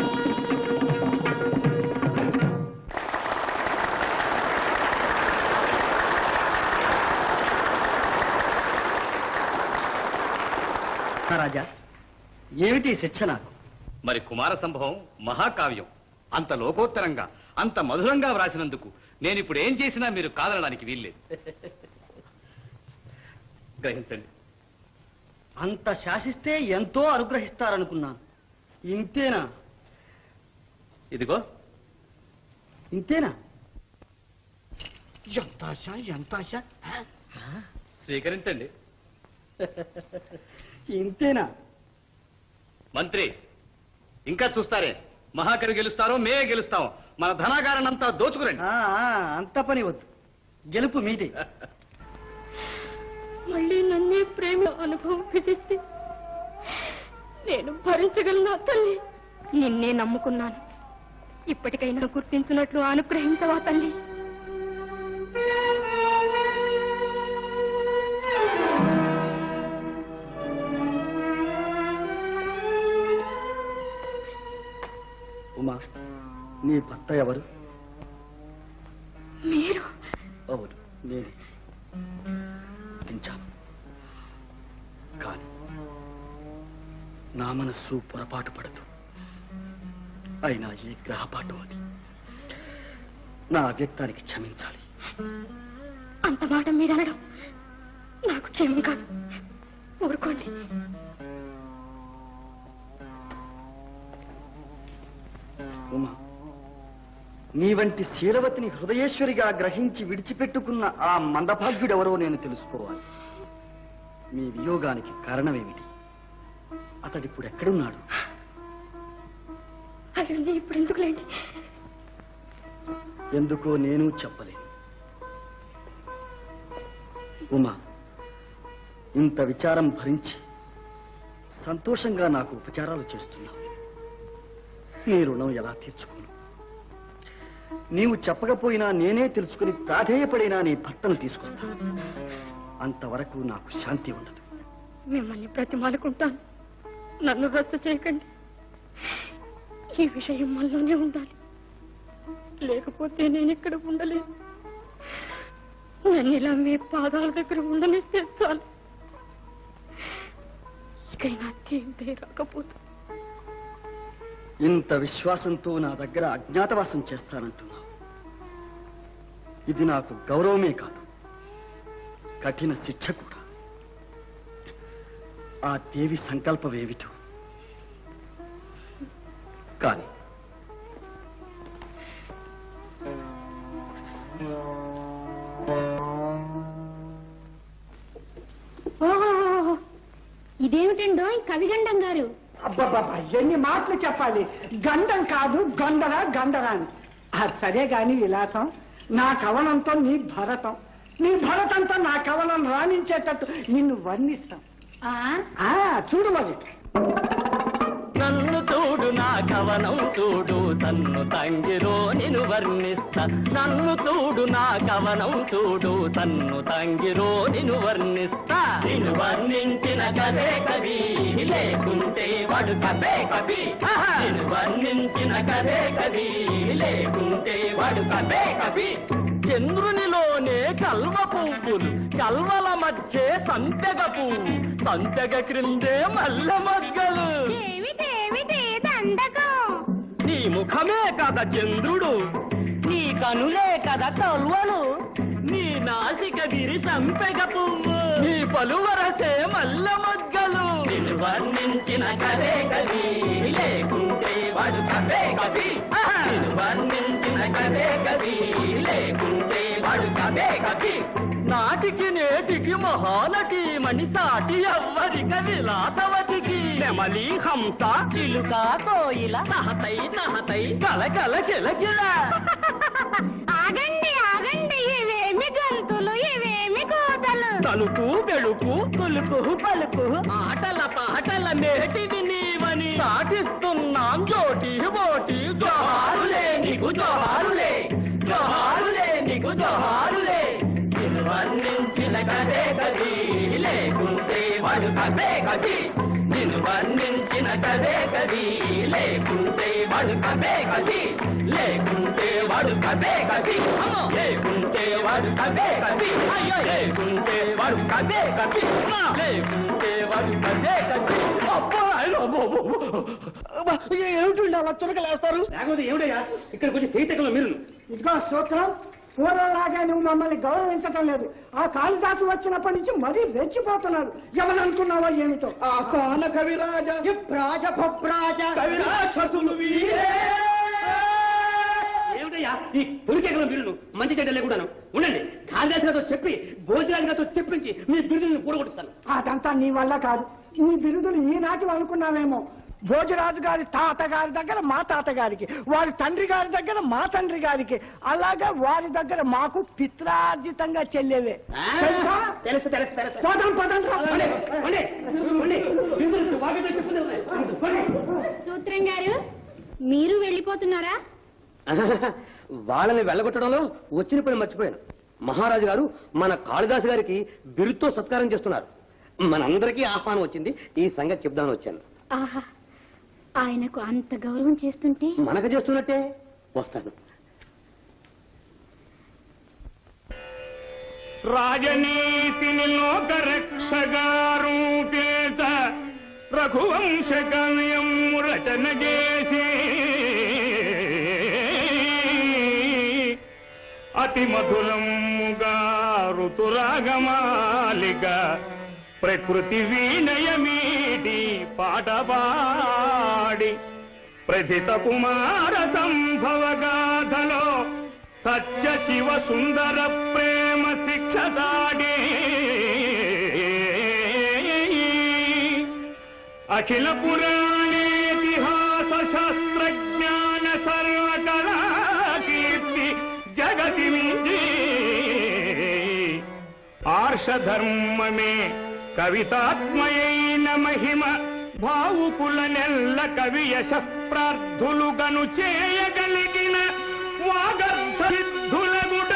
రాజా ఏమిటి శిక్ష నాకు మరి కుమార సంభవం మహాకావ్యం అంత లోకోత్తరంగా అంత మధురంగా వ్రాసినందుకు నేను ఇప్పుడు ఏం చేసినా మీరు కాదనడానికి వీల్లేదు గ్రహించండి అంత శాసిస్తే ఎంతో అనుగ్రహిస్తారనుకున్నాను ఇంతేనా ఇదిగో ఇంతేనా ఎంత ఆశ ఎంత ఆశ స్వీకరించండి ఇంతేనా మంత్రి ఇంకా చూస్తారే మహాకవి గెలుస్తారో మేమే గెలుస్తాం మన ధనాగారనంతా దోచుకురండి ఆ, ఆ, అంత పని వద్దు గెలుపు మీదే మళ్ళీ నన్నే ప్రేమ అనుభవం విధిస్తే నేను భరించగలనా తల్లి నిన్నే నమ్ముకున్నాను ఇప్పటికైనా గుర్తించినట్లు అనుగ్రహించవా తల్లి ఉమా నీ భర్త ఎవరు మీరు అవును నేనే పెంచాను కానీ నా మనస్సు పొరపాటు పడదు అయినా ఏ గ్రహపాటు అది నా వ్యక్తానికి క్షమించాలి అంత మాట మీరు అనడం నాకు క్షేమం కాదు ఊరుకోండి ఉమా నీ వంటి శీలవతిని హృదయేశ్వరిగా గ్రహించి విడిచిపెట్టుకున్న ఆ మందభాగ్యుడెవరో నేను తెలుసుకోవాలి మీ వియోగానికి కారణమేమిటి అతడిప్పుడు ఎక్కడున్నాడు అవన్నీ ఇప్పుడు ఎందుకులేండి ఎందుకో నేను చెప్పలేను ఉమా ఇంత విచారం భరించి సంతోషంగా నాకు ఉపచారాలు చేస్తున్నావు నీ రుణం ఎలా తీర్చుకోను నీవు చెప్పకపోయినా నేనే తెలుసుకుని ప్రాధేయపడినా నీ భర్తను తీసుకొస్తాను అంతవరకు నాకు శాంతి ఉండదు మిమ్మల్ని ప్రతిమాలుకుంటాను నన్ను రద్దు చేయకండి ఈ విషయం మనలోనే ఉండాలి లేకపోతే నేను ఇక్కడ ఉండలేను నన్ను ఇలా మీ పాదాల దగ్గర ఉండనిస్తే చాలు ఇకైనా తీర్థే రాకపోతే ఇంత విశ్వాసంతో నా దగ్గర అజ్ఞాతవాసం చేస్తానంటున్నావు ఇది నాకు గౌరవమే కాదు కఠిన శిక్ష కూడా ఆ దేవి సంకల్పమేమిటో కానీ ఓహో ఇదేమిటండో ఈ కవిగండం గారు అబ్బాబాబా ఎన్ని మాటలు చెప్పాలి గండం కాదు గండర గండర అని అది సరే గాని విలాసం నా కవనంతో నీ భరతం నీ భరతంతో నా కవనం రాణించేటట్టు నిన్ను వర్ణిస్తాం ఆ ఆ చూడు మరి నన్ను చూడు నా కవనం చూడు సన్ను తంగిరో నిన్ను వర్ణిస్తా నన్ను చూడు నా కవనం చూడు సన్ను తంగిరో నిన్ను వర్ణిస్తా నిన్ను వర్ణించిన కదే కవి లేకుంటే వాడు కవే కవి నిన్ను వర్ణించిన కదే కవి లేకుంటే వాడు కవే కవి చంద్రునిలోనే కల్వ పువ్వులు కల్వల మధ్య సంపెగ పువ్వు సంపెగ క్రిందే మల్ల మొగ్గలు ఏమిటేమిటి దండకం నీ ముఖమే కదా చంద్రుడు నీ కనులే కదా కల్వలు నీ నాసిక విరి సంపెగ పువ్వు నీ పలువరసే మల్ల మొగ్గలు నిన్ను వర్ణించిన కదే కవి లేకుంటే వాడు కవే కవి నిన్ను వర్ణించిన కదే కవి లేకుంటే వాడు కవే కవి నాటికి నేటికి మహానటి మణిసాటి ఎవ్వరిక విలాసవతికి నెమలి హంస చిలుక కోయిల నహతై నహతై కల కల కిలకిల ఆగండి ఆగండి ఇవేమి గంతులు ఇవేమి కూతలు తలుపు వెళుపు కొలుపు పలుపు ఆటల పాటల మేటివి నీవని సాటిస్తున్నాం జోటి బోటి జోహారులే నీకు జోహారులే జోహారులే నీకు జోహారులే నిన్ను వర్ణించిన కదే కది లేకుంటే వాడు కదే కది నిన్ను వర్ణించిన కవే కవి లేకుంటే వాడు కవే కవి లేకుంటే వాడు కవే కవి లేకుంటే వాడు కవే కవి లేకుంటే వాడు కవే కవి లేకుంటే వాడు కవే కవి ఏమిటండి అలా చురకలేస్తారు లేకపోతే ఏమిటయ్యా ఇక్కడ కొంచెం చేతకంలో మీరు ఇదిగో సూత్రం పూర్వలాగా నువ్వు మమ్మల్ని గౌరవించటం లేదు ఆ కాళిదాసు వచ్చినప్పటి నుంచి మరీ రెచ్చిపోతున్నారు ఎవరనుకున్నావో ఏమిటో ఆస్థాన కవిరాజ రాజ భద్రాజ కవిరాక్షసులు ఏమిటయ్యా ఈ పులికేకలో మీరు మంచి చెడ్డ లేకుండాను ఉండండి కాళిదాస్ గారితో చెప్పి భోజరాజు గారితో చెప్పించి మీ బిరుదుని కూడగొట్టుస్తాను అదంతా నీ వల్ల కాదు నీ బిరుదులు ఈనాటి అనుకున్నావేమో భోజరాజు గారి తాతగారి దగ్గర మా తాతగారికి వారి తండ్రి గారి దగ్గర మా తండ్రి గారికి అలాగే వారి దగ్గర మాకు పిత్రార్జితంగా చెల్లేవే తెలుసా? తెలుసు తెలుసు తెలుసు పోదాం, పోదాం, రా. ఉండే, ఉండే, ఉండే. బిరుదులు వాకిట్లో చెప్పుకుంటూ ఉన్నాయి. ఉండే. సూత్రం గారు మీరు వెళ్ళిపోతున్నారా వాళ్ళని వెళ్ళగొట్టడంలో వచ్చిన పని మర్చిపోయాను మహారాజు గారు మన కాళిదాసు గారికి బిరుతో సత్కారం చేస్తున్నారు మనందరికీ ఆహ్వానం వచ్చింది ఈ సంగతి చెప్దామని వచ్చాను ఆహా ఆయనకు అంత గౌరవం చేస్తుంటే మనకు చేస్తున్నట్టే వస్తాను రాజనీతిని లోకరక్షగారూపేత రఘువంశ కవ్యం రచన చేసి అతి మధురముగా ఋతురాగమాలిక ప్రకృతి వీణయమీటి పాట పాడి ప్రథిత కుమార సంభవ గాథలో సత్య శివ సుందర ప్రేమ శిక్ష దాడి అఖిల పురాణేతిహాస శాస్త్రజ్ఞాన సర్వకళా కీర్తి జగతి మించి ఆర్షధర్మమే కవితాత్మయైన మహిమ భావుకుల నెల్ల కవి యశ ప్రార్థులుగను చేయగలిగిన వాగర్ధ సిద్ధులగుట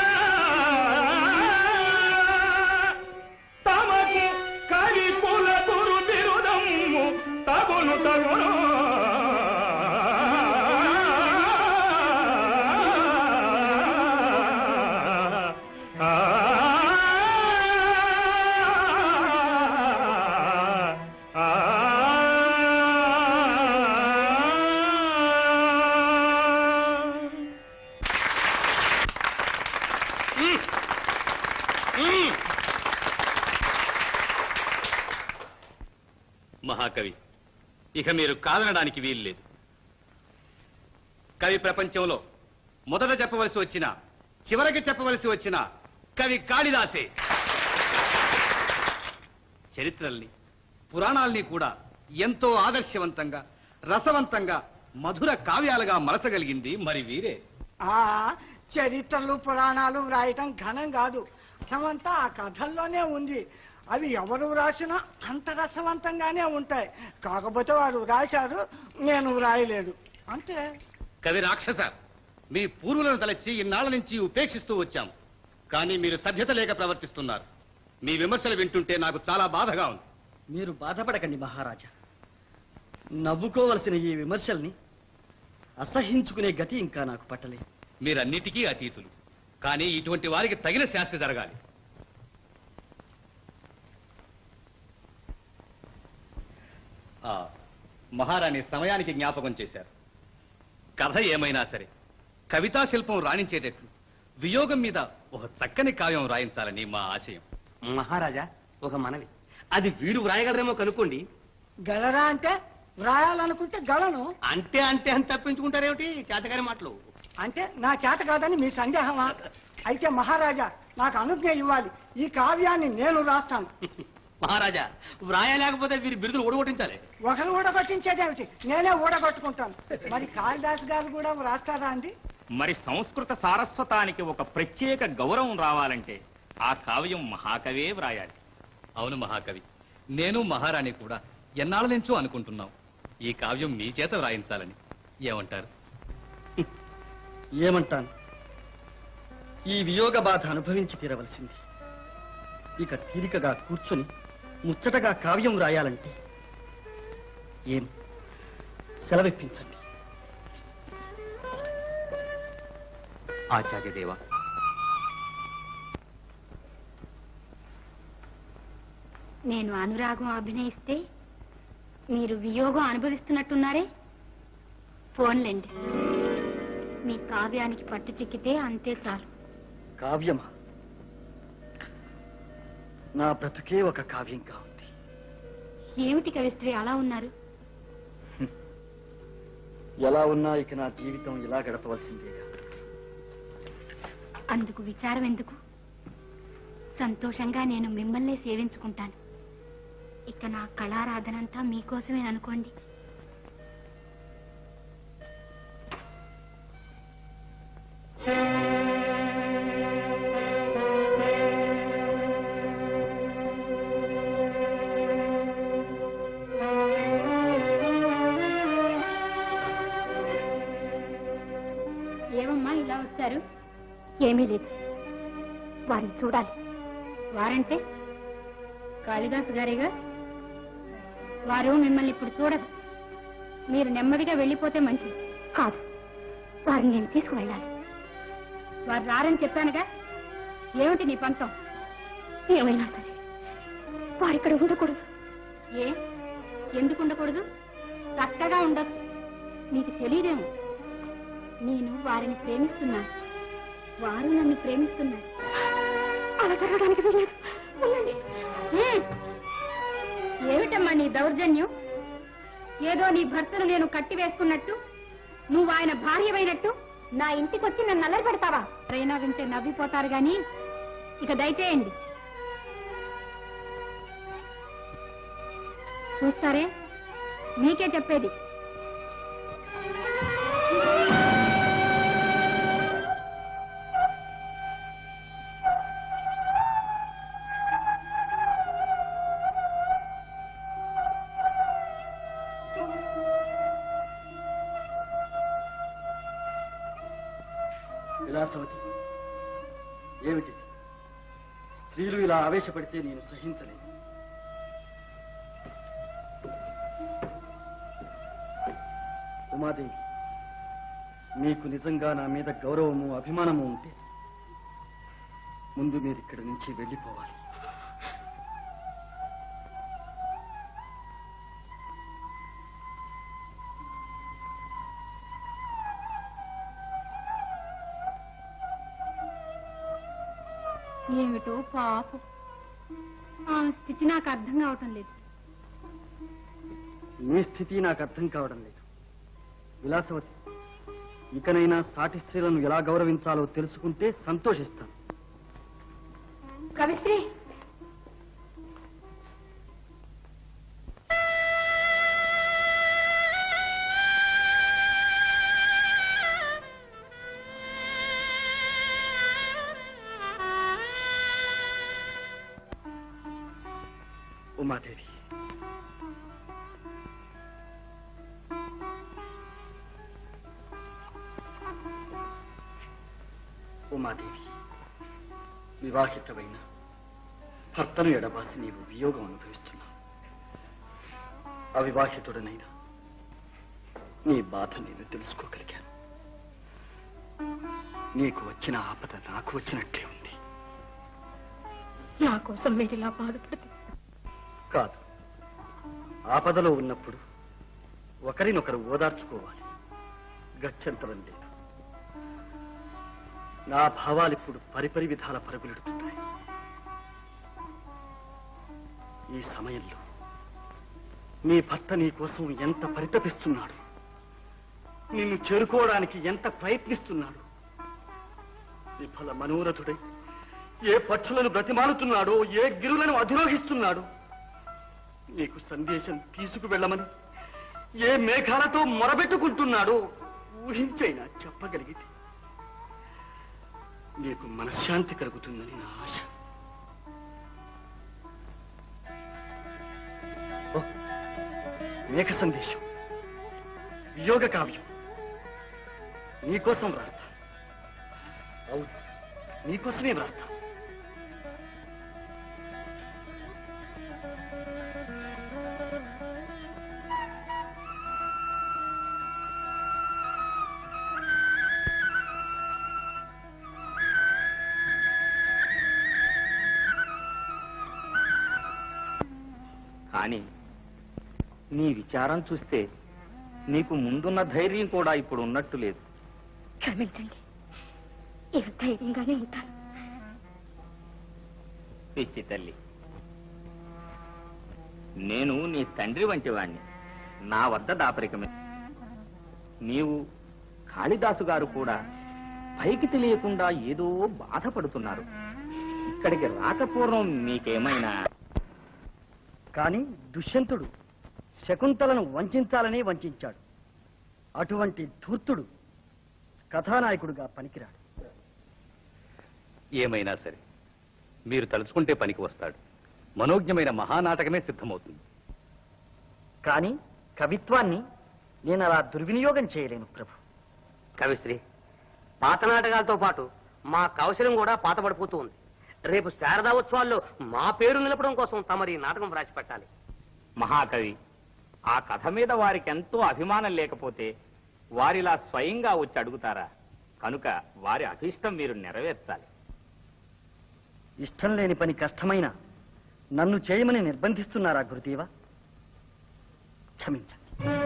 తమకు కవి కుల గురు బిరుదమ్ము తగును తగును మహాకవి ఇక మీరు కాదనడానికి వీల్లేదు కవి ప్రపంచంలో మొదట చెప్పవలసి వచ్చిన చివరికి చెప్పవలసి వచ్చిన కవి కాళిదాసే చరిత్రల్ని పురాణాల్ని కూడా ఎంతో ఆదర్శవంతంగా రసవంతంగా మధుర కావ్యాలుగా మలచగలిగింది మరి వీరే ఆ చరిత్రలు పురాణాలు వ్రాయటం ఘనం కాదు రసమంతా ఆ కథల్లోనే ఉంది అవి ఎవరు వ్రాసినా అంత రసవంతంగానే ఉంటాయి కాకపోతే వారు వ్రాశారు నేను వ్రాయలేదు అంతే కవి రాక్షస మీ పూర్వులను తలచి ఇన్నాళ్ల నుంచి ఉపేక్షిస్తూ వచ్చాం కానీ మీరు సభ్యత లేక ప్రవర్తిస్తున్నారు మీ విమర్శలు వింటుంటే నాకు చాలా బాధగా ఉంది మీరు బాధపడకండి మహారాజా నవ్వుకోవలసిన ఈ విమర్శల్ని అసహించుకునే గతి ఇంకా నాకు పట్టలేదు మీరన్నిటికీ అతీతులు కానీ ఇటువంటి వారికి తగిన శాస్తి జరగాలి ఆ, మహారాణి సమయానికి జ్ఞాపకం చేశారు కథ ఏమైనా సరే కవితా శిల్పం రాణించేటట్లు వియోగం మీద ఒక చక్కని కావ్యం రాయించాలని మా ఆశయం మహారాజా ఒక మనవి అది వీరు వ్రాయగలరేమో కనుక్కోండి గలరా అంటే వ్రాయాలనుకుంటే గలను అంటే అంటే అని తప్పించుకుంటారేమిటి చేతగారి మాటలు అంటే నా చేత కాదని మీ సందేహమా అయితే మహారాజా నాకు అనుజ్ఞ ఇవ్వాలి ఈ కావ్యాన్ని నేను రాస్తాను మహారాజా వ్రాయలేకపోతే వీరి బిరుదులు ఓడగొట్టించాలి ఒకరు ఊడగొట్టించేదేమిటి నేనే ఊడగొట్టుకుంటాను మరి కాళిదాస్ గారు కూడా రాస్తారా అండి మరి సంస్కృత సారస్వతానికి ఒక ప్రత్యేక గౌరవం రావాలంటే ఆ కావ్యం మహాకవే వ్రాయాలి అవును మహాకవి నేను మహారాణి కూడా ఎన్నాళ్ళ నుంచో అనుకుంటున్నాం ఈ కావ్యం మీ చేత వ్రాయించాలని ఏమంటారు ఏమంటాను ఈ వియోగ బాధ అనుభవించి తీరవలసింది ఇక తీరికగా కూర్చొని ముచ్చటగా కావ్యం రాయాలంటే ఏం సెలవిప్పించండి ఆచార్యదేవ నేను అనురాగం అభినయిస్తే మీరు వియోగం అనుభవిస్తున్నట్టున్నారే ఫోన్లేండి మీ కావ్యానికి పట్టు చిక్కితే అంతే చాలు కావ్యమా నా బ్రతుకే ఒక కావ్యంగా ఉంది ఏమిటి కవిస్త్రీ అలా ఉన్నారు ఎలా ఉన్నా ఇక నా జీవితం ఇలా గడపవలసిందేగా అందుకు విచారం ఎందుకు సంతోషంగా నేను మిమ్మల్నే సేవించుకుంటాను ఇక నా కళారాధనంతా మీకోసమే అనుకోండి ఏమమ్మా ఇలా వచ్చారు ఏమీ లేదు వారిని చూడాలి వారంటే కాళిదాసు గారేగా వారు మిమ్మల్ని ఇప్పుడు చూడరు మీరు నెమ్మదిగా వెళ్ళిపోతే మంచిది కాదు వారిని నేను తీసుకువెళ్ళాలి వారు రారని చెప్పానుగా ఏమిటి నీ పంతం ఏమైనా సరే వారిక్కడ ఉండకూడదు ఏ ఎందుకు ఉండకూడదు చక్కగా ఉండొచ్చు మీకు తెలియదేమో నేను వారిని ప్రేమిస్తున్నాను వారు నన్ను ప్రేమిస్తున్నారు అలా జరగడానికి వీల్లేదు ఉండండి హ్మ్. ఏమిటమ్మా నీ దౌర్జన్యం ఏదో నీ భర్తను నేను కట్టి వేసుకున్నట్టు నువ్వు ఆయన భార్యమైనట్టు నా ఇంటికి వచ్చి నన్ను నల్లరి పెడతావా ఎవరైనా వింటే నవ్విపోతారు గాని ఇక దయచేయండి చూస్తారే మీకే చెప్పేది విలాసవతి ఏమిటి స్త్రీలు ఇలా ఆవేశపడితే నేను సహించలేను ఉమాదేవి మీకు నిజంగా నా మీద గౌరవము అభిమానము ఉంటే ముందు మీరు ఇక్కడి నుంచి వెళ్ళిపోవాలి ఏమిటో పాపం ఆ స్థితి నాకు అర్థం కావటం లేదు మీ స్థితి నాకు అర్థం కావడం లేదు విలాసవతి ఇకనైనా సాటి స్త్రీలను ఎలా గౌరవించాలో తెలుసుకుంటే సంతోషిస్తాను కవిశ్రీ ఉమాదేవి ఉమాదేవి వివాహితమైన భర్తను ఎడబాసి నీవు వియోగం అనుభవిస్తున్నావు అవివాహితుడనైనా నీ బాధ నేను తెలుసుకోగలిగాను నీకు వచ్చిన ఆపద నాకు వచ్చినట్లే ఉంది నా కోసం మీరు ఇలా బాధపడుతుంది కాదు ఆపదలో ఉన్నప్పుడు ఒకరినొకరు ఓదార్చుకోవాలి గత్యంతరం లేదు నా భావాలు ఇప్పుడు పరిపరి విధాల పరుగులెడుతున్నాయి ఈ సమయంలో నీ భర్త నీ కోసం ఎంత పరితపిస్తున్నాడు నిన్ను చేరుకోవడానికి ఎంత ప్రయత్నిస్తున్నాడు విఫల మనోరథుడై ఏ పక్షులను బ్రతిమాలుతున్నాడో ఏ గిరులను అధిరోహిస్తున్నాడో నీకు సందేశం తీసుకువెళ్ళమని ఏ మేఘాలతో మొరబెట్టుకుంటున్నాడో ఊహించైనా చెప్పగలిగితే నీకు మనశ్శాంతి కలుగుతుందని నా ఆశ ఓ, మేఘ సందేశం వియోగ కావ్యం నీకోసం వ్రాస్తా అవును నీకోసమే వ్రాస్తా కానీ నీ విచారం చూస్తే నీకు ముందున్న ధైర్యం కూడా ఇప్పుడు ఉన్నట్టు లేదు క్షమించండి ఇక ధైర్యంగానే ఉంటాను పిచ్చి తల్లి నేను నీ తండ్రి వంటి వాణ్ణి నా వద్ద దాపరికమే నీవు కాళిదాసు గారు కూడా పైకి తెలియకుండా ఏదో బాధపడుతున్నారు ఇక్కడికి రాకపూర్వం నీకేమైనా కానీ దుష్యంతుడు శకుంతలను వంచాలని వంచాడు అటువంటి ధూర్తుడు కథానాయకుడుగా పనికిరాడు ఏమైనా సరే మీరు తలుచుకుంటే పనికి వస్తాడు మనోజ్ఞమైన మహానాటకమే సిద్ధమవుతుంది కానీ కవిత్వాన్ని నేను అలా దుర్వినియోగం చేయలేను ప్రభు కవిశ్రీ పాత నాటకాలతో పాటు మా కౌశలం కూడా పాతపడిపోతూ ఉంది రేపు శారదా ఉత్సవాల్లో మా పేరు నిలపడం కోసం తమరి నాటకం రాసి పెట్టాలి మహాకవి ఆ కథ మీద వారికి ఎంతో అభిమానం లేకపోతే వారిలా స్వయంగా వచ్చి అడుగుతారా కనుక వారి అభిష్టం మీరు నెరవేర్చాలి ఇష్టం లేని పని కష్టమైన నన్ను చేయమని నిర్బంధిస్తున్నారా గురుదేవ క్షమించండి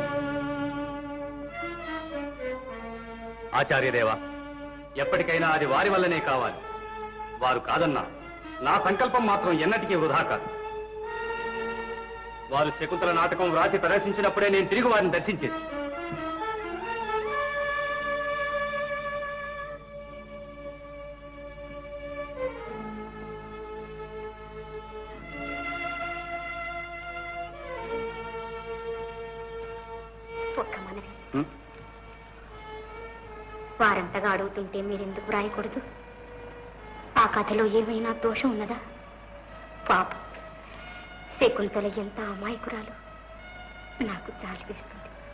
ఆచార్యదేవ ఎప్పటికైనా అది వారి వల్లనే కావాలి వారు కాదన్నా నా సంకల్పం మాత్రం ఎన్నటికీ వృధా కాదు వారు శకుంతల నాటకం వ్రాసి ప్రదర్శించినప్పుడే నేను తిరిగి వారిని దర్శించేది ఒక్క మనవి వారంతగా అడుగుతుంటే మీరెందుకు రాయకూడదు ఆ కథలో ఏమైనా దోషం ఉన్నదా పాప శకుంతల ఎంత అమాయకురాలు నాకు జాలి వేస్తుంది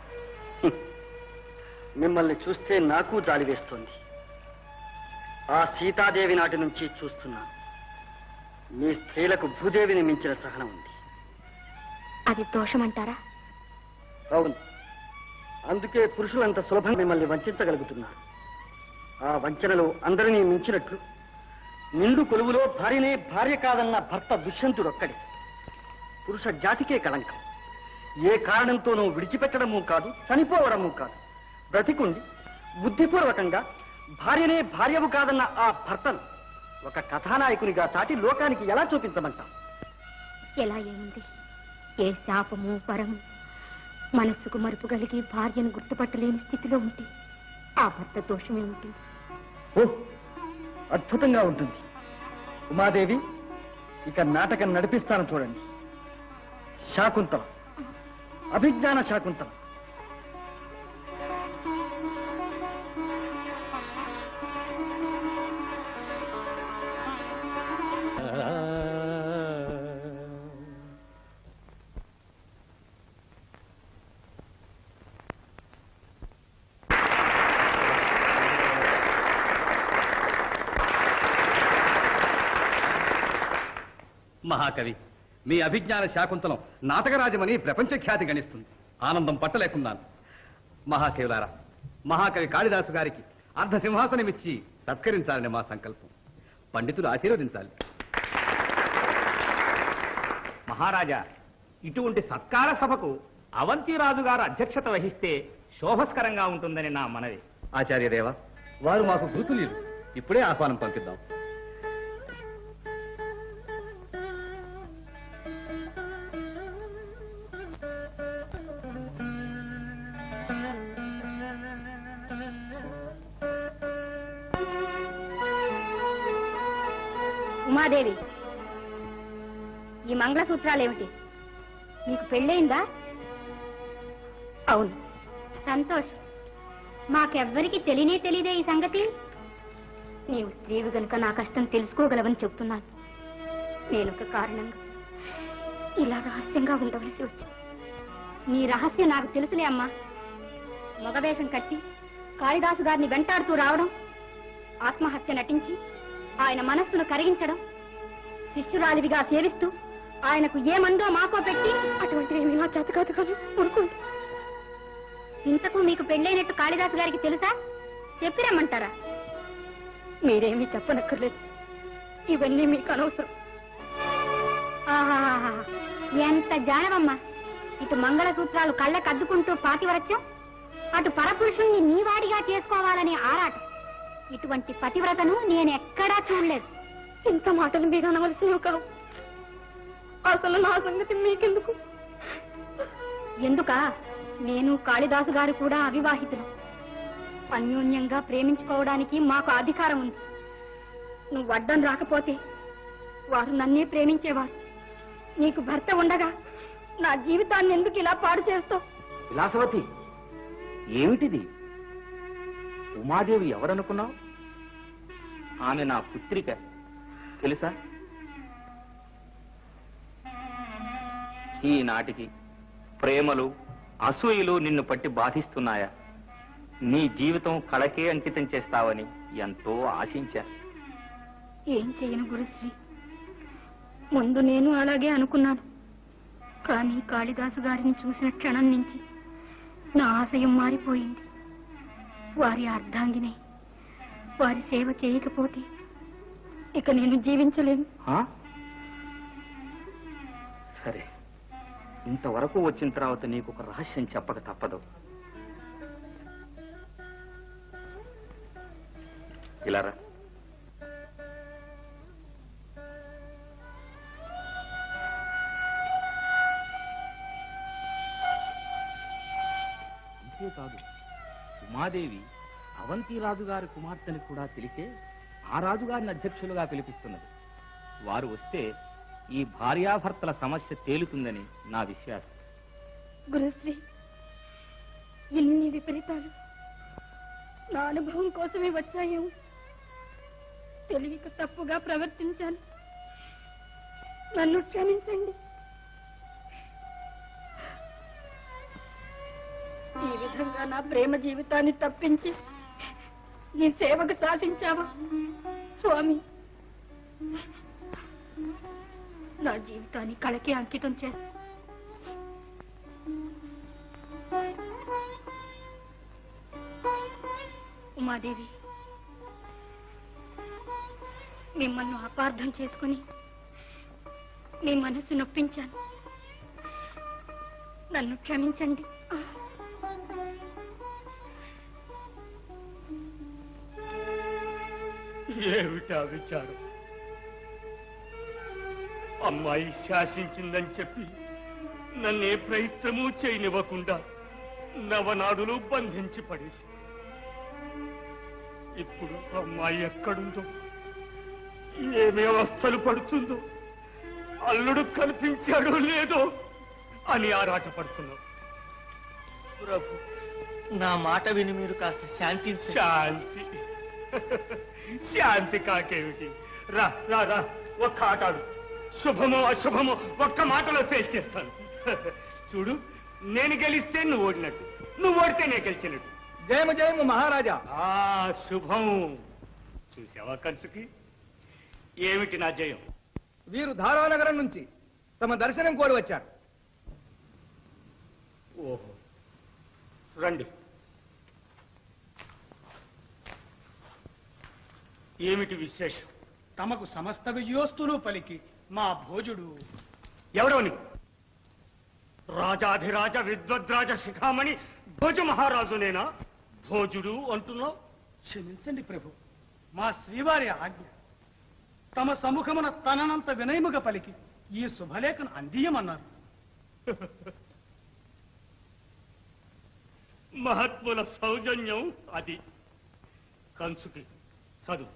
మిమ్మల్ని చూస్తే నాకు జాలి వేస్తోంది ఆ సీతాదేవి నాటి నుంచి చూస్తున్నాను మీ స్త్రీలకు భూదేవిని మించిన సహనం ఉంది అది దోషమంటారా అవును అందుకే పురుషులంత సులభంగా మిమ్మల్ని వంచగలుగుతున్నారు ఆ వంచనలో అందరినీ మించినట్లు నిండు కొలువులో భార్యనే భార్య కాదన్న భర్త దుష్యంతుడొక్కడే పురుష జాతికే కళంకం ఏ కారణంతోనూ విడిచిపెట్టడము కాదు చనిపోవడము కాదు బ్రతికుండి బుద్ధిపూర్వకంగా భార్యనే భార్యవు కాదన్న ఆ భర్తను ఒక కథానాయకునిగా చాటి లోకానికి ఎలా చూపించమంటాం ఎలా ఏముంది ఏ శాపము పరము మనస్సుకు మరుపు కలిగి భార్యను గుర్తుపట్టలేని స్థితిలో ఉంటే ఆ భర్త దోషమే ఉంటుంది ఓ అద్భుతంగా ఉంటుంది ఉమాదేవి ఇక నాటకం నడిపిస్తాను చూడండి శాకుంతలం అభిజ్ఞాన శాకుంతలం మహాకవి మీ అభిజ్ఞాన శాకుంతలం నాటకరాజమని ప్రపంచ ఖ్యాతి గణిస్తుంది ఆనందం పట్టలేకున్నాను మహాశివులారా మహాకవి కాళిదాసు గారికి అర్ధ సింహాసనమిచ్చి సత్కరించాలని మా సంకల్పం పండితులు ఆశీర్వదించాలి మహారాజా ఇటువంటి సత్కార సభకు అవంతిరాజు గారు అధ్యక్షత వహిస్తే శోభస్కరంగా ఉంటుందని నా మనవి ఆచార్యదేవ వారు మాకు గురుతులీరు ఇప్పుడే ఆహ్వానం పంపిద్దాం ఉమాదేవి ఈ మంగళసూత్రాలేమిటి మీకు పెళ్ళయిందా అవును సంతోష్ మాకెవ్వరికి తెలియనే తెలియదే ఈ సంగతి నీవు స్త్రీవి గనుక నా కష్టం తెలుసుకోగలవని చెప్తున్నాను నేనొక కారణంగా ఇలా రహస్యంగా ఉండవలసి వచ్చింది నీ రహస్యం నాకు తెలుసులే అమ్మా మగవేషం కట్టి కాళిదాసు గారిని వెంటాడుతూ రావడం ఆత్మహత్య నటించి ఆయన మనస్సును కరిగించడం శిష్యురాలివిగా సేవిస్తూ ఆయనకు ఏ మందో మాకో పెట్టి అటువంటివి ఏమీ నా చేత కాదు కాదు ఊరుకోండి ఇంతకు మీకు పెళ్ళైనట్టు కాళిదాసు గారికి తెలుసా చెప్పిరమ్మంటారా మీరేమీ చెప్పనక్కర్లేదు ఇవన్నీ మీకు అనవసరం ఆహాహాహా. ఎంత జానవమ్మా ఇటు మంగళసూత్రాలు కళ్ళకు అద్దుకుంటూ పాతివరత్యం అటు పరపురుషుణ్ణి నీవాడిగా చేసుకోవాలనే ఆరాటం ఇటువంటి పతివ్రతను నేను ఎక్కడా చూడలేదు ఇంత మాటలు మీరు అనవలసినవి కావు అసలు నా సంగతి మీకెందుకు ఎందుక నేను కాళిదాసు గారు కూడా అవివాహితులు అన్యోన్యంగా ప్రేమించుకోవడానికి మాకు అధికారం ఉంది నువ్వు అడ్డం రాకపోతే వారు నన్నే ప్రేమించేవారు నీకు భర్త ఉండగా నా జీవితాన్ని ఎందుకు ఇలా పాడు చేస్తావు విలాసవతి ఏమిటిది ఉమాదేవి ఎవరనుకున్నావు ఆమె నా పుత్రిక తెలుసా ఈనాటికి ప్రేమలు అసూయలు నిన్ను పట్టి బాధిస్తున్నాయా నీ జీవితం కళకే అంకితం చేస్తావని ఎంతో ఆశించా ఏం చెయ్యను గురుశ్రీ ముందు నేను అలాగే అనుకున్నాను కానీ కాళిదాసు గారిని చూసిన క్షణం నుంచి నా ఆశయం మారిపోయింది వారి అర్ధాంగినే వారి సేవ చేయకపోతే ఇక నేను జీవించలేను ఆ? సరే ఇంతవరకు వచ్చిన తర్వాత నీకు ఒక రహస్యం చెప్పక తప్పదు ఇలా రా అంతేకాదు ఉమాదేవి అవంతి రాజుగారి కుమార్తెని కూడా తెలిసే ఆ రాజుగారిని అధ్యక్షులుగా పిలిపిస్తున్నది వారు వస్తే ఈ భార్యాభర్తల సమస్య తేలుతుందని నా విశ్వాసం గురుశ్రీ ఇన్ని విపరీతాలు నా అనుభవం కోసమే వచ్చాయేమో తెలియక తప్పుగా ప్రవర్తించాను నన్ను క్షమించండి ఈ విధంగా నా ప్రేమ జీవితాన్ని తప్పించి నీ సేవకు సాధించావా స్వామి నా జీవితాన్ని కళకి అంకితం చేస్తా ఉమాదేవి మిమ్మల్ని అపార్థం చేసుకుని మీ మనసు నొప్పించాను నన్ను క్షమించండి ఏమిటా విచారం అమ్మాయి శాసించిందని చెప్పి నన్నే ప్రయత్నము చేయనివ్వకుండా నవనాడులు బంధించి పడేసి ఇప్పుడు అమ్మాయి ఎక్కడుందో ఏమి అవస్థలు పడుతుందో అల్లుడు కనిపించాడో లేదో అని ఆరాటపడుతున్నావు ప్రభు నా మాట విని మీరు కాస్త శాంతి శాంతి శాంతి కాకేమిటి రా రా రా ఒక్క ఆటాడు శుభమో అశుభమో ఒక్క మాటలో తేల్చేస్తాను చూడు నేను గెలిస్తే నువ్వు ఓడినట్టు నువ్వు ఓడితే నేను గెలిచినట్టు జయము జయము మహారాజా ఆ శుభం చూసావా కంచుకి ఏమిటి నా జయం వీరు ధారానగరం నుంచి తమ దర్శనం కోరి వచ్చారు ఓహో రండి ఏమిటి విశేషం తమకు సమస్త విజయోస్తులు పలికి మా భోజుడు ఎవడో నీవు రాజాధిరాజ విద్వద్రాజ శిఖామణి భోజ మహారాజునేనా భోజుడు అంటున్నావు క్షమించండి ప్రభు మా శ్రీవారి ఆజ్ఞ తమ సముఖమున తననంత వినయముగా పలికి ఈ శుభలేఖను అందియమన్నారు మహాత్ముల సౌజన్యం అది కంచుకి చదువు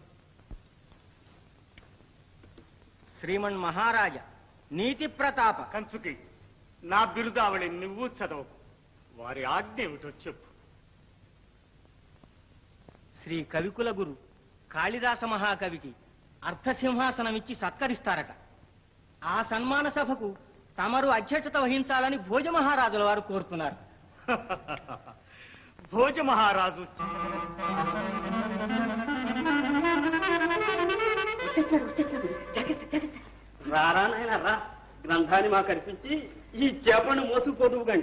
శ్రీమన్ మహారాజా నీతి ప్రతాప కంచుకి నా బిరుదావళి నువ్వు చదవకు వారి ఆజ్ఞ ఏమిటో చెప్పు శ్రీ కవికుల గురు కాళిదాస మహాకవికి అర్థసింహాసనమిచ్చి సత్కరిస్తారట ఆ సన్మాన సభకు తమరు అధ్యక్షత వహించాలని భోజ మహారాజుల వారు కోరుతున్నారు భోజ మహారాజు రారా నాయన రా గ్రంథాన్ని మాకు కనిపించి ఈ చేపను మోసుకుపోదువు గాని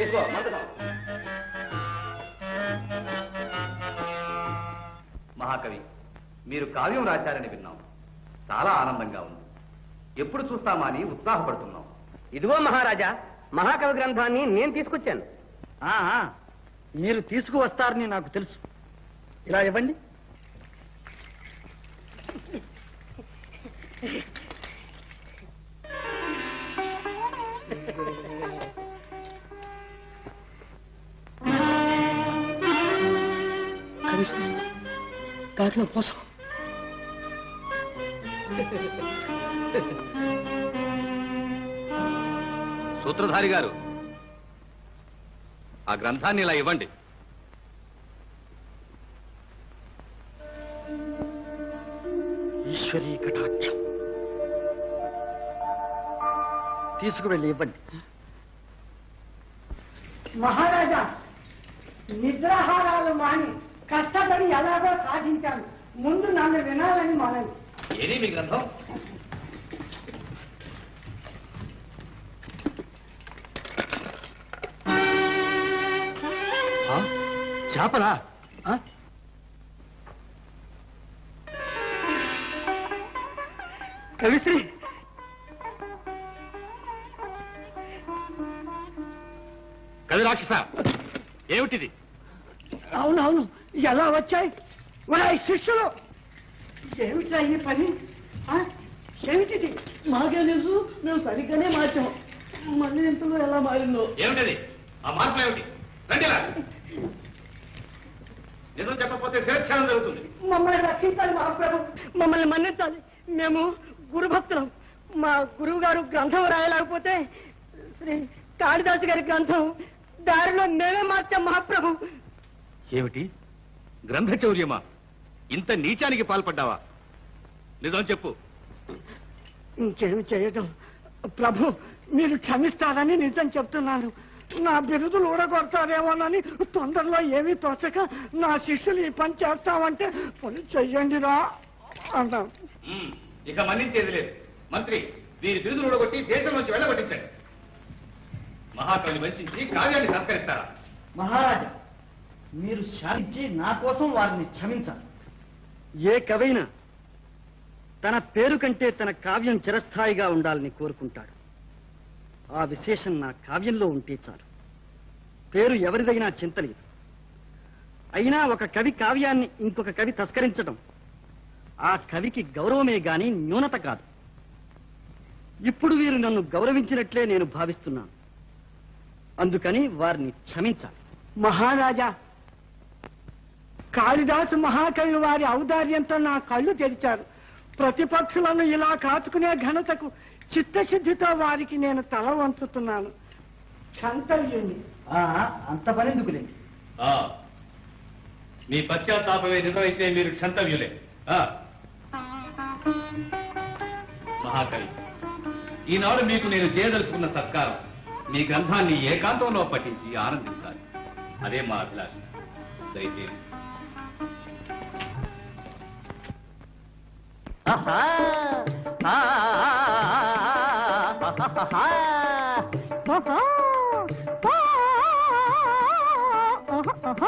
తీసుకో మంతకం మహాకవి మీరు కావ్యం రాశారని విన్నాం చాలా ఆనందంగా ఉంది ఎప్పుడు చూస్తామా అని ఉత్సాహపడుతున్నాం ఇదిగో మహారాజా మహాకవి గ్రంథాన్ని నేను తీసుకొచ్చాను ఆ, ఆ, మీరు తీసుకువస్తారని నాకు తెలుసు ఇలా ఇవ్వండి దాంట్లో పోసం సూత్రధారి గారు ఆ గ్రంథాన్ని ఇలా ఇవ్వండి ఈశ్వరీ కటాక్షం తీసుకువెళ్ళి ఇవ్వండి మహారాజా నిద్రాహారాలు మాని కష్టపడి ఎలాగో సాధించాను ముందు నన్ను వినాలని మనవి ఏది మీ గ్రంథం చేపలా కవిశ్రీ కవి రాక్షస ఏమిటిది అవునవును ఎలా వచ్చాయి ఒరాయ్ శిష్యులు ఏమిట్రా ఈ పని ఆ? ఏమిటిది మాకే తెలుసు మేము సరిగ్గానే మార్చాం మళ్ళీ ఇంతలో ఎలా మారిందో ఏమిటది ఆ మార్పులు ఏమిటి రండి ఇలా. నిజం చెప్పకపోతే శిరచ్ఛేదం జరుగుతుంది మమ్మల్ని రక్షించాలి మహాప్రభు మమ్మల్ని మన్నించాలి మేము గురుభక్తులం మా గురువు గారు గ్రంథం రాయలేకపోతే శ్రీ కాళిదాసు గారి గ్రంథం దారిలో మేమే మార్చాం మహాప్రభు ఏమిటి గ్రంథచౌర్యమా ఇంత నీచానికి పాల్పడ్డావా నిజం చెప్పు ఇంకేమి చేయటం ప్రభు మీరు క్షమిస్తారని నిజం చెప్తున్నాను నా బిరుదులు ఊడగొడతారేమోనని తొందరలో ఏమీ తోచక నా శిష్యులు ఈ పని చేస్తామంటే పని చెయ్యండిరా అన్నాను ఉమ్, ఇక మన్నించేది లేదు మంత్రి వీరి బిరుదులు ఊడగొట్టి దేశం నుంచి వెళ్ళగొట్టించండి మహాకవిని వంచి కావ్యాన్ని సంస్కరిస్తారా మహారాజా మీరు శాంతించి నా కోసం వారిని క్షమించాలి ఏ కవైనా తన పేరు కంటే తన కావ్యం చిరస్థాయిగా ఉండాలని కోరుకుంటాడు ఆ విశేషం నా కావ్యంలో ఉంటే చాలు పేరు ఎవరిదైనా చింతలేదు అయినా ఒక కవి కావ్యాన్ని ఇంకొక కవి తస్కరించడం ఆ కవికి గౌరవమే గాని న్యూనత కాదు ఇప్పుడు వీరు నన్ను గౌరవించినట్లే నేను భావిస్తున్నాను అందుకని వారిని క్షమించాలి మహారాజా కాళిదాసు మహాకవి వారి ఔదార్యంతో నా కళ్ళు తెరిచారు ప్రతిపక్షులను ఇలా కాచుకునే ఘనతకు చిత్తశుద్ధితో వారికి నేను తల వంచుతున్నాను క్షంతవ్యుని అంత పనెందుకులేండి ఆ, మీ పశ్చాత్తాపమే నిజమైతే మీరు క్షంతవ్యులే ఆ. మహాకవి ఈనాడు మీకు నేను చేయదలుచుకున్న సత్కారం మీ గ్రంథాన్ని ఏకాంతంలో పఠించి ఆనందించాలి అదే మా అభిలాష దయచేసి ఆహా ఆ, ఆహాహాహా. ఓహో ఓ, ఓహో ఓహో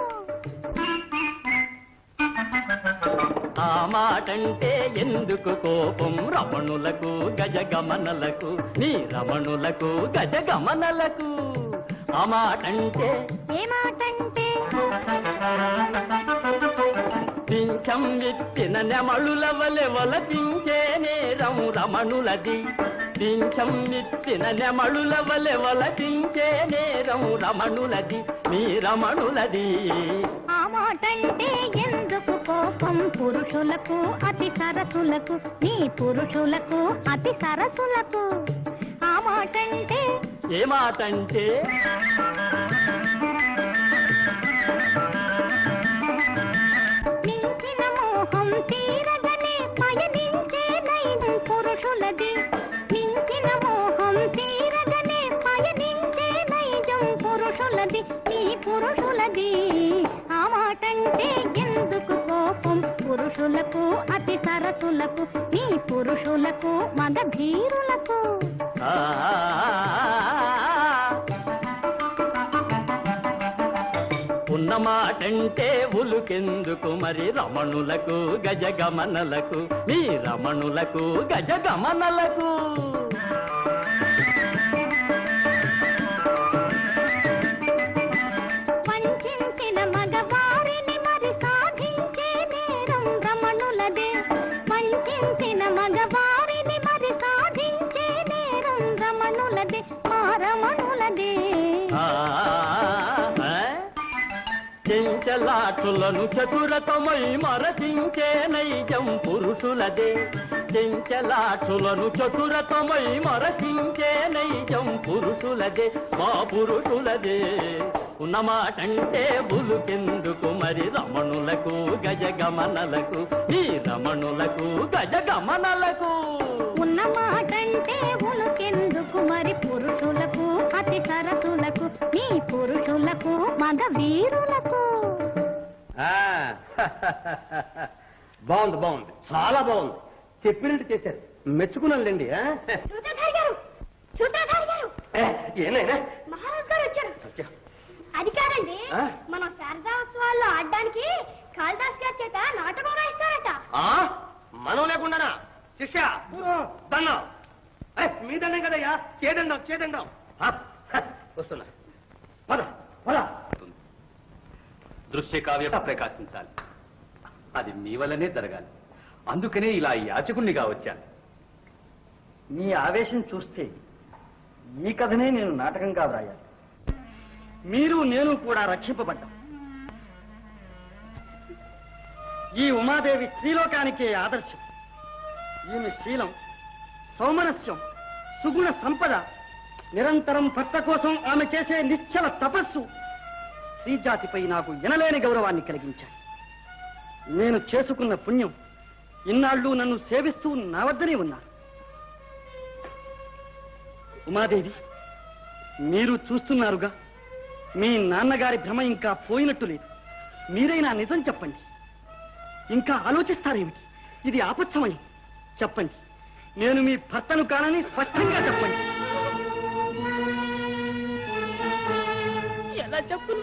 ఆ మాటంటే ఎందుకు కోపం రమణులకు గజగమనలకు నీ రమణులకు గజగమనలకు ఆ మాటంటే ఏ మాటంటే పింఛం ఎత్తిన నెమళుల వలె వలపించే నేరం రమణులది పింఛం ఎత్తిన నెమళుల వలె వలపించే నేరం రమణులది మీ రమణులది ఆ మాటంటే ఎందుకు కోపం పురుషులకు అతి సరసులకు నీ పురుషులకు అతి సరసులకు ఆ మాటంటే ఏ మాటంటే మించిన మోహం తీరగనే పయనించే నైనం పురుషులది మించిన మోహం తీరగనే పయనించే నైజం పురుషులది నీ పురుషులది ఆ మాటంటే ఎందుకు కోపం పురుషులకు అతి సరసులకు నీ పురుషులకు మగ ధీరులకు ఆ మాటంటే ఉలుకెందుకు మరి రమణులకు గజగమనలకు మీ రమణులకు గజగమనలకు వంచించిన మగవారిని మరి సాధించే నేరం రమణులదే వంచించిన మగవారిని మరి సాధించే నేరం రమణులదే మా రమణులదే ఆ, ఆ, చెంచలాక్షులను చతురతమై మరచించే నైజం పురుషులదే చెంచలాక్షులను చతురతమై మరచించే నైజం పురుషులదే మా పురుషులదే ఉన్నమాటంటే బులుకెందుకు మరి రమణులకు గజగమనలకు ఈ రమణులకు గజగమనలకు ఉన్న మాటంటే ఉలుకెందుకు మరి పురుషులకు అతి సరసులకు మీ పురుషులకు మగ వీరులకు ఆ, బాగుంది బాగుంది చాలా బాగుంది చెప్పినట్టు చేశారు మెచ్చుకున్నానులేండి ఆ? సూత్రధారి గారు సూత్రధారి గారు ఏ, ఏనాయనా మహారాజ్ గారు వచ్చారు సత్యం అది కాదండి ఆ? మనం శారదా ఉత్సవాల్లో ఆడడానికి కాళిదాస్ గారి చేత నాటకం రాయిస్తారట ఆ? మనం లేకుండానా శిష్య దండం అరే మీ దండం కదయ్యా చేదండం చేదండం ఆ, హ, వస్తున్నా పద పద దృశ్య కావ్యం ప్రకాశించాలి అది మీ వల్లనే జరగాలి అందుకనే ఇలా యాచకుణ్ణిగా వచ్చాను మీ ఆవేశం చూస్తే ఈ కథనే నేను నాటకంగా వ్రాయాలి మీరు నేను కూడా రక్షింపబడ్డాం ఈ ఉమాదేవి స్త్రీలోకానికే ఆదర్శం ఈమె శీలం సౌమనస్యం సుగుణ సంపద నిరంతరం భర్త కోసం ఆమె చేసే నిశ్చల తపస్సు స్త్రీ జాతిపై నాకు ఎనలేని గౌరవాన్ని కలిగించాయి నేను చేసుకున్న పుణ్యం ఇన్నాళ్ళు నన్ను సేవిస్తూ నా వద్దనే ఉన్నారు ఉమాదేవి మీరు చూస్తున్నారుగా మీ నాన్నగారి భ్రమ ఇంకా పోయినట్టు లేదు మీరైనా నిజం చెప్పండి ఇంకా ఆలోచిస్తారేమిటి ఇది ఆపత్సమయం చెప్పండి నేను మీ భర్తను కానని స్పష్టంగా చెప్పండి ఎలా చెప్పును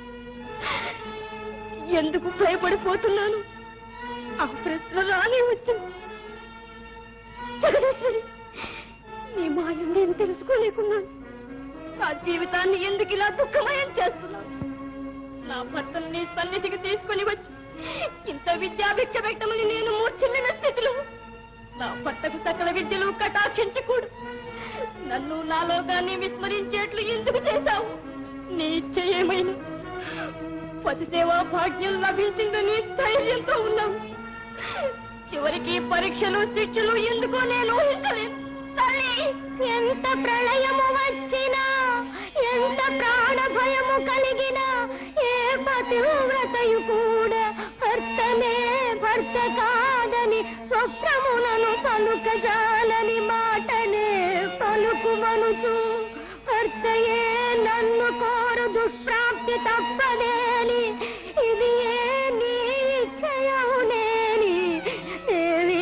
ఎందుకు భయపడిపోతున్నాను ఆ ప్రశ్న రానే వచ్చింది జగదీశ్వరి నీ మాయం నేను తెలుసుకోలేకున్నాను నా జీవితాన్ని ఎందుకు ఇలా దుఃఖమయం చేస్తున్నాను నా భర్తను నీ సన్నిధికి తీసుకుని వచ్చి ఇంత విద్యాభిక్ష వ్యక్తమని నేను మూర్ఛిల్లిన స్థితిలో నా భర్తకు సకల విద్యలు కటాక్షించి కూడు నన్ను నా లోకాన్ని విస్మరించేట్లు ఎందుకు చేశావు నీ ఇచ్చ ఏమైనా పతిసేవా భాగ్యం లభించిందని ధైర్యంతో ఉన్నావు చివరికి పరీక్షలు శిక్షలు ఎందుకో నేను ఊహించలేదు తల్లి ఎంత ప్రళయము వచ్చినా ఎంత ప్రాణ భయము కలిగినా ఏ పతివ్రతయు కూడా భర్తనే భర్త కాదని స్వప్నమునను పలుకజాలని మాటనే పలుకుమనుచు భర్తయే నన్ను కోరు దుష్ప్రాప్తి తప్పదేని ఇది ఏ నీ ఇచ్చయవునేని దేవి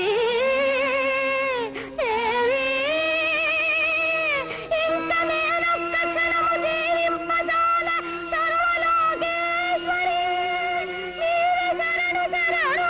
దేవి ఇంక నేనొక్క క్షణము జీవింపజాల సర్వలోకేశ్వరి నీవే శరణు శరణు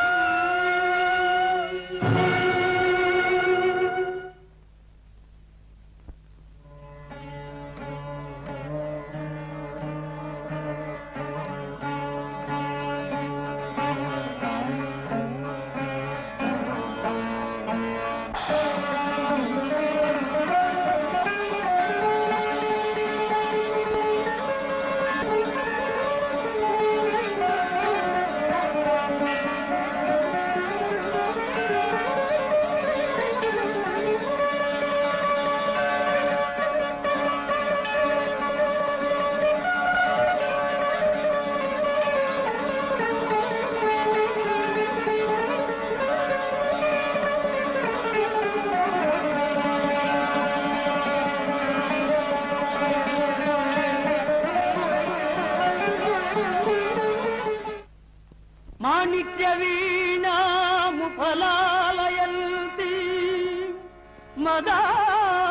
మాణిక్య వీణాము ఫలాలయంతి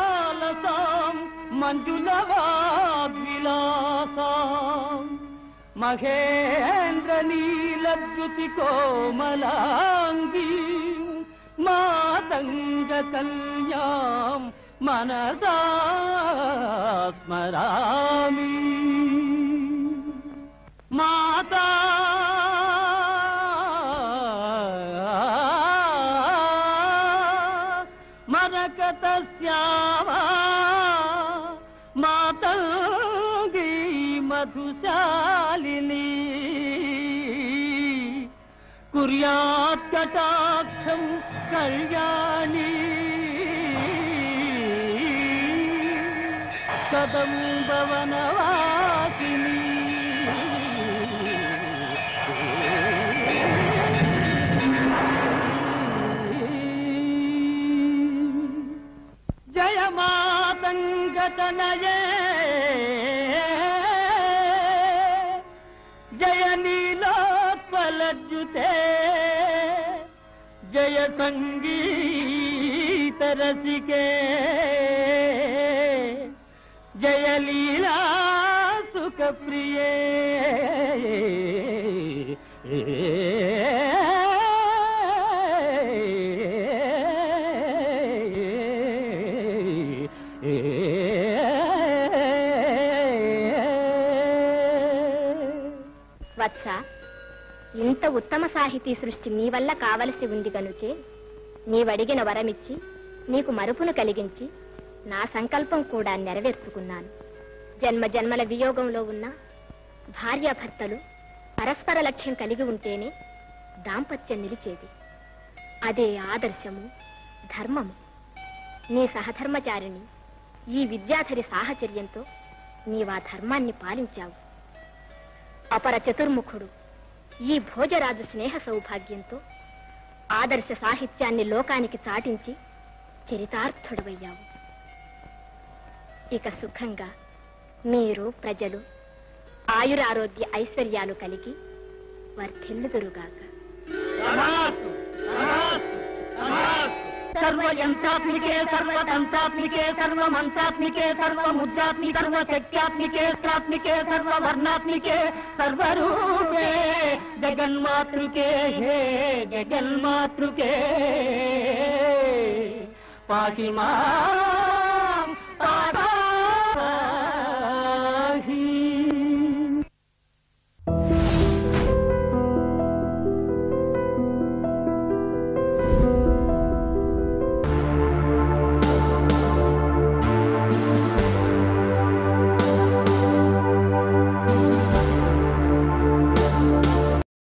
మదాలసాం మంజుల వాగ్విలాసాం మహేంద్ర నీలద్యుతి కోమలాంగీ మాతంగ కళ్యాం మనసా స్మరామి మాతా మరకత శ్యామా మాతంగీ మధుశాలిని కుర్యాత్ కటాక్షం కళ్యాణి కదంబవనవాకిని జయ మాతంగతనయే జయ నీలోత్పలజ్జుతే జయ సంగీత రసికే జయ లీలా సుఖ ప్రియే వత్స ఇంత ఉత్తమ సాహితీ సృష్టి నీ వల్ల కావలసి ఉంది గనుకే నీవడిగిన వరమిచ్చి నీకు మరుపును కలిగించి నా సంకల్పం కూడా నెరవేర్చుకున్నాను జన్మ జన్మల వియోగంలో ఉన్న భార్యాభర్తలు పరస్పర లక్ష్యం కలిగి ఉంటేనే దాంపత్యం నిలిచేది అదే ఆదర్శము ధర్మము నీ సహధర్మచారిణి ఈ విద్యాధరి సాహచర్యంతో నీవా ధర్మాన్ని పాలించావు అపర చతుర్ముఖుడు ఈ భోజరాజు స్నేహ సౌభాగ్యంతో ఆదర్శ సాహిత్యాన్ని లోకానికి చాటించి చరితార్థుడవయ్యావు ఇక సుఖంగా మీరు ప్రజలు ఆయురారోగ్య ఐశ్వర్యాలు కలిగి వర్ధిల్లుదురుగాక సర్వయంత్రాత్మికే సర్వతంత్రాత్మికే సర్వమంత్రాత్మికే సర్వముద్రాత్మికే సర్వశక్త్యాత్మికే త్రాత్మికే సర్వవర్ణాత్మికే సర్వరూపే జగన్మాతృకే హే జగన్మాతృకే పాహిమా